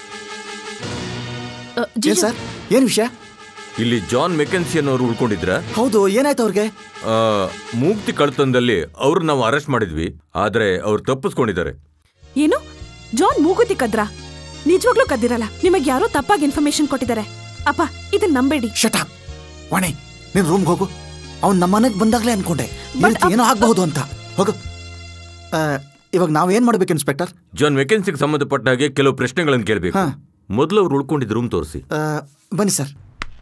ಏನ್ ಸರ್ ಏನ್ ವಿಷಯ ಇಲ್ಲಿ ಜಾನ್ ಮೆಕೆನ್ಸಿಯನ್ ಅವರು ಉಳ್ಕೊಂಡಿದ್ರ ಹೌದು ಏನಾಯ್ತು ಅವ್ರಿಗೆ ಮೂಗ್ತಿ ಕಳ್ತನದಲ್ಲಿ ಅವ್ರು ನಾವು ಅರೆಸ್ಟ್ ಮಾಡಿದ್ವಿ ಆದ್ರೆ ಅವ್ರು ತಪ್ಪಿಸ್ಕೊಂಡಿದ್ದಾರೆ ಏನು ಜಾನ್ ಮೂಗುತಿ ಕದ್ರ ನಿಜವಾಗ್ಲೂ ಕದ್ದಿರಲ್ಲ ನಿಮಗೆ ಯಾರೋ ತಪ್ಪಾಗಿ ಇನ್ಫಾರ್ಮೇಶನ್ ಕೊಟ್ಟಿದ್ದಾರೆ ಅಪ್ಪ ಇದನ್ನ ನಂಬೇಡಿ ಶಟ ವಾಣಿ ನೀನ್ ರೂಮ್ಗೆ ಹೋಗು ಅವ್ನು ನಮ್ಮ ಮನೆಗೆ ಬಂದಾಗ್ಲೇ ಅನ್ಕೊಂಡೆ ಈ ರೀತಿ ಏನೋ ಆಗ್ಬಹುದು ಅಂತ ಹೋಗು ಆ, ಇವಾಗ ನಾವೇನ್ ಮಾಡ್ಬೇಕು ಇನ್ಸ್ಪೆಕ್ಟರ್ ಜಾನ್ ಮೆಕೆನ್ಸಿಗೆ ಸಂಬಂಧಪಟ್ಟ ಹಾಗೆ ಕೆಲವು ಪ್ರಶ್ನೆಗಳನ್ನು ಕೇಳಬೇಕು ಮೊದಲು ಅವ್ರು ಉಳ್ಕೊಂಡಿದ್ದ ರೂಮ್ ತೋರಿಸಿ ಆ, ಬನ್ನಿ ಸರ್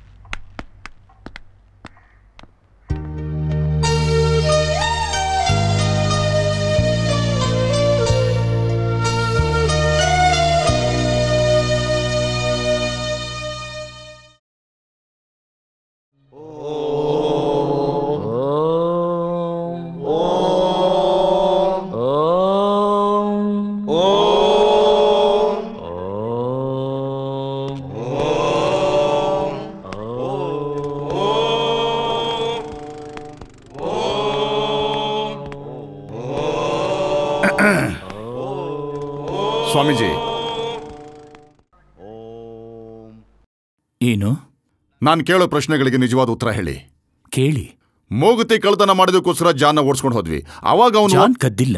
ಸ್ವಾಮೀಜಿ ಏನು ನಾನು ಕೇಳೋ ಪ್ರಶ್ನೆಗಳಿಗೆ ನಿಜವಾದ ಉತ್ತರ ಹೇಳಿ ಕೇಳಿ ಮೂಗುತಿ ಕಳ್ತನ ಮಾಡಿದಕ್ಕೋಸ್ಕರ ಜಾನ್ನ ಓಡಿಸ್ಕೊಂಡು ಹೋದ್ವಿ ಅವಾಗ ಅವನು ಜಾನ್ ಕದ್ದಿಲ್ಲ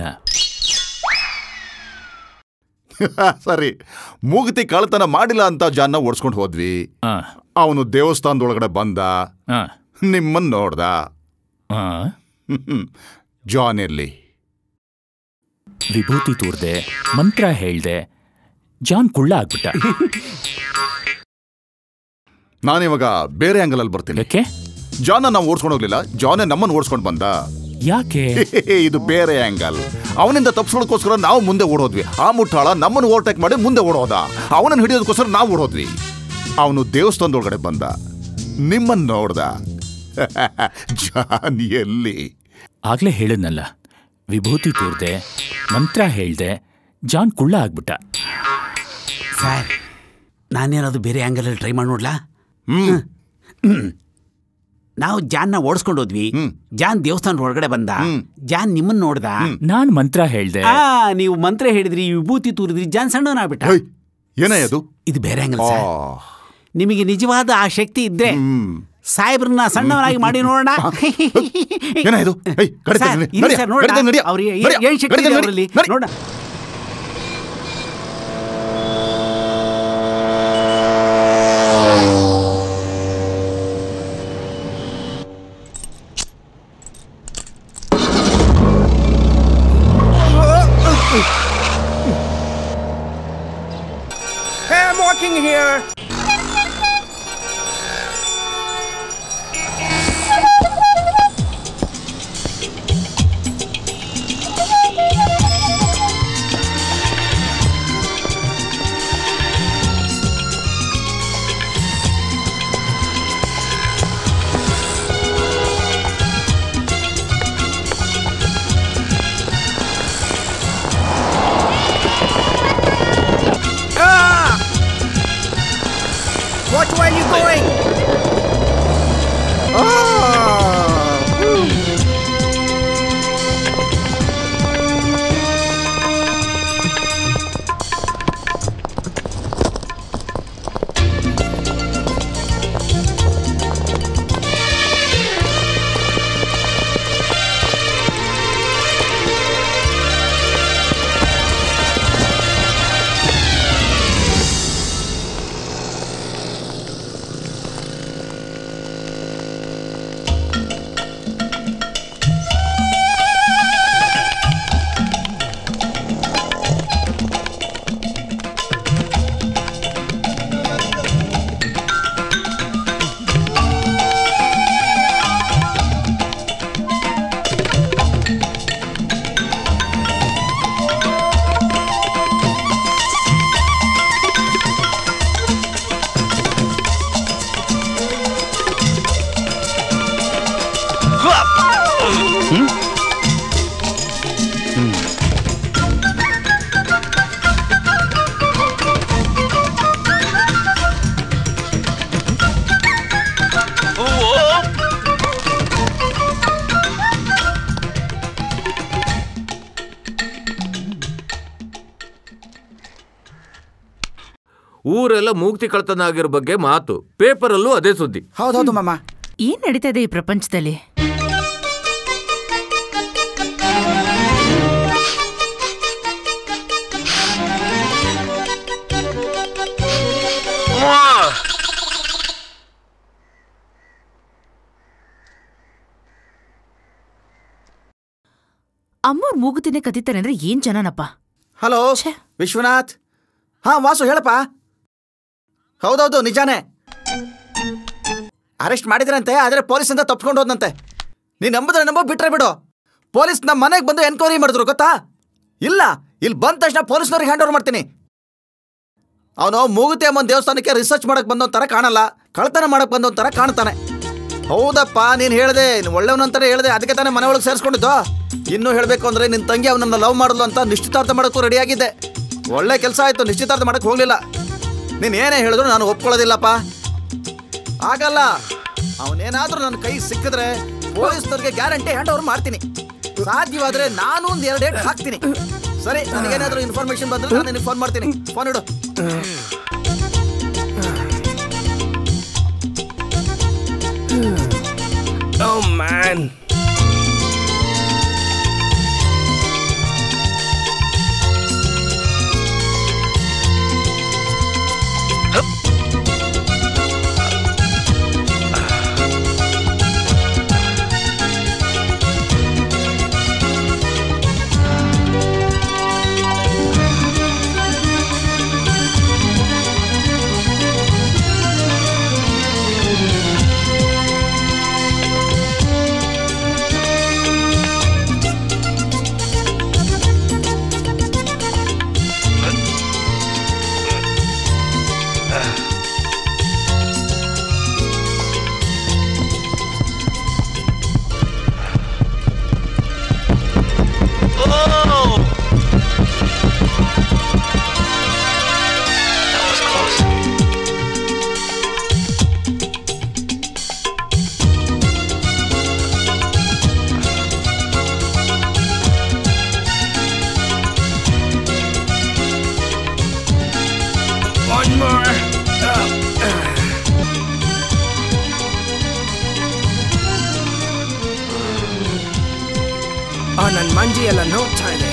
ಸರಿ ಮೂಗುತಿ ಕಳ್ತನ ಮಾಡಿಲ್ಲ ಅಂತ ಜಾನ್ನ ಓಡಿಸ್ಕೊಂಡು ಹೋದ್ವಿ ಅವನು ದೇವಸ್ಥಾನದೊಳಗಡೆ ಬಂದ ನಿಮ್ಮನ್ನ ನೋಡ್ದ ಹ್ಮ್. ಜಾನ್ ಇರ್ಲಿ ವಿಭೂತಿ ತೂರ್ದೆ ಮಂತ್ರ ಹೇಳ್ದೆ ಜಾನ್ ಕುಳ್ಳ ಆಗ್ಬಿಟ್ಟ ನಾನಿವಾಗ ಬೇರೆ ಆಂಗಲ್ ಅಲ್ಲಿ ಬರ್ತೀನಿ ಜಾನ ನಾವು ಓಡಿಸ್ಕೊಂಡು ಹೋಗ್ಲಿಲ್ಲ ಜಾನೇ ನಮ್ಮನ್ನು ಓಡಿಸ್ಕೊಂಡು ಬಂದ ಯಾಕೆ ಇದು ಬೇರೆ ಆಂಗಲ್ ಅವನಿಂದ ತಪ್ಪಿಸ್ಕೊಳ್ಳೋದಕ್ಕೋಸ್ಕರ ನಾವು ಮುಂದೆ ಓಡೋದ್ವಿ ಆ ಮುಟ್ಟಾಳ ನಮ್ಮನ್ನು ಓವರ್ಟೇಕ್ ಮಾಡಿ ಮುಂದೆ ಓಡೋದ ಅವನನ್ನು ಹಿಡಿಯೋದಕ್ಕೋಸ್ಕರ ನಾವು ಓಡೋದ್ವಿ ಅವನು ದೇವಸ್ಥಾನದೊಳಗಡೆ ಬಂದ ನಿಮ್ಮನ್ನು ನೋಡ್ದ ಜಾನ್ ಎಲ್ಲಿ ಆಗ್ಲೇ ಹೇಳಿದ್ನಲ್ಲ ವಿಭೂತಿ ತೂರ್ದೆ ಮಂತ್ರ ಹೇಳ್ದೆ ಜಾನ್ ಕುಳ್ಳ ಆಗ್ಬಿಟ್ಟ ಸರ್ ನಾನೇನಾದ್ರು ಬೇರೆ ಆ್ಯಂಗಲಲ್ಲಿ ಟ್ರೈ ಮಾಡಿ ನೋಡ್ಲಾ ನಾವು ಜಾನ್ನ ಓಡಿಸ್ಕೊಂಡು ಹೋದ್ವಿ ಜಾನ್ ದೇವಸ್ಥಾನದ ಒಳಗಡೆ ಬಂದ ಜಾನ್ ನಿಮ್ಮನ್ನ ನೋಡ್ದ ನಾನ್ ಮಂತ್ರ ಹೇಳ್ದೆ ಆ ನೀವು ಮಂತ್ರ ಹೇಳಿದ್ರಿ ವಿಭೂತಿ ತೂರಿದ್ರಿ ಜಾನ್ ಸಣ್ಣವನಾಗ್ಬಿಟ್ಟ ಏನೇ ಅದು ಇದು ಬೇರೆ ಆಂಗಲ್ ಸರ್ ನಿಮಗೆ ನಿಜವಾದ ಆ ಶಕ್ತಿ ಇದ್ರೆ ಸಾಹೇಬ್ರನ್ನ ಸಣ್ಣವನಾಗಿ ಮಾಡಿ ನೋಡೋಣ ಏನಾಯ್ತು? ಏಯ್, ಕಡಿತ ಸರ್, ನಡಿ, ಇರಿ ನಡಿ, ಸರ್, ನೋಡೋಣ. ಕಡಿತ ನಡಿ, ಅವ್ರಿಗೆ ನಡಿ, ಏನ್ ಶಕ್ತಿ ಕಡಿತ ಇದೆ ನಡಿ, ಅವರಲ್ಲಿ ನಡಿ. ನೋಡ Hey, I'm walking here. ಊರೆಲ್ಲ ಮೂಗ್ತಿ ಕಳ್ತನ ಆಗಿರೋ ಬಗ್ಗೆ ಮಾತು ಪೇಪರಲ್ಲೂ ಅದೇ ಸುದ್ದಿ ಹೌದೌದು ಮಾಮ ಏನ್ ನಡೀತಾ ಇದೆ ಈ ಪ್ರಪಂಚದಲ್ಲಿ ಅಮ್ಮೋರ್ ಮೂಗುತಿನೇ ಕದೀತಾನೆ ಅಂದ್ರೆ ಏನ್ ಜನನಪ್ಪ ಹಲೋ ವಿಶ್ವನಾಥ್ ಹಾ ವಾಸು ಹೇಳಪ್ಪ ಹೌದೌದು ನಿಜಾನೇ ಅರೆಸ್ಟ್ ಮಾಡಿದ್ರಂತೆ ಆದ್ರೆ ಪೊಲೀಸಿಂದ ತಪ್ಪಿಕೊಂಡು ಹೋದಂತೆ ನೀನ್ ನಂಬಿದ್ರೆ ನಂಬೋ ಬಿಟ್ರೆ ಬಿಡು ಪೊಲೀಸ್ ನಮ್ಮ ಮನೆಗೆ ಬಂದು ಎನ್ಕ್ವೈರಿ ಮಾಡಿದ್ರು ಗೊತ್ತಾ ಇಲ್ಲ ಇಲ್ಲಿ ಬಂದ ತಕ್ಷಣ ಪೊಲೀಸ್ನವ್ರಿಗೆ ಹ್ಯಾಂಡ್ ಓವರ್ ಮಾಡ್ತೀನಿ ಅವನು ಮೂಗುತಿ ಅಮ್ಮನ ದೇವಸ್ಥಾನಕ್ಕೆ ರಿಸರ್ಚ್ ಮಾಡಕ್ ಬಂದೋ ಥರ ಕಾಣಲ್ಲ ಕಳ್ತನ ಮಾಡಕ್ ಬಂದೋ ಥರ ಕಾಣ್ತಾನೆ ಹೌದಪ್ಪ ನೀನು ಹೇಳ್ದೆ ನೀನು ಒಳ್ಳೆಯವನಂತಾನೆ ಹೇಳ್ದೆ ಅದಕ್ಕೆ ತಾನೇ ಮನೆ ಒಳಗೆ ಸೇರಿಸ್ಕೊಂಡಿದ್ದು ಇನ್ನೂ ಹೇಳಬೇಕು ಅಂದ್ರೆ ನಿನ್ನ ತಂಗಿ ಅವನನ್ನ ಲವ್ ಮಾಡಲು ಅಂತ ನಿಶ್ಚಿತಾರ್ಥ ಮಾಡೋಕ್ಕೂ ರೆಡಿಯಾಗಿದ್ದೆ ಒಳ್ಳೆ ಕೆಲಸ ಆಯ್ತು ನಿಶ್ಚಿತಾರ್ಥ ಮಾಡಕ್ಕೆ ಹೋಗ್ಲಿಲ್ಲ ನೀನು ಏನೇ ಹೇಳಿದ್ರು ನಾನು ಒಪ್ಕೊಳ್ಳೋದಿಲ್ಲಪ್ಪ ಆಗಲ್ಲ ಅವನೇನಾದ್ರೂ ನನ್ನ ಕೈ ಸಿಕ್ಕಿದ್ರೆ ಪೊಲೀಸ್ನವ್ರಿಗೆ ಗ್ಯಾರಂಟಿ ಹ್ಯಾಂಡ್ ಓವರ್ ಮಾಡ್ತೀನಿ ಸಾಧ್ಯವಾದ್ರೆ ನಾನು ಒಂದು ಎರಡು ಡೇಟ್ ಹಾಕ್ತೀನಿ ಸರಿ ನನಗೇನಾದ್ರೂ ಇನ್ಫಾರ್ಮೇಶನ್ ಬಂದ್ರೆ ನಾನು ನಿನಗೆ ಫೋನ್ ಮಾಡ್ತೀನಿ ಫೋನ್ ಇಡು Oh man. One more. ಆ ನನ್ನ ಮಂಜಿ ಎಲ್ಲ ನೋಡ್ತಾ ಇದೆ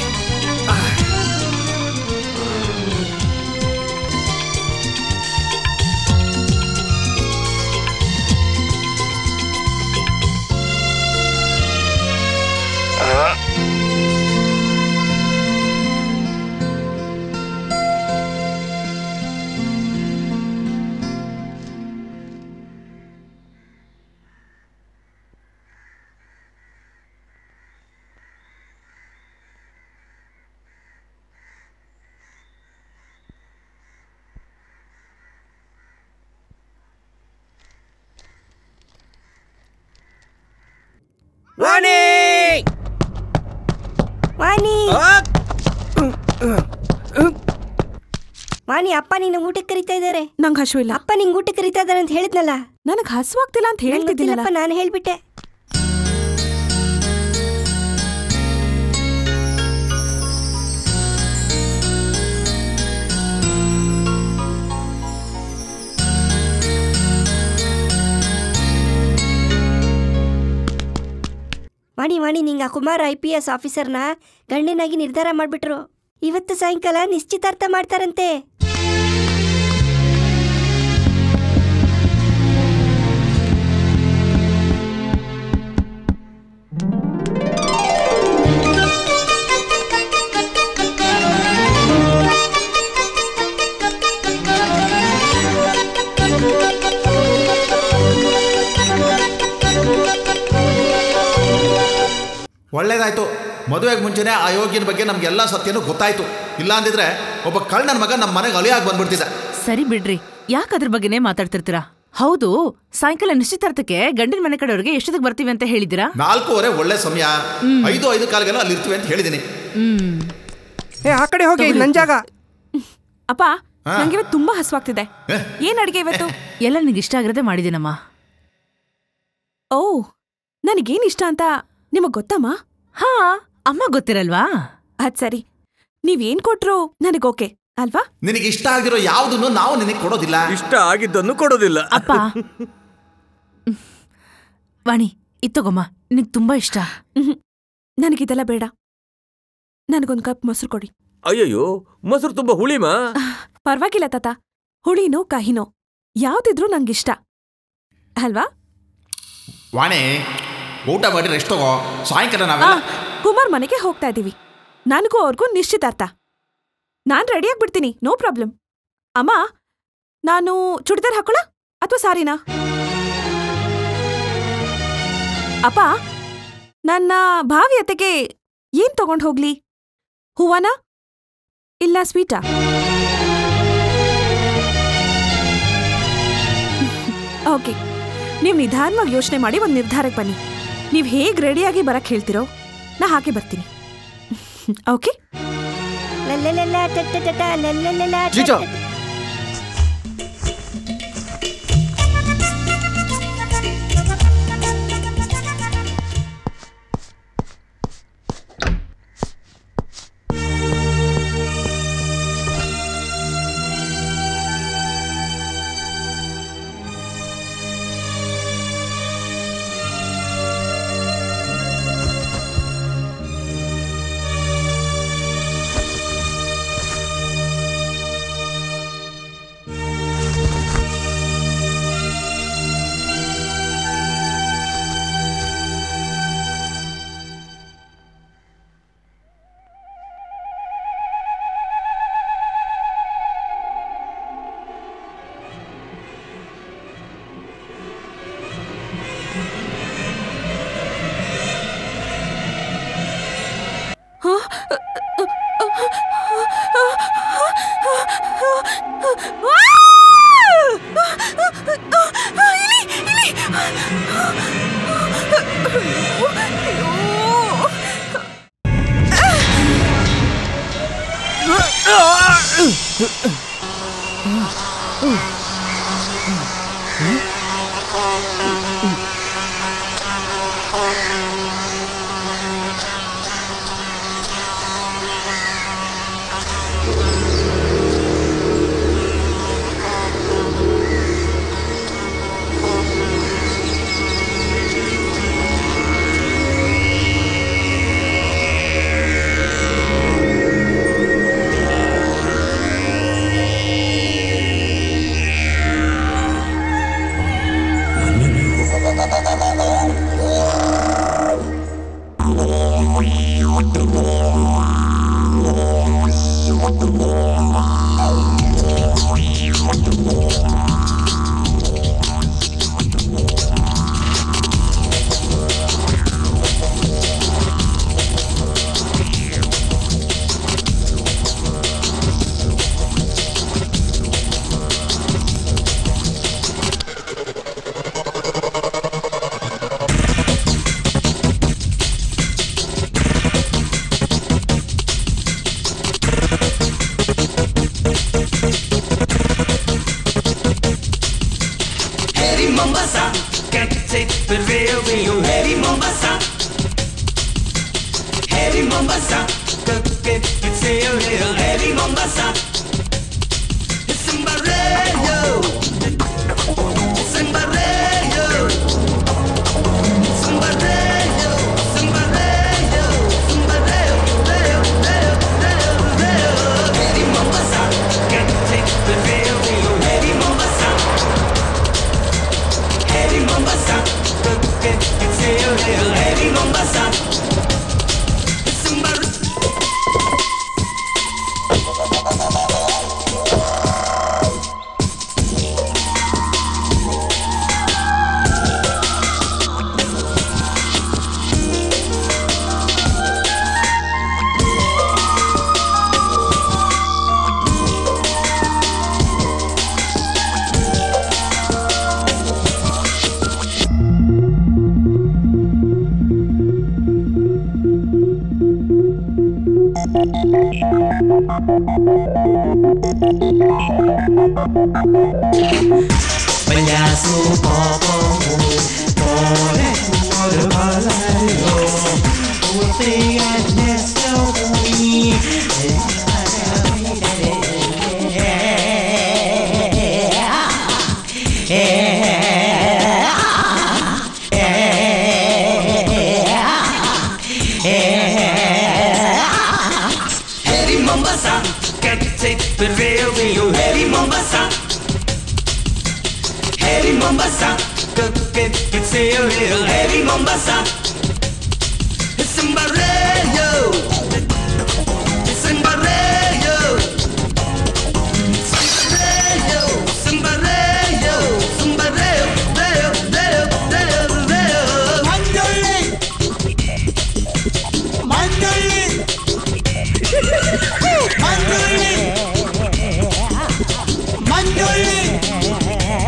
ವಾಣಿ ವಾಣಿ ವಾಣಿ ಅಪ್ಪ ನಿನ್ನ ಊಟಕ್ಕೆ ಕರಿತಾ ಇದ್ದಾರೆ ನಂಗೆ ಹಶು ಇಲ್ಲ ಅಪ್ಪ ನಿಂಗೆ ಊಟಕ್ಕೆ ಕರಿತಾ ಇದ್ದಾರೆ ಅಂತ ಹೇಳಿದ್ನಲ್ಲ ನನಗೆ ಹಸುವಾಗ್ತಿಲ್ಲ ಅಂತ ಹೇಳ್ತಿದ್ದೀನಲ್ಲ ನಾನು ಹೇಳ್ಬಿಟ್ಟೆ ವಾಣಿ ವಾಣಿ ನಿಂಗೆ ಆ ಕುಮಾರ್ ಐ ಪಿ ಎಸ್ ಆಫೀಸರ್ನ ಗಂಡನಾಗಿ ನಿರ್ಧಾರ ಮಾಡಿಬಿಟ್ರು ಇವತ್ತು ಸಾಯಂಕಾಲ ನಿಶ್ಚಿತಾರ್ಥ ಮಾಡ್ತಾರಂತೆ ಒಳ್ಳೇದಾಯ್ತು ಮದುವೆಗೆ ಮುಂಚೆನೆ ಆ ಯೋಗಿನ ಬಗ್ಗೆ ನಮ್ಗೆಲ್ಲ ಸತ್ಯನೂ ಗೊತ್ತಾಯ್ತು ಇಲ್ಲ ಅಂದಿದ್ರೆ ಒಬ್ಬ ಕಳ್ಳನ ಮಗ ನಮ್ಮ ಮನೆಗೆ ಅಲಿಯಾಗಿ ಬಂದ್ಬಿಡ್ತಿದ್ದ ಸರಿ ಬಿಡ್ರಿ ಯಾಕೆ ಅದ್ರ ಬಗ್ಗೆನೇ ಮಾತಾಡ್ತಿರ್ತೀರಾ ಹೌದು ಸಾಯಂಕಾಲ ನಿಶ್ಚಿತಾರ್ಥಕ್ಕೆ ಗಂಡಿನ ಮನೆ ಕಡೆಯವ್ರಿಗೆ ಎಷ್ಟೊತ್ತಿಗೆ ಬರ್ತೀವಿ ಅಂತ ಹೇಳಿದ್ದೀರಾ ನಾಲ್ಕೂವರೆ ಒಳ್ಳೆ ಸಮಯ ಐದು ಐದು ಕಾಲ್ಗೆಲ್ಲ ಅಲ್ಲಿ ಇರ್ತೀವಿ ಅಂತ ಹೇಳಿದ್ದೀನಿ ಹ್ಮ್ ಏ ಆ ಕಡೆ ಹೋಗಿ ನನ್ ಜಾಗ ಅಪ್ಪ ನಂಗೆ ಇವತ್ತು ತುಂಬಾ ಹಸುವಾಗ್ತಿದೆ ಏನ್ ಅಡಿಗೆ ಇವತ್ತು ಎಲ್ಲ ನಿಂಗೆ ಇಷ್ಟ ಆಗಿರೋದೇ ಮಾಡಿದ್ದೀನಮ್ಮ ಓ ನನಗೇನ್ ಇಷ್ಟ ಅಂತ ನಿಮಗ್ ಗೊತ್ತಮ್ಮ ಹಾ ಅಮ್ಮ ಗೊತ್ತಿರಲ್ವಾ ಅದ್ ಸರಿ ನೀವೇನ್ ಕೊಟ್ರು ನನಗ್ ಓಕೆ ಅಲ್ವಾ ನಿನಗೆ ಇಷ್ಟ ಆಗಿರೋ ಯಾವುದನ್ನು ನಾವು ನಿನಗೆ ಕೊಡೋದಿಲ್ಲ ಇಷ್ಟ ಆಗಿದ್ದನ್ನು ಕೊಡೋದಿಲ್ಲ ಅಪ್ಪ ವಾಣಿ ಇತ್ತಗೊಮ್ಮ ನಿನಗೆ ತುಂಬಾ ಇಷ್ಟ ನನಗಿದೆಲ್ಲ ಬೇಡ ನನಗೊಂದ್ ಕಪ್ ಮೊಸರು ಕೊಡಿ ಅಯ್ಯಯ್ಯೋ ಮೊಸರು ತುಂಬಾ ಹುಳಿಮಾ ಪರವಾಗಿಲ್ಲ ತಾತ ಹುಳಿನೋ ಕಹಿನೋ ಯಾವ್ದಿದ್ರು ನಂಗಿಷ್ಟ ಅಲ್ವಾ ವಾಣಿ ಊಟ ಮಾಡಿ ರೆಸ್ಟ್ ತಗೋ ಸಾಯಂಕಾಲ ನಾವೆಲ್ಲ ಕುಮಾರ್ ಮನೆಗೆ ಹೋಗ್ತಾ ಇದೀವಿ ನನಗೂ ಅವ್ರಿಗೂ ನಿಶ್ಚಿತಾರ್ಥ ನಾನ್ ರೆಡಿ ಆಗ್ಬಿಡ್ತೀನಿ ನೋ ಪ್ರಾಬ್ಲಮ್ ಅಮ್ಮ ನಾನು ಚುಡಿದಾರ್ ಹಾಕೋಳ ಅಥವಾ ಸಾರಿನಾ ಅಪ್ಪ ನನ್ನ ಭಾವಿ ಅತ್ತೆಗೆ ಏನ್ ತಗೊಂಡ್ ಹೋಗ್ಲಿ ಹೂವನ ಇಲ್ಲ ಸ್ವೀಟಾ ಓಕೆ ನೀವು ನಿಧಾನವಾಗಿ ಯೋಚನೆ ಮಾಡಿ ಒಂದು ನಿರ್ಧಾರಕ್ಕೆ ಬನ್ನಿ ನೀವು ಹೇಗೆ ರೆಡಿಯಾಗಿ ಬರಕ್ ಹೇಳ್ತಿರೋ ನಾ ಹಾಗೆ ಬರ್ತೀನಿ ಓಕೆ ಲಲ್ಲಲಲ್ಲ ಟಟ್ಟಟಟ ಲಲ್ಲಲಲ್ಲ ಜಿಜೋ. ಟಟ್ಟಟ. Heavy Mombasa, can't take the real, real heavy Mombasa. Heavy Mombasa, cook it, it's real, real heavy Mombasa. It's Simbarello, Simbarello, Simbarello, Simbarello, Simbarello, Heavy Mombasa, can't take the real, real heavy Mombasa. Heavy Mombasa, cook it, it's real, real heavy Mombasa. It's Simbar- Penyasu popomu Pone ഒരു വളരോ പൂർത്തിയായി Heavy Mombasa, get it the real deal. Heavy Mombasa, Heavy Mombasa, cook it, it's real real. Heavy Mombasa, it's in Barrio, it's in Barrio, Barrio, it's in Barrio, it's in Barrio, Barrio, Barrio, Barrio, Barrio. Mandoli, Mandoli. Mandoli! Mandoli!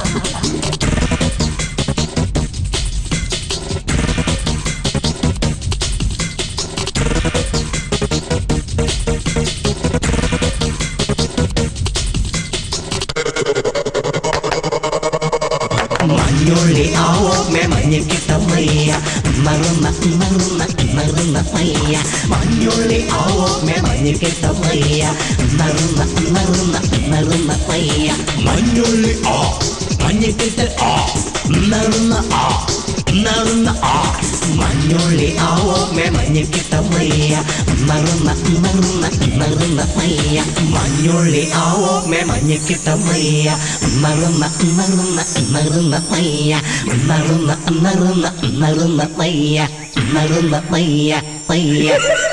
മഞ്ഞുള്ളി ആവോമേ മഞ്ഞക്കിട്ട മയ്യ മറുമ മറുമ മറുമ മയ്യ മഞ്ഞുള്ളി ആവോമേ മഞ്ഞക്കിട്ട മയ്യ മറുമ മറുമ മറുമ മയ്യ മഞ്ഞുള്ളി ആ മഞ്ഞക്കിട്ട ആ മറുമ ആ മറുമ ആ മഞ്ഞുള്ളി ആവോമേ മഞ്ഞക്കിട്ട മയ്യ മറുമ മറുമ മറുമ മയ്യ മഞ്ഞുള്ളി ആവോമേ മഞ്ഞക്കിട്ട മയ്യ മറുമ മറുമ മറുമ മയ്യ മറുമ മറുമ മറുമ മയ്യ മറുമ മയ്യ മയ്യ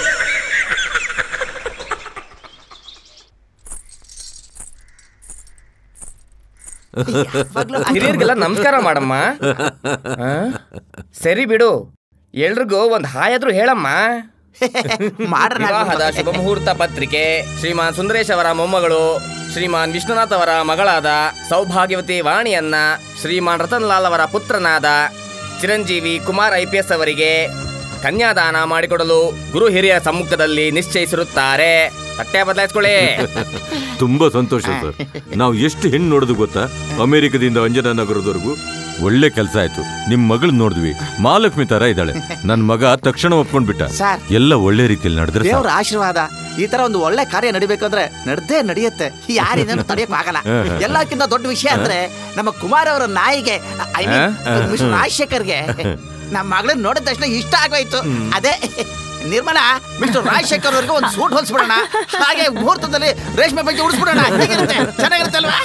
ಹಿರಿಯರಿಗೆಲ್ಲ ನಮಸ್ಕಾರ ಮಾಡಮ್ಮ ಆ? ಸರಿ ಬಿಡು ಎಲ್ರಿಗೂ ಒಂದ್ ಹಾಯಾದ್ರೂ ಹೇಳಮ್ಮ ವಿವಾಹದ ಶುಭ ಮುಹೂರ್ತ ಪತ್ರಿಕೆ ಶ್ರೀಮಾನ್ ಸುಂದರೇಶ್ ಅವರ ಮೊಮ್ಮಗಳು ಶ್ರೀಮಾನ್ ವಿಶ್ವನಾಥ್ ಅವರ ಮಗಳಾದ ಸೌಭಾಗ್ಯವತಿ ವಾಣಿಯನ್ನ ಶ್ರೀಮಾನ್ ರತನ್ ಲಾಲ್ ಅವರ ಪುತ್ರನಾದ ಚಿರಂಜೀವಿ ಕುಮಾರ್ ಐ ಪಿ ಎಸ್ ಅವರಿಗೆ ಕನ್ಯಾದಾನ ಮಾಡಿಕೊಡಲು ಗುರು ಹಿರಿಯರ ಸಮ್ಮುಖದಲ್ಲಿ ನಿಶ್ಚಯಿಸಿರುತ್ತಾರೆ ತಟ್ಟೆ ಬದಲಾಯಿಸ್ಕೊಳ್ಳಿ ತುಂಬಾ ಸಂತೋಷ ಸರ್ ನಾವು ಎಷ್ಟು ಹೆಣ್ಣು ನೋಡೋದು ಗೊತ್ತಾ ಅಮೆರಿಕದಿಂದ ಅಂಜನಾ ನಗರದವರೆಗೂ ಒಳ್ಳೆ ಕೆಲಸ ಆಯ್ತು ನಿಮ್ ಮಗಳು ನೋಡಿದ್ವಿ ಮಹಾಲಕ್ಷ್ಮಿ ತರ ಇದ್ದಾಳೆ ನನ್ ಮಗ ತಕ್ಷಣ ಒಪ್ಕೊಂಡ್ಬಿಟ್ಟ ಸರ್. ಎಲ್ಲ ಒಳ್ಳೆ ರೀತಿಯಲ್ಲಿ ನಡೆದ್ರೆ ಸಾಕು. ದೇವರ ಆಶೀರ್ವಾದ ಈ ತರ ಒಂದು ಒಳ್ಳೆ ಕಾರ್ಯ ನಡಿಬೇಕಂದ್ರೆ ನಡೆದೇ ನಡೆಯುತ್ತೆ ಯಾರಿಂದ ತಡೆಯಕ್ ಆಗಲ್ಲ ಹ. ಎಲ್ಲಕ್ಕಿಂತ ದೊಡ್ಡ ವಿಷಯ ಅಂದ್ರೆ ನಮ್ಮ ಕುಮಾರ್ ಅವರ ನಾಯಿಗೆ ಐ ಮೀನ್ ಹ? ಮಿಸ್ಟರ್ ರಾಜಶೇಖರ್ಗೆ ನಮ್ಮ ಮಗಳನ್ನ ನೋಡಿದ ತಕ್ಷಣ ಇಷ್ಟ ಆಗೋಯ್ತು ಅದೇ ನಿರ್ಮಲಾ ಮಿಸ್ಟರ್ ರಾಜಶೇಖರ್ ಅವ್ರಿಗೆ ಒಂದು ಸೂಟ್ ಹೊಲ್ಸ್ಬಿಡೋಣ ಹಾಗೆ ಮುಹೂರ್ತದಲ್ಲಿ ರೇಷ್ಮೆ ಬಗ್ಗೆ ಉಡಿಸ್ಬಿಡೋಣ ಹೇಗಿರುತ್ತೆ ಚೆನ್ನಾಗಿರುತ್ತೆ ಅಲ್ವಾ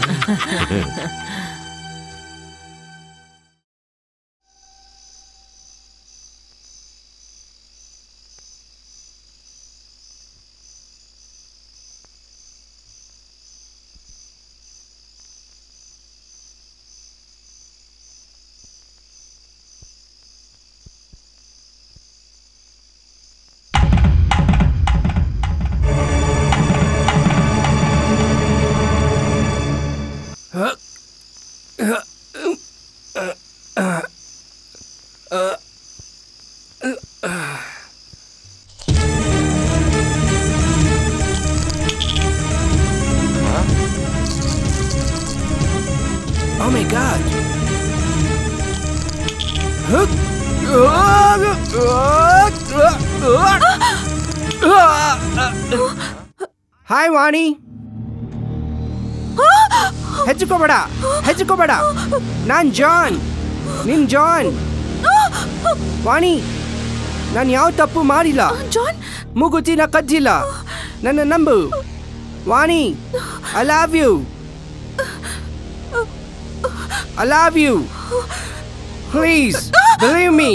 Oh my god. Hi Vani ಹೆಚ್ಕೋಬೇಡ ಹೆಚ್ಕೋಬೇಡ ನಾನ್ ಜಾನ್ ನಿನ್ ಜಾನ್ ವಾಣಿ ನಾನು ಯಾವ ತಪ್ಪು ಮಾಡಿಲ್ಲ ಜಾನ್ ಮೂಗುತಿನ ಕದ್ದಿಲ್ಲ ನನ್ನ ನಂಬು Vani I love you I love you. Please, believe me.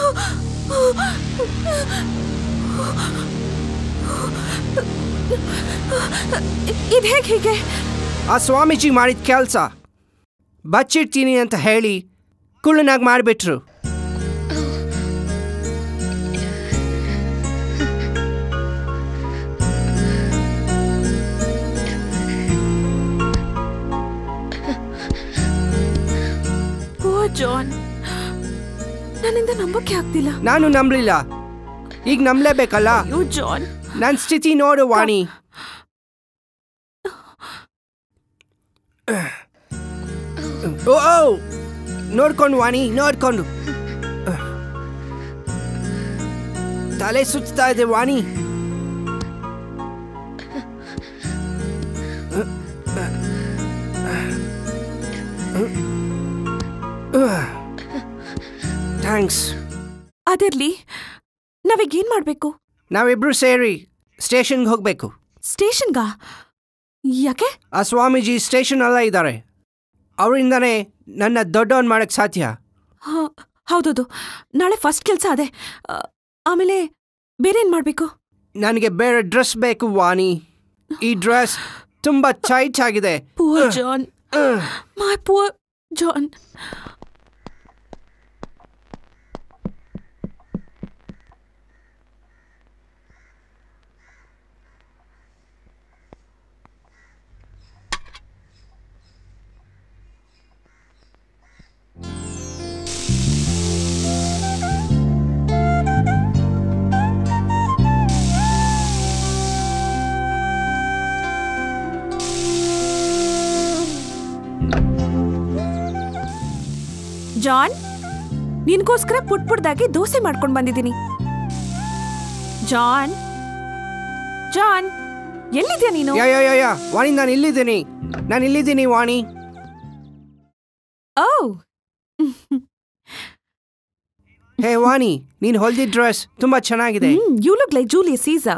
ಇದು ಹೇಗೆ ಹೀಗೆ ಆ ಸ್ವಾಮೀಜಿ ಮಾಡಿದ ಕೆಲಸ ಬಚ್ಚಿಡ್ತೀನಿ ಅಂತ ಹೇಳಿ ಕುಳ್ಳನಾಗಿ ಮಾಡಿಬಿಟ್ರು ಓ ಜಾನ್ ನನ್ನಿಂದ ನಂಬಕ್ಕೆ ಆಗ್ತಿಲ್ಲ ನಾನು ನಂಬಲಿಲ್ಲ ಈಗ ನಂಬಲೇಬೇಕಲ್ಲ ಅಯ್ಯೋ ಜಾನ್ ನನ್ನ ಸ್ಥಿತಿ ನೋಡು ವಾಣಿ ಓ ಓ, ನೋಡ್ಕೊಂಡು ವಾಣಿ ನೋಡ್ಕೊಂಡು ತಲೆ ಸುತ್ತಾ ಇದೆ ವಾಣಿ ಥ್ಯಾಂಕ್ಸ್ ಅದಿರ್ಲಿ ನಾವೀಗೇನ್ ಮಾಡ್ಬೇಕು ನಾವಿಬ್ರು ಸೇರಿ ಸ್ಟೇಷನ್ಗೆ ಹೋಗ್ಬೇಕು ಸ್ಟೇಷನ್ಗಾ ಯಾಕೆ ಆ ಸ್ವಾಮೀಜಿ ಸ್ಟೇಷನ್ ಅಲ್ಲ ಇದ್ದಾರೆ ಅವರಿಂದನೇ ನನ್ನ ದೊಡ್ಡವನ್ ಮಾಡಕ್ ಸಾಧ್ಯ ಹಾ, ಹೌದೌದು ನಾಳೆ ಫಸ್ಟ್ ಕೆಲಸ ಅದೇ ಆ, ಆಮೇಲೆ ಬೇರೆ ಏನ್ ಮಾಡ್ಬೇಕು ನನಗೆ ಬೇರೆ ಡ್ರೆಸ್ ಬೇಕು ವಾಣಿ ಈ ಡ್ರೆಸ್ ತುಂಬಾ ಟೈಟ್ ಆಗಿದೆ poor John my poor John John ನಿನ್ಗೋಸ್ಕರ ಪುಟ್ ಪುಟ್ದಾಗಿ ದೋಸೆ ಮಾಡ್ಕೊಂಡ್ ಬಂದಿದ್ದೀನಿ ಜಾನ್ ಜಾನ್ ಎಲ್ಲಿದ್ಯಾ ನೀನು ಯಾ ಯಾ ಯಾ ಯಾ ವಾಣಿ ನಾನು ಇಲ್ಲಿದ್ದೀನಿ ನಾನು ಇಲ್ಲಿದ್ದೀನಿ ವಾಣಿ ಓ ಹೇ ವಾಣಿ ನೀನು ಹೊಲ್ದಿದ್ ಡ್ರೆಸ್ ತುಂಬಾ ಚೆನ್ನಾಗಿದೆ ಯು ಲುಕ್ ಲೈಕ್ ಜೂಲಿಯಸ್ ಸೀಸಾ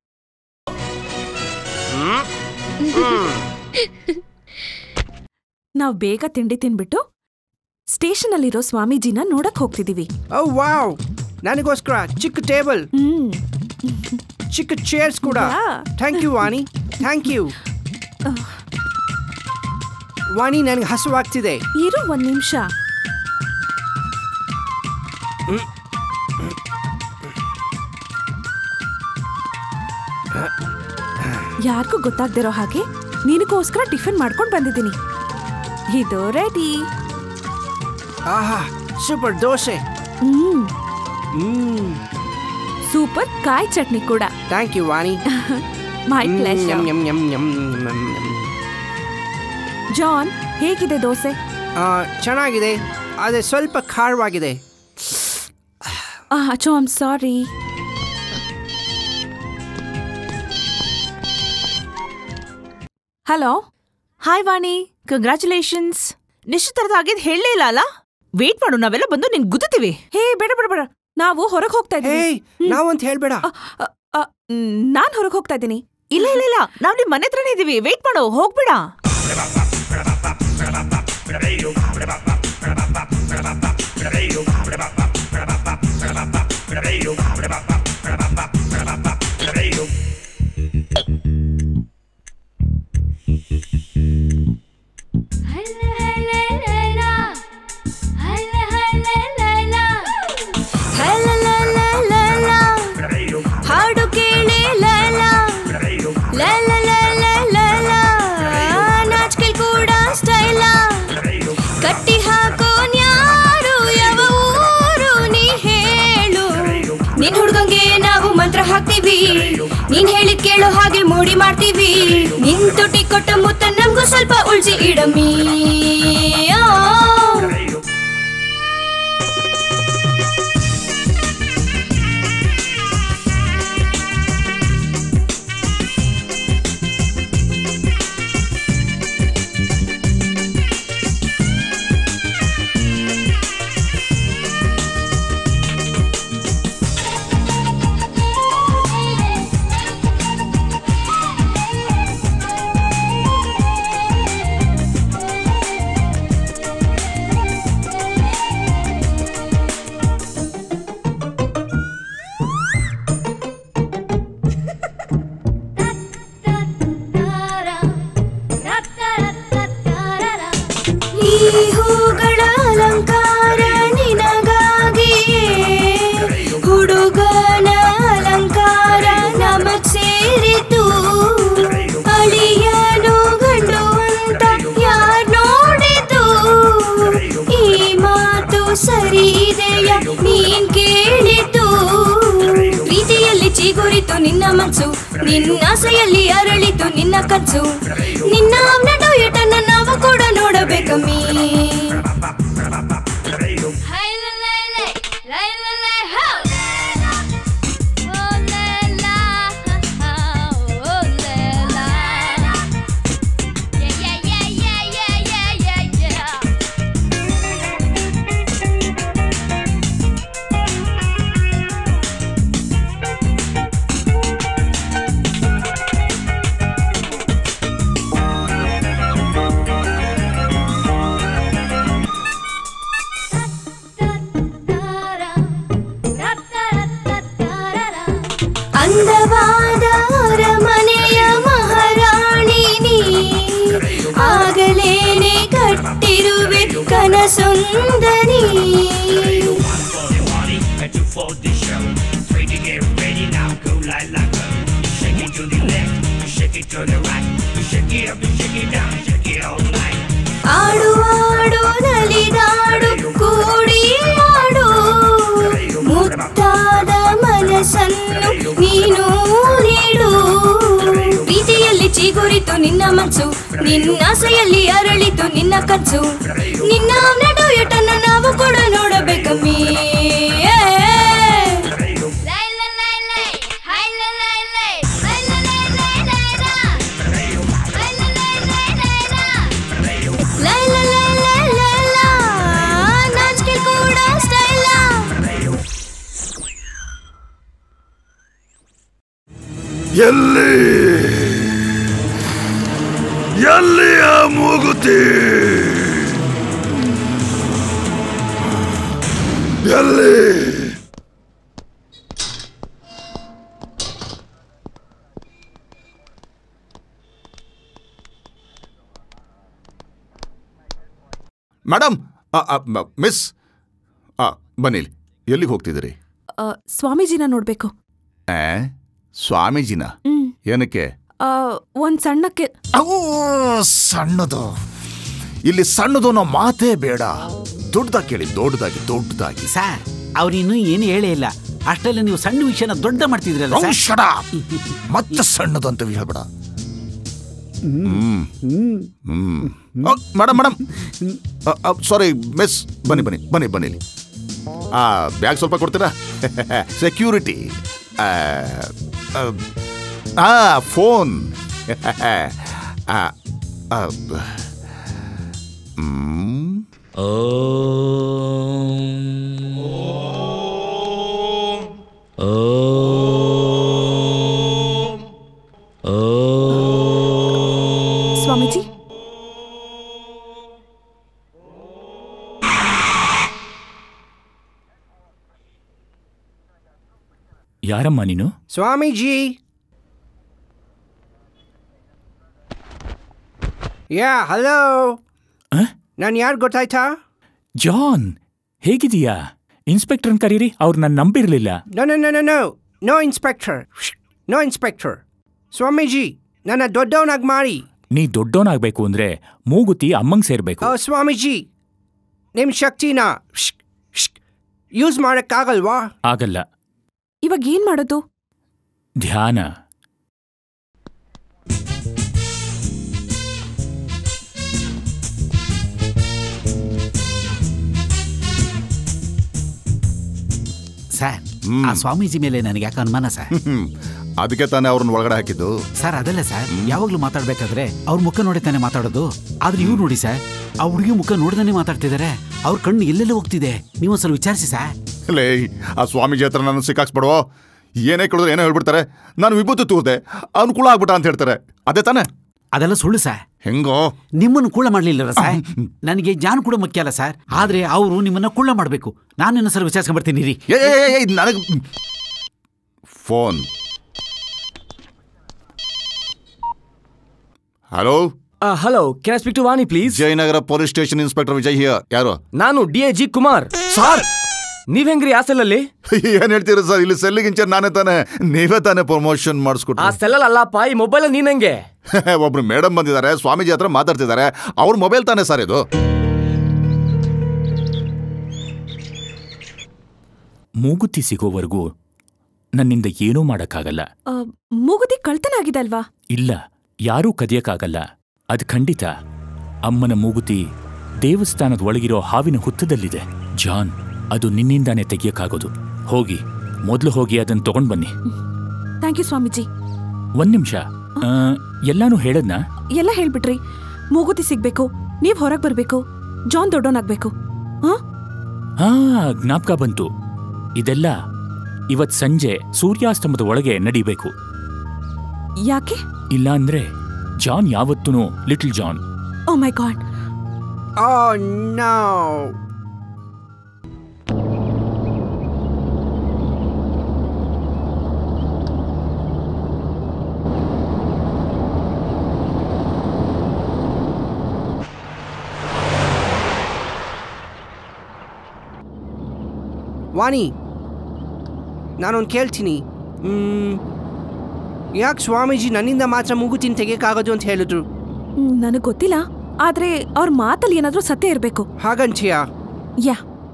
ನಾವ್ ಬೇಗ ತಿಂಡಿ ತಿನ್ಬಿಟ್ಟು ಸ್ಟೇಷನ್ ಅಲ್ಲಿರೋ ಸ್ವಾಮೀಜಿನ ನೋಡಕ್ ಹೋಗ್ತಿದೀವಿ ಓ ವಾವ್ ನನಗೋಸ್ಕರ ಚಿಕ್ಕ ಟೇಬಲ್ ಚಿಕ್ಕ ಚೇರ್ಸ್ ಕೂಡ thank you Vani thank you Vani ನನಗೆ ಹಸುವಾಗ್ತಿದೆ ಇರು ಒಂದ್ ನಿಮಿಷ ಯಾರಿಗೂ ಗೊತ್ತಾಗ್ದಿರೋ ಹಾಗೆ ನಿನಗೋಸ್ಕರ ಟಿಫಿನ್ ಮಾಡ್ಕೊಂಡ್ ಬಂದಿದ್ದೀನಿ ಇದು ರೆಡಿ ಆಹಾ ಸೂಪರ್ ದೋಸೆ ಹ್ಮ್ ಹ್ಮ್ ಸೂಪರ್ ಕಾಯಿ ಚಟ್ನಿ ಕೂಡ thank you Vani my hmm, pleasure yum, yum, yum, yum, yum, yum. John ಹೇಗಿದೆ ದೋಸೆ ಆ, ಚೆನ್ನಾಗಿದೆ ಆದರೆ ಸ್ವಲ್ಪ ಖಾರವಾಗಿದೆ ಅಚ್ಚೋ I'm sorry hello hi Vani congratulations ನಿಶ್ಚಿತರದ ಆಗಿದ್ ಹೇಳಲೇ ಇಲ್ಲ ಅಲ್ಲ ವೇಟ್ ಮಾಡು ನಾವೆಲ್ಲ ಬಂದು ನಿನ್ ಗುದ್ದುತ್ತೀವಿ ಹೇ ಬೇಡ ಬೇಡ ಬೇಡ ನಾವು ಹೊರಗೆ ಹೋಗ್ತಾ ಇದ್ದೀವಿ ಏಯ್ ನಾವಂತ ಹೇಳ್ಬೇಡ ನಾನ್ ಹೊರಗೆ ಹೋಗ್ತಾ ಇದ್ದೀನಿ ಇಲ್ಲ ಇಲ್ಲ ಇಲ್ಲ ನಾವ್ ನಿಮ್ ಮನೆ ಹತ್ರನೇ ಇದೀವಿ ವೇಟ್ ಮಾಡು ಹೋಗ್ಬೇಡ ಹಾಡು ಕೇಳಿ ಲಲ ಲಲ ಲಲ ಲಲ ನಾಚ್ಕೆ ಕೂಡ ಸ್ಟೈಲ ಕಟ್ಟಿ ಹಾಕೋ ನ್ಯಾರು ಯಾವ ಊರು ನೀ ಹೇಳು ನಿನ್ ಹುಡ್ಗಂಗೆ ನಾವು ಮಂತ್ರ ಹಾಕ್ತೀವಿ ನೀನ್ ಹೇಳಿದ್ ಕೇಳೋ ಹಾಗೆ ಮೋಡಿ ಮಾಡ್ತೀವಿ ನಿನ್ ತುಟಿ ಕೊಟ್ಟ ಮುತ್ತ ನಮ್ಗೂ ಸ್ವಲ್ಪ ಉಳ್ಸಿ ಇಡಮಿ ಆ. ಈ ಹೂಗಳ ಅಲಂಕಾರ ನಿನಗಾಗಿಯೇ ಹುಡುಗನ ಅಲಂಕಾರ ನಮಗ್ ಸೇರಿತು ಅಳಿಯನು ಗಂಡು ಅಂತ ಯಾರ್ ನೋಡಿತು ಈ ಮಾತು ಸರಿ ಇದೆಯ ನೀನ್ ಕೇಳಿತು ಪ್ರೀತಿಯಲ್ಲಿ ಪ್ರೀತಿಯಲ್ಲಿ ಚಿಗುರಿತು ನಿನ್ನ ಮನ್ಸು ನಿನ್ನಾಸೆಯಲ್ಲಿ ಅರಳಿತು ನಿನ್ನ ಕನ್ಸು ನಿನ್ನ ನಡುಯಟನ್ನ ನಾವು ಕೂಡ ನೋಡಬೇಕಮ್ಮಿ ಅಂದವಾದ ಅರಮನೆಯ ಮಹಾರಾಣಿ ನೀ ಆಗಲೇನೆ ಕಟ್ಟಿರುವೆ ಕನಸುಂದರಿ ಆಡು ಆಡು ನಲಿದಾಡು ಕೂಡಿ ಆಡು ಮುತ್ತಾದ ಮನಸ್ಸನ್ನು ನೀನು ನೀಡು ಪ್ರೀತಿಯಲ್ಲಿ ಚಿಗುರಿತು ನಿನ್ನ ಮನ್ಸು ನಿನ್ನಾಸೆಯಲ್ಲಿ ಅರಳಿತು ನಿನ್ನ ಕನ್ಸು ನಿನ್ನ ನಡುಯಟನ್ನ ನಾವು ಕೂಡ ನೋಡಬೇಕಮ್ಮಿ ಲೈ ಲೈ ಲೈ ಲೈ ಲೈ ಲಾ, ನಾಚಿಕೆ ಕೂಡ ಸ್ಟೈಲ ಎಲ್ಲಿ ಎಲ್ಲಿ ಆ ಮೂಗುತಿ ಎಲ್ಲಿ ಮೇಡಮ್ ಮಿಸ್ ಆ ಬನ್ನಿ ಇಲ್ಲಿ. ಎಲ್ಲಿಗೆ ಹೋಗ್ತಿದ್ದೀರಿ ಆ, ಸ್ವಾಮೀಜಿನ ನೋಡ್ಬೇಕು ಆ, ಸ್ವಾಮೀಜಿನ ಹ್ಮ್. ಏನಕ್ಕೆ ಆ, ಒಂದ್ ಸಣ್ಣಕ್ಕೆ ಸಣ್ಣದು ಇಲ್ಲಿ ಸಣ್ಣದು ಅನ್ನೋ ಮಾತೇ ಬೇಡ ದೊಡ್ಡದಾಗಿ ಕೇಳಿ ದೊಡ್ಡದಾಗಿ ದೊಡ್ಡದಾಗಿ ಸರ್ ಅವ್ರಿನ್ನೂ ಏನು ಹೇಳೇ ಇಲ್ಲ ಅಷ್ಟರಲ್ಲಿ ನೀವು ಸಣ್ಣ ವಿಷಯನ ದೊಡ್ಡ ಮಾಡ್ತಿದ್ರಲ್ಲ Oh, ಸರ್? shut up. ಮತ್ತೆ ಸಣ್ಣದು ಅಂತ ಹೇಳ್ಬೇಡ ಹ್ಮ್ ಹ್ಮ್ ಮೇಡಮ್ ಮೇಡಮ್ ಸಾರಿ ಮಿಸ್ ಬನ್ನಿ ಬನ್ನಿ ಬನ್ನಿ ಬನ್ನಿ ಇಲ್ಲಿ ಆ ಬ್ಯಾಗ್ ಸ್ವಲ್ಪ ಕೊಡ್ತೀರಾ ಸೆಕ್ಯೂರಿಟಿ ಆ ಫೋನ್ ಸ್ವಾಮೀಜಿ ಯಾರಮ್ಮ ನೀನು ಸ್ವಾಮೀಜಿ ಯಾ ಹಲೋ ನಾನು ಯಾರು ಗೊತ್ತಾಯ್ತಾ ಜಾನ್ ಹೇಗಿದೀಯಾ ಇನ್ಸ್ಪೆಕ್ಟರ್ನ ಕರೀರಿ ಅವ್ರು ನನ್ನ ನಂಬಿರ್ಲಿಲ್ಲ no no no no no no inspector no inspector Swamiji ನನ್ನ ದೊಡ್ಡವನಾಗಿ ಮಾಡಿ ನೀ ದೊಡ್ಡೋನಾಗ್ಬೇಕು ಅಂದ್ರೆ ಮೂಗುತಿ ಅಮ್ಮಂಗ್ ಸೇರ್ಬೇಕು ಓ ಸ್ವಾಮೀಜಿ ನಿಮ್ಮ ಶಕ್ತಿನ ಯೂಸ್ ಮಾಡೋಕ್ಕಾಗಲ್ವಾ ಆಗಲ್ಲ ಇವಾಗ ಏನ್ ಮಾಡೋದು ಧ್ಯಾನ ಸರ್ ಆ ಸ್ವಾಮೀಜಿ ಮೇಲೆ ನನಗೆ ಯಾಕೆ ಅನುಮಾನ ಸರ್ ಅದಕ್ಕೆ ತಾನೇ ಅವ್ರನ್ನ ಒಳಗಡೆ ಹಾಕಿದ್ದು ಸರ್ ಅದಲ್ಲ ಸರ್ ಯಾವಾಗ್ಲೂ ಮಾತಾಡ್ಬೇಕಾದ್ರೆ ಅವ್ರ ಮುಖ ನೋಡಿ ತಾನೇ ಮಾತಾಡೋದು ಆದ್ರೆ ಇವ್ರು ನೋಡಿ ಸರ್ ಆ ಹುಡುಗಿ ಮುಖ ನೋಡ್ದಾನೆ ಮಾತಾಡ್ತಿದ್ದಾರೆ ಅವ್ರ ಕಣ್ಣು ಎಲ್ಲೆಲ್ಲ ಹೋಗ್ತಿದೆ ನೀವು ಒಂದ್ಸಲ ವಿಚಾರಿಸಿ ಸರ್ ಲೇ ಆ ಸ್ವಾಮೀಜಿ ಹತ್ರ ನಾನು ಸಿಕ್ಕಾಕ್ಸ್ಬಿಡುವ ಏನೇ ಕೇಳಿದ್ರೆ ಏನೋ ಹೇಳ್ಬಿಡ್ತಾರೆ ನಾನು ವಿಭೂತಿ ತೂರ್ದೆ ಅನುಕೂಲ ಆಗ್ಬಿಟ್ಟ ಅಂತ ಹೇಳ್ತಾರೆ ಅದೇ ತಾನೇ ಅದೆಲ್ಲ ಸುಳ್ಳು ಸರ್ ಹೆಂಗೋ ನಿಮ್ಮನ್ನು ಕುಳ್ಳ ಮಾಡ್ಲಿಲ್ಲ ಸರ್ ನನಗೆ ಜಾನ್ ಕೂಡ ಮುಖ್ಯ ಅಲ್ಲ ಸರ್ ಆದ್ರೆ ಅವರು ನಿಮ್ಮನ್ನ ಕುಳ್ಳ ಮಾಡಬೇಕು ನಾನು ಇನ್ನೊಂದ್ಸಲ ವಿಚಾರಿಸ್ಕೊಂಡ್ ಬರ್ತೀನಿ ರೀ ನನಗೆ phone hello hello can speak to Vani please Jayanagar police station inspector Vijay here ಯಾರು ನಾನು D A G Kumar sir ನೀವ್ ಹೆಂಗ್ರಿ ಆ ಸೆಲ್ಲಲ್ಲಿ ಏನ್ ಹೇಳ್ತೀರಾ ಸರ್ ಇಲ್ಲಿ ಸೆಲ್ಲಿಗೆ ಇಂಚರ್ ನಾನೇ ತಾನೇ ನೀವೇ ತಾನೇ ಪ್ರಮೋಷನ್ ಆ ಮಾಡಿಸ್ಕೊಟ್ರು ಸೆಲ್ಲಲ್ಲಿ ಅಲ್ಲಪ್ಪ ಈ ಮೊಬೈಲ್ ನೀನ್ ಹೆಂಗೆ ಒಬ್ರು ಮೇಡಮ್ ಬಂದಿದ್ದಾರೆ ಸ್ವಾಮೀಜಿ ಹತ್ರ ಮಾತಾಡ್ತಿದ್ದಾರೆ ಅವ್ರ ಮೊಬೈಲ್ ತಾನೇ ಸರ್ ಇದು ಮೂಗುತಿ ಸಿಗೋವರೆಗೂ ನನ್ನಿಂದ ಏನೂ ಮಾಡಕ್ಕಾಗಲ್ಲ ಆ, ಮೂಗುತಿ ಕಳ್ತನ ಆಗಿದೆ ಅಲ್ವಾ ಇಲ್ಲ ಯಾರೂ ಕದಿಯಕ್ಕಾಗಲ್ಲ ಅದ್ ಖಂಡಿತ ಅಮ್ಮನ ಮೂಗುತಿ ದೇವಸ್ಥಾನದ ಒಳಗಿರೋ ಹಾವಿನ ಹುತ್ತದಲ್ಲಿದೆ ಜಾನ್ ಅದು ನಿನ್ನಿಂದಾನೇ ತೆಗಿಯಕ್ಕಾಗೋದು ಹೋಗಿ ಮೊದಲು ಹೋಗಿ ಅದನ್ನ ತಗೊಂಡ್ ಬನ್ನಿ ಥ್ಯಾಂಕ್ ಯು ಸ್ವಾಮೀಜಿ ಒಂದ್ ನಿಮಿಷ ಎಲ್ಲಾನು ಹೇಳದ್ನ ಎಲ್ಲ ಹೇಳ್ಬಿಟ್ರಿ ಮೂಗುತಿ ಸಿಗ್ಬೇಕು ನೀವ್ ಹೊರಗ್ ಬರ್ಬೇಕು ಜಾನ್ ದೊಡ್ಡೋನಾಗ್ಬೇಕು ಹಾ ಜ್ಞಾಪಕ ಬಂತು ಇದೆಲ್ಲ ಇವತ್ ಸಂಜೆ ಸೂರ್ಯಾಸ್ತಮದ ಒಳಗೆ ನಡಿಬೇಕು ಯಾಕೆ ಇಲ್ಲ ಅಂದ್ರೆ ಜಾನ್ ಯಾವತ್ತೂ little John oh my god Oh no! Vani ನಾನೊಂದು ಕೇಳ್ತೀನಿ ಯಾಕೆ ಸ್ವಾಮೀಜಿ ನನ್ನಿಂದ ಮಾತ್ರ ಮೂಗುತಿನ ತೆಗಿಯಕ್ಕಾಗೋದು ಅಂತ ಹೇಳಿದ್ರು ನನಗ್ ಗೊತ್ತಿಲ್ಲ ಆದ್ರೆ ಅವ್ರ ಮಾತಲ್ಲಿ ಏನಾದ್ರೂ ಸತ್ಯ ಇರ್ಬೇಕು ಹಾಗಂತೀಯಾ yeah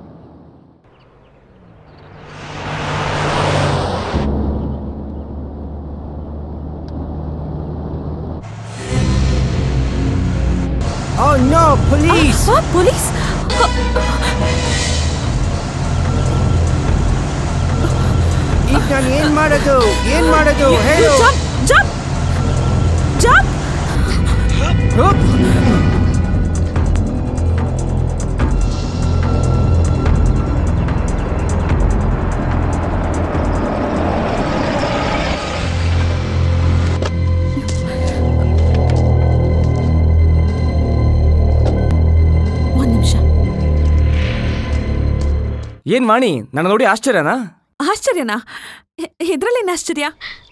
Oh no, police! Police ಈಗ ನಾನು ಏನ್ ಮಾಡೋದು ಏನ್ ಮಾಡೋದು ಹೇಳು ಜಂಪ್ ಜಂಪ್ ಒಂದ್ ನಿಮಿಷ ಏನ್ ವಾಣಿ ನನ್ನ ನೋಡಿ ಆಶ್ಚರ್ಯನಾ ಆಶ್ಚರ್ಯನಾ ಇ- ಇದ್ರಲ್ಲೇನ್ ಆಶ್ಚರ್ಯ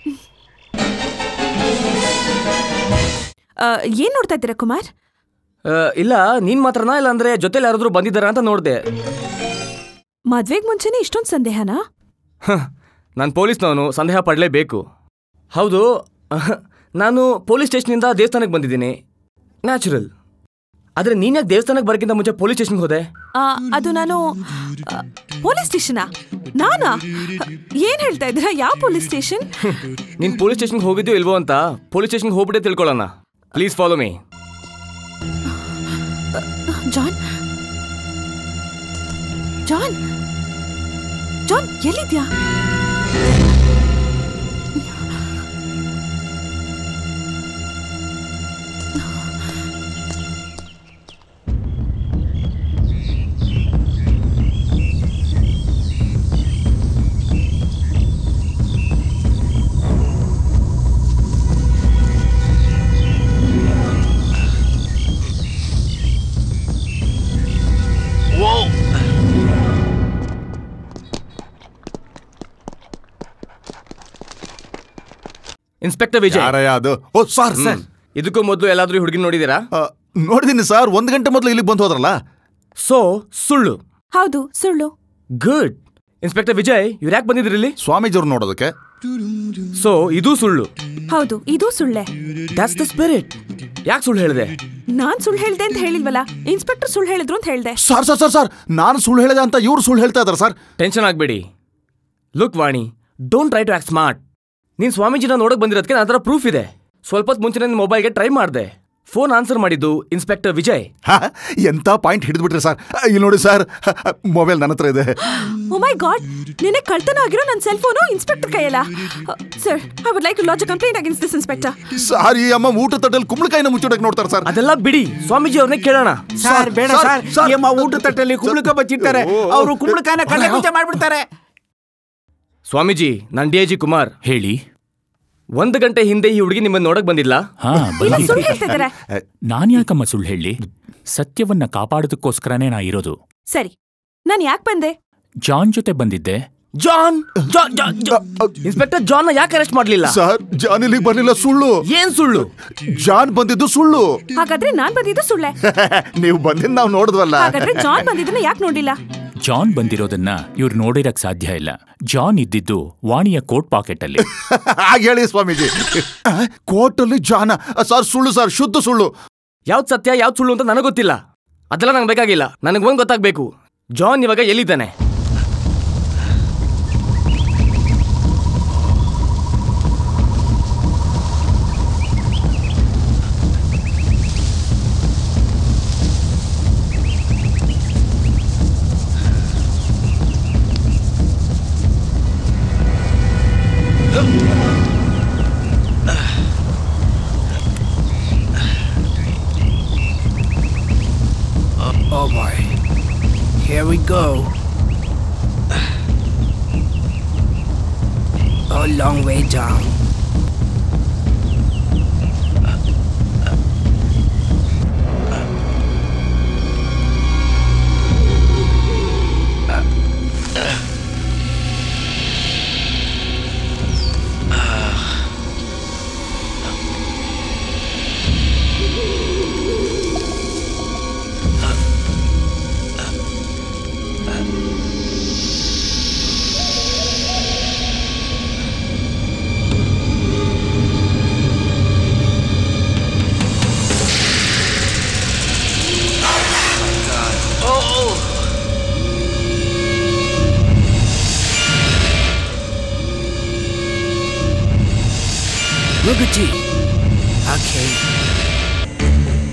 ಆ, ಏನ್ ನೋಡ್ತಾ ಇದ್ದೀರಾ ಕುಮಾರ್ ಆ, ಇಲ್ಲ ನೀನ್ ಮಾತ್ರನಾ ಇಲ್ಲ ಅಂದ್ರೆ ಜೊತೆಲಿ ಯಾರಾದ್ರೂ ಬಂದಿದ್ದಾರಾ ಅಂತ ನೋಡ್ದೆ ಮದ್ವೆಗ್ ಮುಂಚೆನೆ ಇಷ್ಟೊಂದ್ ಸಂದೇಹನಾ ನಾನು ಪೊಲೀಸ್ನವನು ಸಂದೇಹ ಪಡಲೇಬೇಕು ಹೌದು ಅಹ್, ನಾನು ಪೊಲೀಸ್ ಸ್ಟೇಷನಿಂದ ದೇವಸ್ಥಾನಕ್ಕೆ ಬಂದಿದ್ದೀನಿ ನ್ಯಾಚುರಲ್ ಆದರೆ ನೀನ್ಯಾಕೆ ದೇವಸ್ಥಾನಕ್ಕೆ ಬರೋಕ್ಕಿಂತ ಮುಂಚೆ ಪೊಲೀಸ್ ಸ್ಟೇಷನ್ಗೆ ಹೋದೆ ಆ, ಅದು ನಾನು ಆ, ಪೊಲೀಸ್ ಸ್ಟೇಷನಾ ನಾನಾ ಏನ್ ಹೇಳ್ತಾ ಇದ್ದೀರಾ ಯಾವ ಪೊಲೀಸ್ ಸ್ಟೇಷನ್ ನೀನು ಪೊಲೀಸ್ ಸ್ಟೇಷನ್ಗೆ ಹೋಗಿದ್ಯೋ ಇಲ್ವೋ ಅಂತ ಪೊಲೀಸ್ ಸ್ಟೇಷನ್ಗೆ ಹೋಗ್ಬಿಟ್ಟೆ ತಿಳ್ಕೊಳ್ಳೋಣ please follow me John John John ಎಲ್ಲಿದ್ಯಾ ಇನ್ಸ್ಪೆಕ್ಟರ್ ವಿಜಯ್ ಯಾರಯ್ಯ ಅದು ಓ ಸರ್ ಸರ್ ಇದಕ್ಕೂ ಮೊದಲು ಎಲ್ಲಾದ್ರೂ ಈ ಹುಡುಗಿ ನೋಡಿದ್ದೀರಾ ನೋಡಿದ್ದೀನಿ ಸರ್ ಒಂದು ಗಂಟೆ ಮೊದಲು ಇಲ್ಲಿಗೆ ಬಂದು ಹೋದ್ರಲ್ಲ ಸೊ ಸುಳ್ಳು ಹೌದು ಸುಳ್ಳು ಗುಡ್ ಇನ್ಸ್ಪೆಕ್ಟರ್ ವಿಜಯ್ ಇವ್ರು ಯಾಕೆ ಬಂದಿದ್ರಿ ಇಲ್ಲಿ ಸ್ವಾಮೀಜಿಯವ್ರು ನೋಡೋದಕ್ಕೆ ಸೊ ಇದು ಸುಳ್ಳು ಹೌದು ಇದು ಸುಳ್ಳೆ ದಾಟ್ಸ್ ದ ಸ್ಪಿರಿಟ್ ಯಾಕೆ ಸುಳ್ಳು ಹೇಳಿದೆ ನಾನ್ ಸುಳ್ಳು ಹೇಳ್ದೆ ಅಂತ ಹೇಳಿಲ್ವಲ್ಲ ಇನ್ಸ್ಪೆಕ್ಟರ್ ಸುಳ್ಳು ಹೇಳಿದ್ರು ಅಂತ ಹೇಳ್ದೆ ಸರ್ ಸರ್ ಸರ್ ಸರ್ ನಾನು ಸುಳ್ಳು ಹೇಳಿದೆ ಅಂತ ಇವ್ರು ಸುಳ್ಳು ಹೇಳ್ತಾ ಇದಾರೆ ಸರ್ ಟೆನ್ಷನ್ ಆಗಬೇಡಿ look Vani don't try to act smart ನೀನು ಸ್ವಾಮೀಜಿನ ನೋಡಕ್ ಬಂದಿರೋದಕ್ಕೆ ನನ್ನ ಹತ್ರ ಪ್ರೂಫ್ ಇದೆ ಸ್ವಲ್ಪ ಹೊತ್ತು ಮುಂಚೆ ನನ್ನ ಮೊಬೈಲ್ಗೆ ಟ್ರೈ ಮಾಡಿದೆ ಫೋನ್ ಆನ್ಸರ್ ಮಾಡಿದ್ದು ಇನ್ಸ್ಪೆಕ್ಟರ್ ವಿಜಯ್ ಹಾ, ಎಂತ ಪಾಯಿಂಟ್ ಹಿಡಿದ್ಬಿಟ್ರಿ ಸರ್ ಇಲ್ಲಿ ನೋಡಿ ಸರ್ ಮೊಬೈಲ್ ನನ್ನ ಹತ್ರ ಇದೆ ಓ ಮೈ ಗಾಡ್ ನಿನ್ನೆ ಕಳ್ತನ ಆಗಿರೋ ನನ್ನ ಸೆಲ್ ಫೋನು ಇನ್ಸ್ಪೆಕ್ಟರ್ ಕೈಯಲ್ಲ sir I would like to launch a complaint against this inspector sir ಈ ಅಮ್ಮ ಊಟ ತಟ್ಟಲ್ಲಿ ಕುಂಬಳಕಾಯಿನ ಮುಚ್ಚೋಡಕ್ಕೆ ನೋಡ್ತಾರೆ ಸರ್ ಅದೆಲ್ಲ ಬಿಡಿ ಸ್ವಾಮೀಜಿ ಅವ್ರನ್ನೇ ಕೇಳೋಣ ಸರ್ ಬೇಡ ಸರ್ ಈ ಅಮ್ಮ ಊಟ ತಟ್ಟಲ್ಲಿ ಕುಂಬಳಕ ಬಚ್ಚಿರ್ತಾರೆ ಅವರು ಕುಂಬಳಕಾಯನ ಕಳ್ಳೆ ಮುಚ್ಚೆ ಮಾಡ್ಬಿಡ್ತಾರೆ ಸ್ವಾಮೀಜಿ ನಾನು ಡಿ ಐ ಜಿ ಕುಮಾರ್ ಹೇಳಿ ಒಂದು ಗಂಟೆ ಹಿಂದೆ ಈ ಹುಡುಗಿ ನಿಮ್ಮನ್ನ ನೋಡಕ್ ಬಂದಿಲ್ಲ ಹಾ ಇಲ್ಲ ಸುಳ್ಳು ಹೇಳ್ತಾ ಬಂದಿದ್ದೆ ಇದ್ದಾರೆ ನಾನ್ ಯಾಕಮ್ಮ ಸುಳ್ಳು ಹೇಳಿ ಸತ್ಯವನ್ನ ಕಾಪಾಡೋದಕ್ಕೋಸ್ಕರನೇ ನಾ ಇರೋದು ಸರಿ ನಾನು ಯಾಕೆ ಬಂದೆ ಜಾನ್ ಜೊತೆ ಬಂದಿದ್ದೆ ಜಾನ್ ಇನ್ಸ್ಪೆಕ್ಟರ್ ಜಾನ್ ಯಾಕೆ ಅರೆಸ್ಟ್ ಮಾಡ್ಲಿಲ್ಲ ಸರ್ ಜಾನ್ ಇಲ್ಲಿಗೆ ಬರ್ಲಿಲ್ಲ ಸುಳ್ಳು ಏನ್ ಸುಳ್ಳು ಜಾನ್ ಬಂದಿದ್ದು ಸುಳ್ಳು ಹಾಗಾದ್ರೆ ನಾನ್ ಬಂದಿದ್ದು ಸುಳ್ಳೆ ನೀವು ಬಂದಿದ್ದು ನಾವು ನೋಡಿದ್ವಲ್ಲ ಹಾಗಾದ್ರೆ ಜಾನ್ ಬಂದಿದ್ದನ್ನ ಯಾಕೆ ನೋಡಿಲ್ಲ ಜಾನ್ ಬಂದಿರೋದನ್ನ ಇವ್ರು ನೋಡಿರಕ್ ಸಾಧ್ಯ ಇಲ್ಲ ಜಾನ್ ಇದ್ದಿದ್ದು ವಾಣಿಯ ಕೋಟ್ ಪಾಕೆಟ್ ಅಲ್ಲಿ ಹಾಗೆ ಹೇಳಿ ಸ್ವಾಮೀಜಿ ಕೋರ್ಟಲ್ಲಿ ಜಾನ ಸರ್ ಸುಳ್ಳು ಸರ್ ಶುದ್ಧ ಸುಳ್ಳು ಯಾವ್ದು ಸತ್ಯ ಯಾವ್ದು ಸುಳ್ಳು ಅಂತ ನನಗೆ ಗೊತ್ತಿಲ್ಲ ಅದೆಲ್ಲ ನಂಗೆ ಬೇಕಾಗಿಲ್ಲ ನನಗೆ ಒಂದು ಗೊತ್ತಾಗಬೇಕು ಜಾನ್ ಇವಾಗ ಎಲ್ಲಿದ್ದಾನೆ long way down. Muguchi. Okay.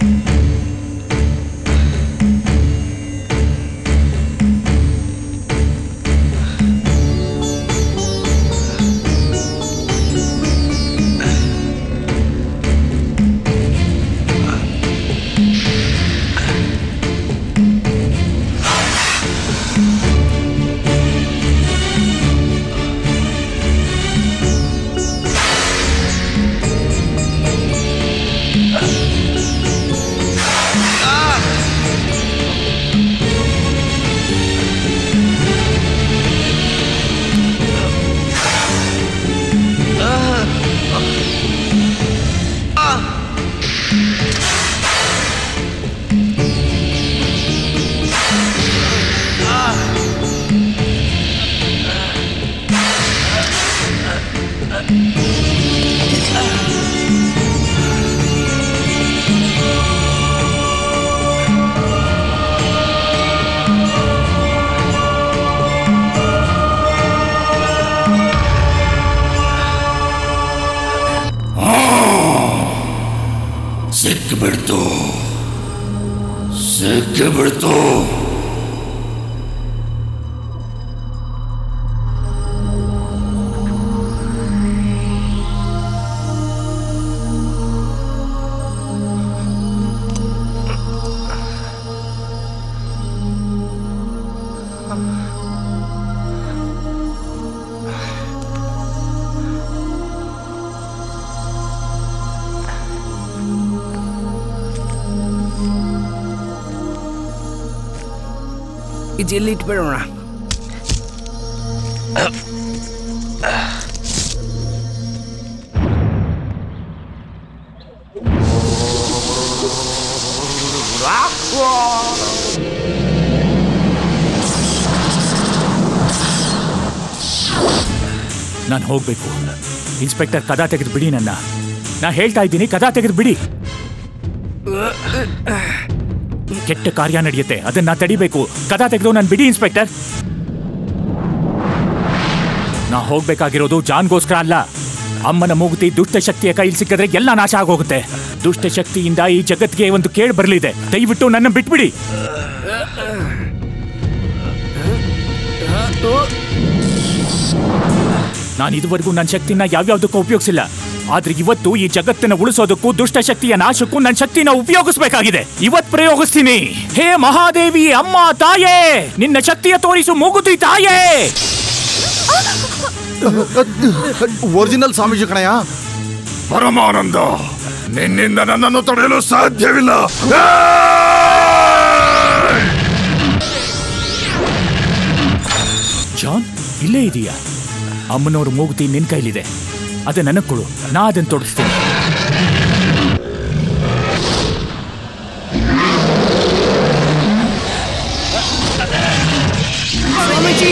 ಸಿಕ್ಕಿಬಿಡ್ತು ಸಿಕ್ಕಿಬಿಡ್ತು ಇದು ಎಲ್ಲಿ ಇಟ್ಬಿಡೋಣ ನಾನು ಹೋಗ್ಬೇಕು ಇನ್ಸ್ಪೆಕ್ಟರ್ ಕದಾ ತೆಗೆದು ಬಿಡಿ ನನ್ನ ನಾ ಹೇಳ್ತಾ ಇದ್ದೀನಿ ಕದಾ ತೆಗೆದು ಬಿಡಿ ಕೆಟ್ಟ ಕಾರ್ಯ ನಡೆಯುತ್ತೆ ಅದನ್ನ ತಡಿಬೇಕು ಕದಾ ತೆಗೆದು ನಾನು ಬಿಡಿ ಇನ್ಸ್ಪೆಕ್ಟರ್ ನಾ ಹೋಗ್ಬೇಕಾಗಿರೋದು ಜಾನ್ಗೋಸ್ಕರ ಅಲ್ಲ ಅಮ್ಮನ ಮೂಗುತಿ ದುಷ್ಟಶಕ್ತಿಯ ಕೈಲಿ ಸಿಕ್ಕಿದ್ರೆ ಎಲ್ಲ ನಾಶ ಆಗೋಗುತ್ತೆ ದುಷ್ಟಶಕ್ತಿಯಿಂದ ಈ ಜಗತ್ತಿಗೆ ಒಂದು ಕೇಳು ಬರಲಿದೆ ದಯವಿಟ್ಟು ನನ್ನ ಬಿಟ್ಬಿಡಿ ನಾನು ಇದುವರೆಗೂ ನನ್ನ ಶಕ್ತಿನ ಯಾವ್ಯಾವ್ದಕ್ಕೂ ಉಪಯೋಗಿಸಿಲ್ಲ ಆದ್ರೆ ಇವತ್ತು ಈ ಜಗತ್ತನ್ನ ಉಳಿಸೋದಕ್ಕೂ ದುಷ್ಟಶಕ್ತಿಯ ನಾಶಕ್ಕೂ ನನ್ನ ಶಕ್ತಿನ ಉಪಯೋಗಿಸಬೇಕಾಗಿದೆ ಇವತ್ ಪ್ರಯೋಗಿಸ್ತೀನಿ ಹೇ ಮಹಾದೇವಿ ಅಮ್ಮ ತಾಯೇ ನಿನ್ನ ಶಕ್ತಿಯ ತೋರಿಸು ಮೂಗುತಿ ತಾಯೇ ಒರಿಜಿನಲ್ ಸ್ವಾಮೀಜಿ ಕಣಯ್ಯ ಪರಮಾನಂದ ನಿನ್ನಿಂದ ನನ್ನನ್ನು ತಡೆಯಲು ಸಾಧ್ಯವಿಲ್ಲ ಜಾನ್ ಇಲ್ಲೇ ಇದೆಯಾ ಅಮ್ಮನವ್ರ ಮೂಗುತಿ ನಿನ್ ಕೈಲಿದೆ ಅದ ನನಗ್ ಕೊಡು ನಾ ಅದನ್ನ ತೊಡಗಿಸ್ತೀನಿ ಸ್ವಾಮೀಜಿ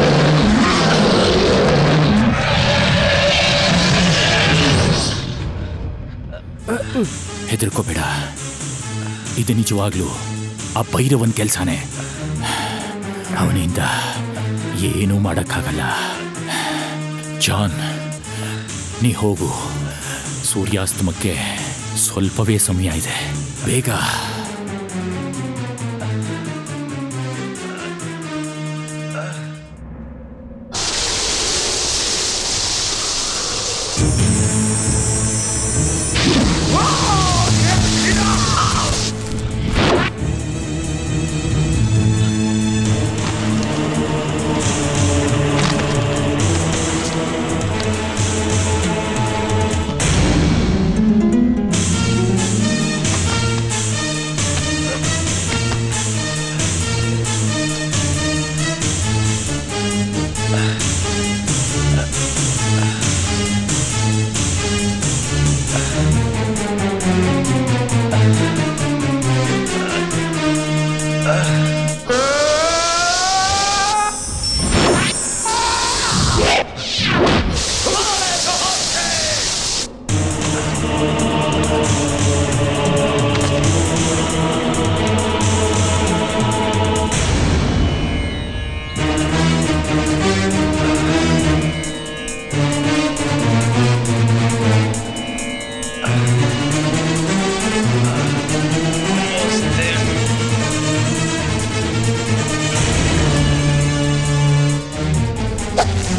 ಹೆದರ್ಕೋಬೇಡ ಇದು ನಿಜವಾಗ್ಲೂ ಆ ಭೈರವನ್ ಕೆಲ್ಸಾನೇ ಅವನಿಂದ ಏನೂ ಮಾಡಕ್ಕಾಗಲ್ಲ ಜಾನ್ ನೀ ಹೋಗು ಸೂರ್ಯಾಸ್ತಮಕ್ಕೆ ಸ್ವಲ್ಪವೇ ಸಮಯ ಇದೆ ಬೇಗ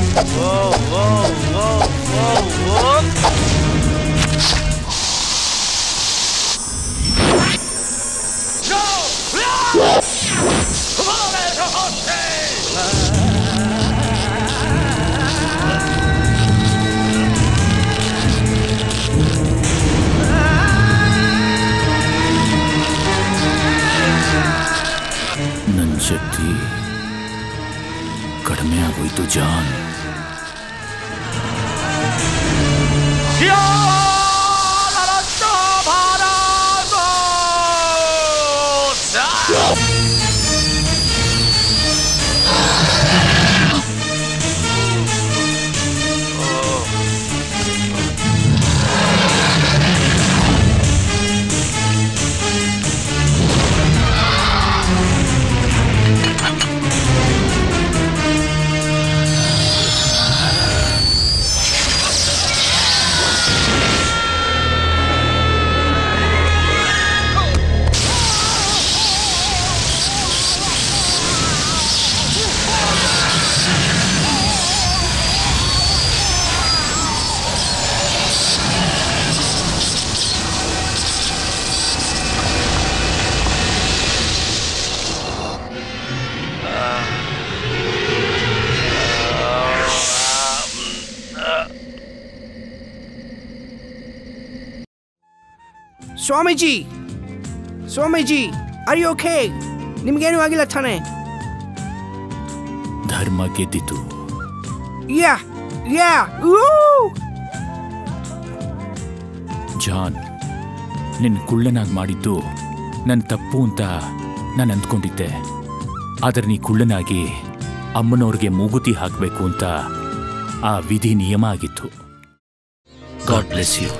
ನನ್ನ ಶಕ್ತಿ ಕಡಿಮೆ ಆಗೋಯ್ತು ಜಾನ್ ಸ್ವಾಮೀಜಿ ಸ್ವಾಮೀಜಿ ಅರಿ ಓಕೆ ನಿಮ್ಗೇನು ಆಗಿಲ್ಲ ತಾನೆ ಧರ್ಮ ಗೆದ್ದಿತು ಯಾ ಯಾ ಜಾನ್ ನಿನ್ನ ಕುಳ್ಳನಾಗಿ ಮಾಡಿದ್ದು ನನ್ನ ತಪ್ಪು ಅಂತ ನಾನು ಅಂದ್ಕೊಂಡಿದ್ದೆ ಆದರೆ ನೀ ಕುಳ್ಳನಾಗಿ ಅಮ್ಮನವ್ರಿಗೆ ಮೂಗುತಿ ಹಾಕಬೇಕು ಅಂತ ಆ ವಿಧಿ ನಿಯಮ ಆಗಿತ್ತು ಗಾಡ್ ಬ್ಲೆಸ್ ಯು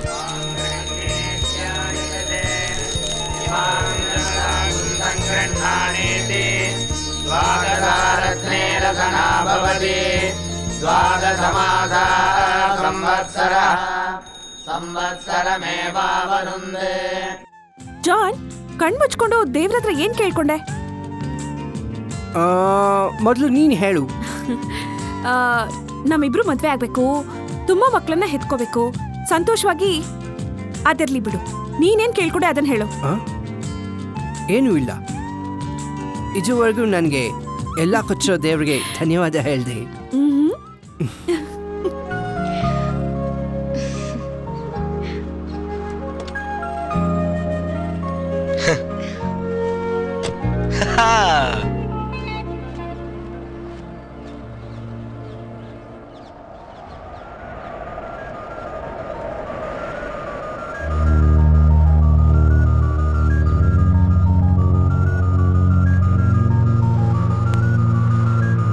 गृह्णानीति द्वादशारत्ने रसना भवति द्वादशमासा संवत्सरः संवत्सरमेवावरुन्धे ಜಾನ್ ಕಣ್ ಮುಚ್ಕೊಂಡು ದೇವ್ರ ಹತ್ರ ಏನ್ ಕೇಳ್ಕೊಂಡೆ ಮೊದಲು ನೀನು ಹೇಳು ಆ, ನಮ್ಮಿಬ್ರು ಮದ್ವೆ ಆಗ್ಬೇಕು ತುಂಬಾ ಮಕ್ಕಳನ್ನ ಹೆತ್ಕೋಬೇಕು ಸಂತೋಷವಾಗಿ ಅದಿರ್ಲಿ ಬಿಡು ನೀನೇನ್ ಕೇಳ್ಕೊಂಡೆ ಅದನ್ನ ಹೇಳು ಆ? ಏನೂ ಇಲ್ಲ ಇದುವರೆಗೂ ನನಗೆ ಎಲ್ಲ ಕೊಚ್ಚೋ ದೇವರಿಗೆ ಧನ್ಯವಾದ ಹೇಳಿದೆ ಮ್ಹ್ಮ್.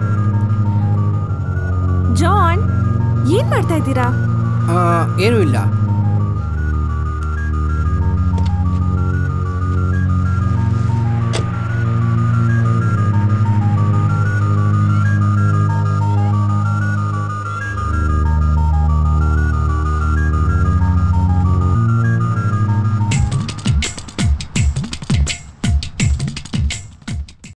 ಜಾನ್ ಏನ್ ಮಾಡ್ತಾ ಇದ್ದೀರಾ ಆ, ಏನೂ ಇಲ್ಲ